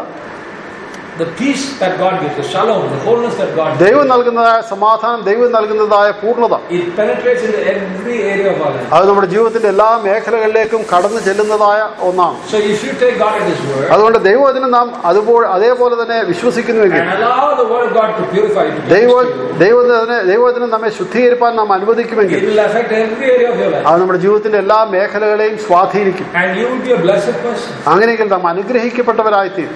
The peace that God gives, the shalom, the wholeness that God gives, ദൈവം നൽകുന്നതായ സമാധാനം ദൈവം നൽകുന്നതായ പൂർണ്ണത it penetrates into every area of our life. അത് നമ്മുടെ ജീവിതത്തിന്റെ എല്ലാ മേഖലകളിലേക്കും കടന്നു ചെല്ലുന്നതായ ഒന്നാണ് So if you take God at His word അതുകൊണ്ട് ദൈവവചനം നാം അതുപോലെ അതേപോലെ തന്നെ വിശ്വസിക്കുന്നുവെങ്കിൽ and allow the word of God to purify you, to ദൈവ cleanse you, ദൈവത്തിന് ദൈവവചനം നമ്മെ ശുദ്ധീകരിപ്പാൻ നാം it അനുവദിക്കുമെങ്കിൽ will affect every area of your life. അത് നമ്മുടെ ജീവിതത്തിന്റെ എല്ലാ മേഖലകളെയും സ്വാധീനിക്കും And you will be a blessed person. അങ്ങനെയെങ്കിൽ നാം അനുഗ്രഹിക്കപ്പെട്ടവരായിത്തീരും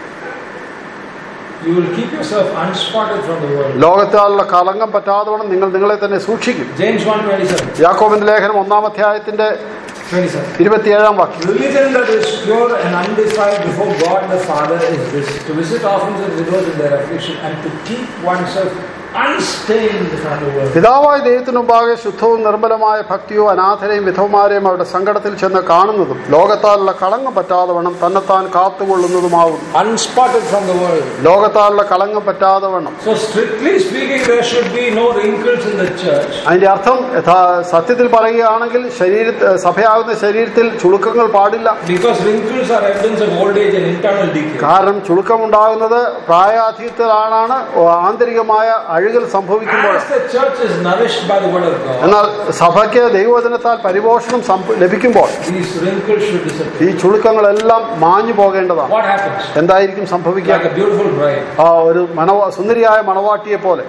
You will keep yourself unspotted from the world. ലോകത്താലുള്ള കളങ്കം പറ്റാതവണ്ണം നിങ്ങൾ നിങ്ങളെ തന്നെ സൂക്ഷിക്കും James 1.27 യാക്കോബിന്റെ ലേഖനം ഒന്നാം അധ്യായത്തിന്റെ 27. ഇരുപത്തിയേഴാം വാക്യം Religion that is pure and undefiled before God the Father is this to visit orphans and widows in their affliction and to keep oneself unstained from the world. പിതാവായ ദൈവത്തിനു മുമ്പാകെ ശുദ്ധവും നിർമ്മലമായ ഭക്തിയോ അനാഥരെയും വിധവമാരെയും അവരുടെ സങ്കടത്തിൽ ചെന്ന് കാണുന്നതും ലോകത്താലുള്ള കളങ്കം പറ്റാതെ വണ്ണം തന്നെത്താൻ കാത്തുകൊള്ളുന്നതുമാവും Unspotted from the world. ലോകത്താലുള്ള കളങ്കം പറ്റാതെ വണ്ണം So, strictly speaking, there should be no wrinkles in the church. അതിന്റെ അർത്ഥം യഥാ സത്യത്തിൽ പറയുകയാണെങ്കിൽ ശരീര സഭയാകുന്ന ശരീരത്തിൽ ചുളുക്കങ്ങൾ പാടില്ല Because wrinkles are evidence of old age and internal decay. കാരണം ചുളുക്കമുണ്ടാകുന്നത് പ്രായാധിക്യത്തിലാണ് ആന്തരികമായ അഴുകൽ സംഭവിക്കുമ്പോൾ As the church is nourished by the word of God, എന്നാൽ സഭയ്ക്ക് ദൈവവചനത്താൽ പരിപോഷണം സംഭ- ലഭിക്കുമ്പോൾ these wrinkles should disappear. ഈ ചുളുക്കങ്ങളെല്ലാം മാഞ്ഞു പോകേണ്ടതാണ് What happens? എന്തായിരിക്കും സംഭവിക്കുക Like a beautiful bride ആ ഒരു മണവ സുന്ദരിയായ മണവാട്ടിയെ പോലെ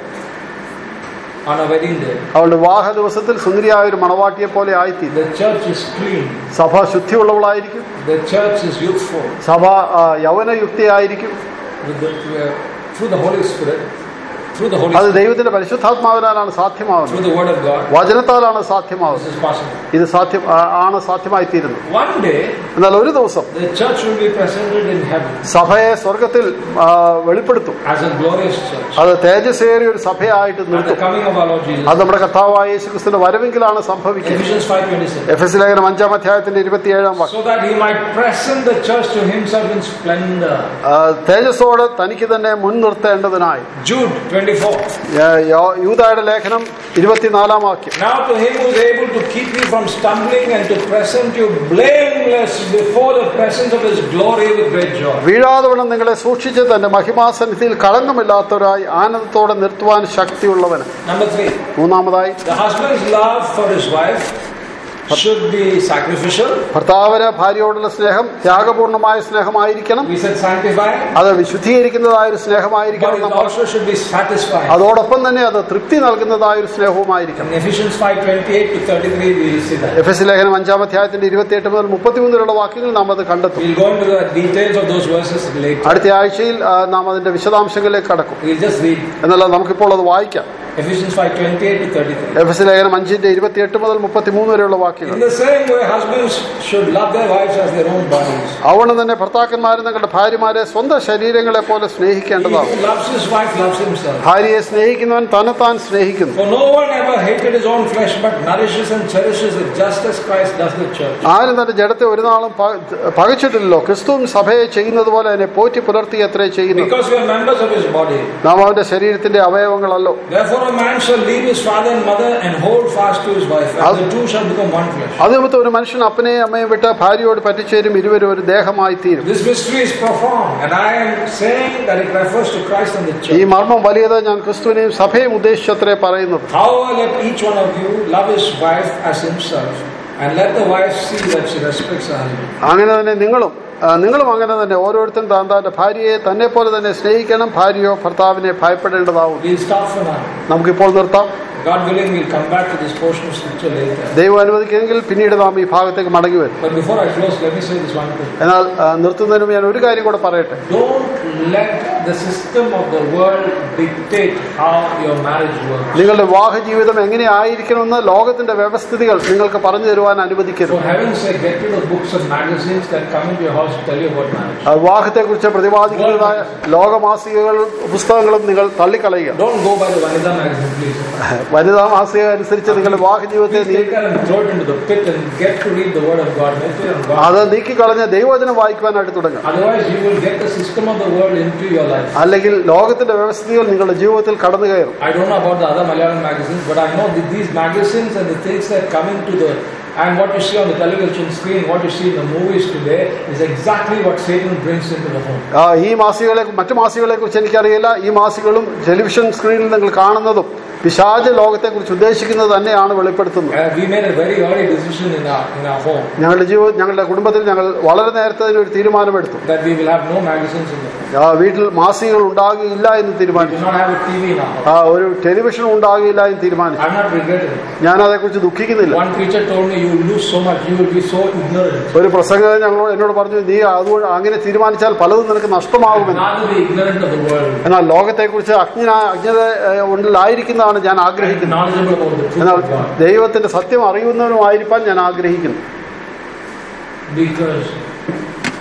on a wedding day. അവളുടെ വിവാഹ ദിവസത്തിൽ സുന്ദരിയായ ഒരു മണവാട്ടിയെ പോലെ ആയിത്തീരും The church is clean. സഭ ശുദ്ധിയുള്ളവളായിരിക്കും The church is youthful. സഭ ആ, യൗവനയുക്തിയായിരിക്കും With the, uh, through the Holy Spirit, through the Holy അത് Spirit, ദൈവത്തിന്റെ പരിശുദ്ധാത്മാവിനാലാണ് സാധ്യമാകുന്നത് through the Word of God, വചനത്താലാണ് സാധ്യമാകുന്നത് this is possible. ഇത് സാധ്യം ആ- ആണ് സാധ്യമായിത്തീരുന്നത് One day, എന്നാൽ ഒരു ദിവസം the church will be presented in heaven സഭയെ സ്വർഗത്തിൽ ആ, വെളിപ്പെടുത്തും as a glorious church. അത് തേജസ്സേറിയ ഒരു സഭയായിട്ട് At the നിർത്തും coming of our Lord Jesus. അത് നമ്മുടെ കർത്താവായ യേശുക്രിസ്തുവിന്റെ വരവെങ്കിലാണ് സംഭവിക്കുന്നത് Ephesians 5.26. എഫ് എസ് ലേഖനം അഞ്ചാം അധ്യായത്തിന്റെ ഇരുപത്തിയേഴാം വാക്യം So that he might present the church to himself in splendor. ആ, തേജസ്സോട് തനിക്ക് തന്നെ മുൻനിർത്തേണ്ടതിനായി Jude 24. ഏ, യോ- യൂദായുടെ ലേഖനം ഇരുപത്തിനാലാം വാക്യം Now to him who is able to keep you from stumbling and to present you blameless before the presence of his glory with great joy. വീഴാതെ വണ്ണം നിങ്ങളെ സൂക്ഷിച്ച് തന്റെ മഹിമാസന്നിധിയിൽ കളങ്കമില്ലാത്തവരായി ആനന്ദത്തോടെ നിർത്തുവാൻ ശക്തിയുള്ളവന് Number three, മൂന്നാമതായി the husband's love for his wife should be sacrificial. ഭർത്താവിന് ഭാര്യയോടുള്ള സ്നേഹം ത്യാഗപൂർണമായ സ്നേഹമായിരിക്കണം We said sanctifying, അത് വിശുദ്ധീകരിക്കുന്നതായ ഒരു but സ്നേഹമായിരിക്കണം it നമ്മൾ also should be satisfying. അതോടൊപ്പം തന്നെ അത് തൃപ്തി നൽകുന്നതായ ഒരു സ്നേഹവുമായിരിക്കണം In Ephesians 5:28 to 33, we see that. F S ലേഖനം അഞ്ചാം അധ്യായത്തിന്റെ ഇരുപത്തിയെട്ട് മുതൽ മുപ്പത്തിമൂന്നിലുള്ള വാക്യങ്ങൾ നാം അത് കണ്ടെത്തും We'll go into the details of those verses later. അടുത്ത ആഴ്ചയിൽ ആ, നാം അതിന്റെ വിശദാംശങ്ങളിലേക്ക് കടക്കും We'll just read എന്നല്ല നമുക്കിപ്പോൾ അത് വായിക്കാം Ephesians 5:28 to 33. എഫ് എസ് ലേഖനം അഞ്ചിന്റെ ഇരുപത്തിയെട്ട് മുതൽ മുപ്പത്തിമൂന്ന് വരെയുള്ള വാക്യങ്ങൾ In the same way, husbands should love their wives as their own bodies. അവണ്ണം തന്നെ ഭർത്താക്കന്മാരെ നിങ്ങളുടെ ഭാര്യമാരെ സ്വന്തം ശരീരങ്ങളെ പോലെ He സ്നേഹിക്കേണ്ടതാകും who loves his wife loves himself. ഭാര്യയെ സ്നേഹിക്കുന്നവൻ തന്നെത്താൻ സ്നേഹിക്കുന്നു For no one ever hated his own flesh, but nourishes and cherishes it just as Christ does the church. ആരും തന്റെ ജഡത്തെ ഒരു നാളും പ- പകച്ചിട്ടില്ലല്ലോ ക്രിസ്തുവും സഭയെ ചെയ്യുന്നത് പോലെ അതിനെ പോറ്റി പുലർത്തി എത്രേ ചെയ്യുന്നു Because we are members of his body. നാം അവന്റെ ശരീരത്തിന്റെ അവയവങ്ങളല്ലോ Therefore, a man shall leave his father and mother and hold fast to his wife, and the two shall become one flesh. അത് നിമിത്തം ഒരു മനുഷ്യൻ അപ്പനെയും അമ്മയും വിട്ട് ഭാര്യയോട് പറ്റിച്ചേരും ഇരുവരും ഒരു ദേഹമായി തീരും This mystery is profound, and I am saying that it refers to Christ and the ഈ church. മർമ്മം വലിയത് ഞാൻ ക്രിസ്തുവിനെയും സഭയും ഉദ്ദേശിച്ചത്രേ പറയുന്നത് However, let each one of you love his wife as himself, and let the wife see that she respects her husband. അങ്ങനെ തന്നെ നിങ്ങളും ആ, നിങ്ങളും അങ്ങനെ തന്നെ ഓരോരുത്തരും താൻ താന്റെ ഭാര്യയെ തന്നെ പോലെ തന്നെ സ്നേഹിക്കണം ഭാര്യയോ ഭർത്താവിനെ ഭയപ്പെടേണ്ടതാവും We'll stop for now. നമുക്കിപ്പോൾ നിർത്താം God willing, we'll come back to this portion of scripture later. ദൈവം അനുവദിക്കുമെങ്കിൽ പിന്നീട് നാം ഈ ഭാഗത്തേക്ക് മടങ്ങി വരും But before I close, let me say this one thing. എന്നാൽ ആ, നിർത്തുന്നതിന് മുമ്പ് ഞാൻ ഒരു കാര്യം കൂടെ പറയട്ടെ Don't let the system of the world dictate how your marriage works. നിങ്ങളുടെ വിവാഹ ജീവിതം എങ്ങനെ ആയിരിക്കണമെന്ന് ലോകത്തിന്റെ വ്യവസ്ഥിതികൾ നിങ്ങൾക്ക് പറഞ്ഞു തരുവാൻ അനുവദിക്കരുത് For heaven's sake, get rid of books and magazines that come into your house to tell you about marriage. ആ, വിവാഹത്തെക്കുറിച്ച് പ്രതിപാദിക്കുന്നതായ ലോകമാസികകളും പുസ്തകങ്ങളും നിങ്ങൾ തള്ളിക്കളയുക Don't go by the Vanida magazine, please. വനിതാ മാസിക അനുസരിച്ച് നിങ്ങളുടെ വിവാഹ ജീവിതത്തെ Please നീ take that and throw it into the pit and get to read the Word of God. Meditate on God. അത് നീക്കിക്കളഞ്ഞ് ദൈവവചനം വായിക്കുവാനായിട്ട് തുടങ്ങുക Otherwise, you will get the system of the world into your life. അല്ലെങ്കിൽ ലോകത്തിന്റെ വ്യവസ്ഥിതികൾ നിങ്ങളുടെ ജീവിതത്തിൽ കടന്നു കയറും I don't know about the other Malayalam magazines, but I know that these magazines and the things that come into the and what you see on the television screen, what you see in the movies today, is exactly what Satan brings into the home. ആ, ഈ മാസികകളെ മറ്റു മാസികകളെ കുറിച്ച് എനിക്കറിയില്ല ഈ മാസികകളും television സ്ക്രീനിൽ നിങ്ങൾ കാണുന്നതും പിശാച ലോകത്തെക്കുറിച്ച് ഉദ്ദേശിക്കുന്നത് തന്നെയാണ് വെളിപ്പെടുത്തുന്നത് Uh, we made a very early decision in our in our home ഞങ്ങളുടെ ജീവിത ഞങ്ങളുടെ കുടുംബത്തിൽ ഞങ്ങൾ വളരെ നേരത്തെ അതിനൊരു തീരുമാനമെടുത്തു that we will have no magazines in the home. ആ, വീട്ടിൽ മാസികകൾ ഉണ്ടാകുകയില്ല എന്ന് We do തീരുമാനിച്ചു not have a TV in our house. ആ, ഒരു ടെലിവിഷൻ ഉണ്ടാകില്ല എന്ന് തീരുമാനിച്ചു I'm not regretting it. ഞാൻ അതേക്കുറിച്ച് ദുഃഖിക്കുന്നില്ല One preacher told me, "You will lose so much. You will be so ignorant." ഒരു പ്രസംഗകൻ ഞങ്ങളോട് എന്നോട് പറഞ്ഞു നീ അതുകൊണ്ട് അങ്ങനെ തീരുമാനിച്ചാൽ പലതും നിനക്ക് നഷ്ടമാകുമെന്ന് Rather be ignorant of the world, എന്നാൽ ലോകത്തെക്കുറിച്ച് അജ്ഞന അജ്ഞത ഏഹ്, ഉള്ളിലായിരിക്കുന്നതാണ് ഞാൻ ആഗ്രഹിക്കുന്നത് knowledgeable about the truth എന്നാൽ of God. ദൈവത്തിന്റെ സത്യം അറിയുന്നവനുമായിരിക്കാൻ ഞാൻ ആഗ്രഹിക്കുന്നു Because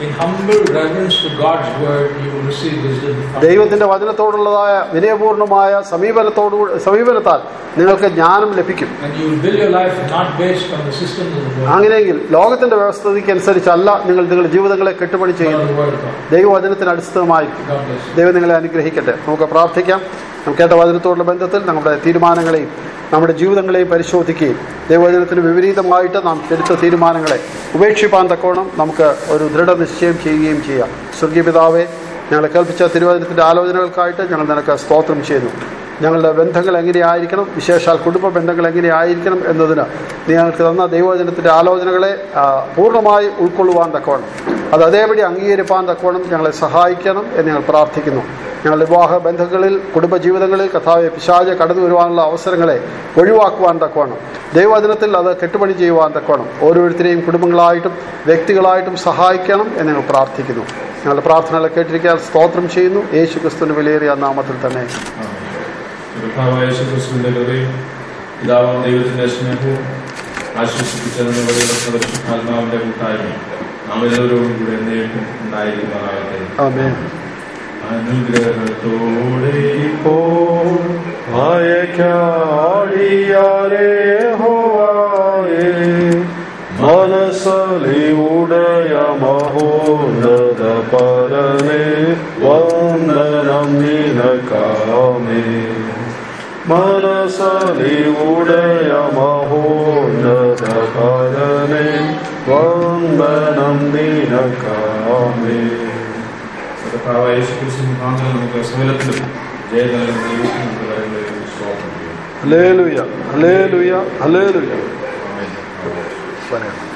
in humble reverence to God's word, you will receive wisdom from ദൈവത്തിന്റെ വചനത്തോടുള്ളതായ വിനയപൂർണമായ സമീപനത്തോടു സമീപനത്താൽ നിങ്ങൾക്ക് ജ്ഞാനം ലഭിക്കും And you will build your life not based on the systems of the world, അങ്ങനെയെങ്കിൽ ലോകത്തിന്റെ വ്യവസ്ഥയ്ക്ക് അനുസരിച്ചല്ല നിങ്ങൾ നിങ്ങളുടെ ജീവിതങ്ങളെ കെട്ടുപണി but on ചെയ്യുന്നത് the word of God. ദൈവവചനത്തിന് അടിസ്ഥാനമായിരിക്കും God bless you. ദൈവം നിങ്ങളെ അനുഗ്രഹിക്കട്ടെ നമുക്ക് പ്രാർത്ഥിക്കാം നമുക്ക് കേട്ട വചനത്തോടുള്ള ബന്ധത്തിൽ നമ്മുടെ തീരുമാനങ്ങളെയും നമ്മുടെ ജീവിതങ്ങളെയും പരിശോധിക്കുകയും ദൈവവചനത്തിന് വിപരീതമായിട്ട് നാം എടുത്ത തീരുമാനങ്ങളെ ഉപേക്ഷിപ്പാൻ തക്കോണം നമുക്ക് ഒരു ദൃഢനിശ്ചയം ചെയ്യുകയും ചെയ്യാം സ്വർഗീയ പിതാവെ ഞങ്ങളെ കേൾപ്പിച്ച തിരുവചനത്തിന്റെ ആലോചനകൾക്കായിട്ട് ഞങ്ങൾ നിനക്ക് സ്തോത്രം ചെയ്യുന്നു ഞങ്ങളുടെ ബന്ധങ്ങൾ എങ്ങനെയായിരിക്കണം വിശേഷാൽ കുടുംബ ബന്ധങ്ങൾ എങ്ങനെയായിരിക്കണം എന്നതിന് നീ ഞങ്ങൾക്ക് തന്ന ദൈവവചനത്തിന്റെ ആലോചനകളെ ആ, പൂർണ്ണമായി ഉൾക്കൊള്ളുവാൻ തക്കവണ്ണം അത് അതേപടി അംഗീകരിപ്പാൻ തക്കവണ്ണം ഞങ്ങളെ സഹായിക്കണം എന്ന് ഞങ്ങൾ പ്രാർത്ഥിക്കുന്നു ഞങ്ങളുടെ വിവാഹ ബന്ധങ്ങളിൽ കുടുംബജീവിതങ്ങളിൽ കഥാവെ പിശാച് കടന്നു വരുവാനുള്ള അവസരങ്ങളെ ഒഴിവാക്കുവാൻ തക്കവണ്ണം ദൈവവചനത്തിൽ അത് കെട്ടുപണി ചെയ്യുവാൻ തക്കവണ്ണം ഓരോരുത്തരെയും കുടുംബങ്ങളായിട്ടും വ്യക്തികളായിട്ടും സഹായിക്കണം എന്ന് ഞങ്ങൾ പ്രാർത്ഥിക്കുന്നു ഞങ്ങളുടെ പ്രാർത്ഥനകളെ കേട്ടിരിക്കാൻ സ്തോത്രം ചെയ്യുന്നു യേശു ക്രിസ്തുവിന്റെ വിലയേറിയ നാമത്തിൽ തന്നെ കർത്താവായ യേശുക്രിസ്തുവിന്റെ കൃപയും പിതാവും ദൈവത്തിന്റെ സ്നേഹവും ആശ്വസിപ്പിച്ചതിന് വഴിയുള്ള പരിശുദ്ധാത്മാവിന്റെ കൂട്ടായ്മയും നാം എല്ലാവരോടും കൂടെ എന്നേക്കും ഉണ്ടായിരിക്കുമാറാകട്ടെ ആമേൻ അനുഗ്രഹത്തോടെ പോ അയക്കാടിയാരേ ഹോവായേ മനസ്സലി ഉടയ മഹോന്നത പരനെ വന്ദനം നിനക്കാമേ മനസ്സലി ഉടയ മഹോന്നത പരനെ വന്ദനം നിനക്കാമേ കർത്താവായ യേശുക്രിസ്തു മുഖാന്തരം നമുക്ക് സകലത്തിലും ജയകരം ദൈവത്തിന് നമുക്ക് കാര്യങ്ങളെ സ്വാഗതം ചെയ്യാം ഹല്ലേലൂയ ഹല്ലേലൂയ ഹല്ലേലൂയ ആമേൻ. പറയാം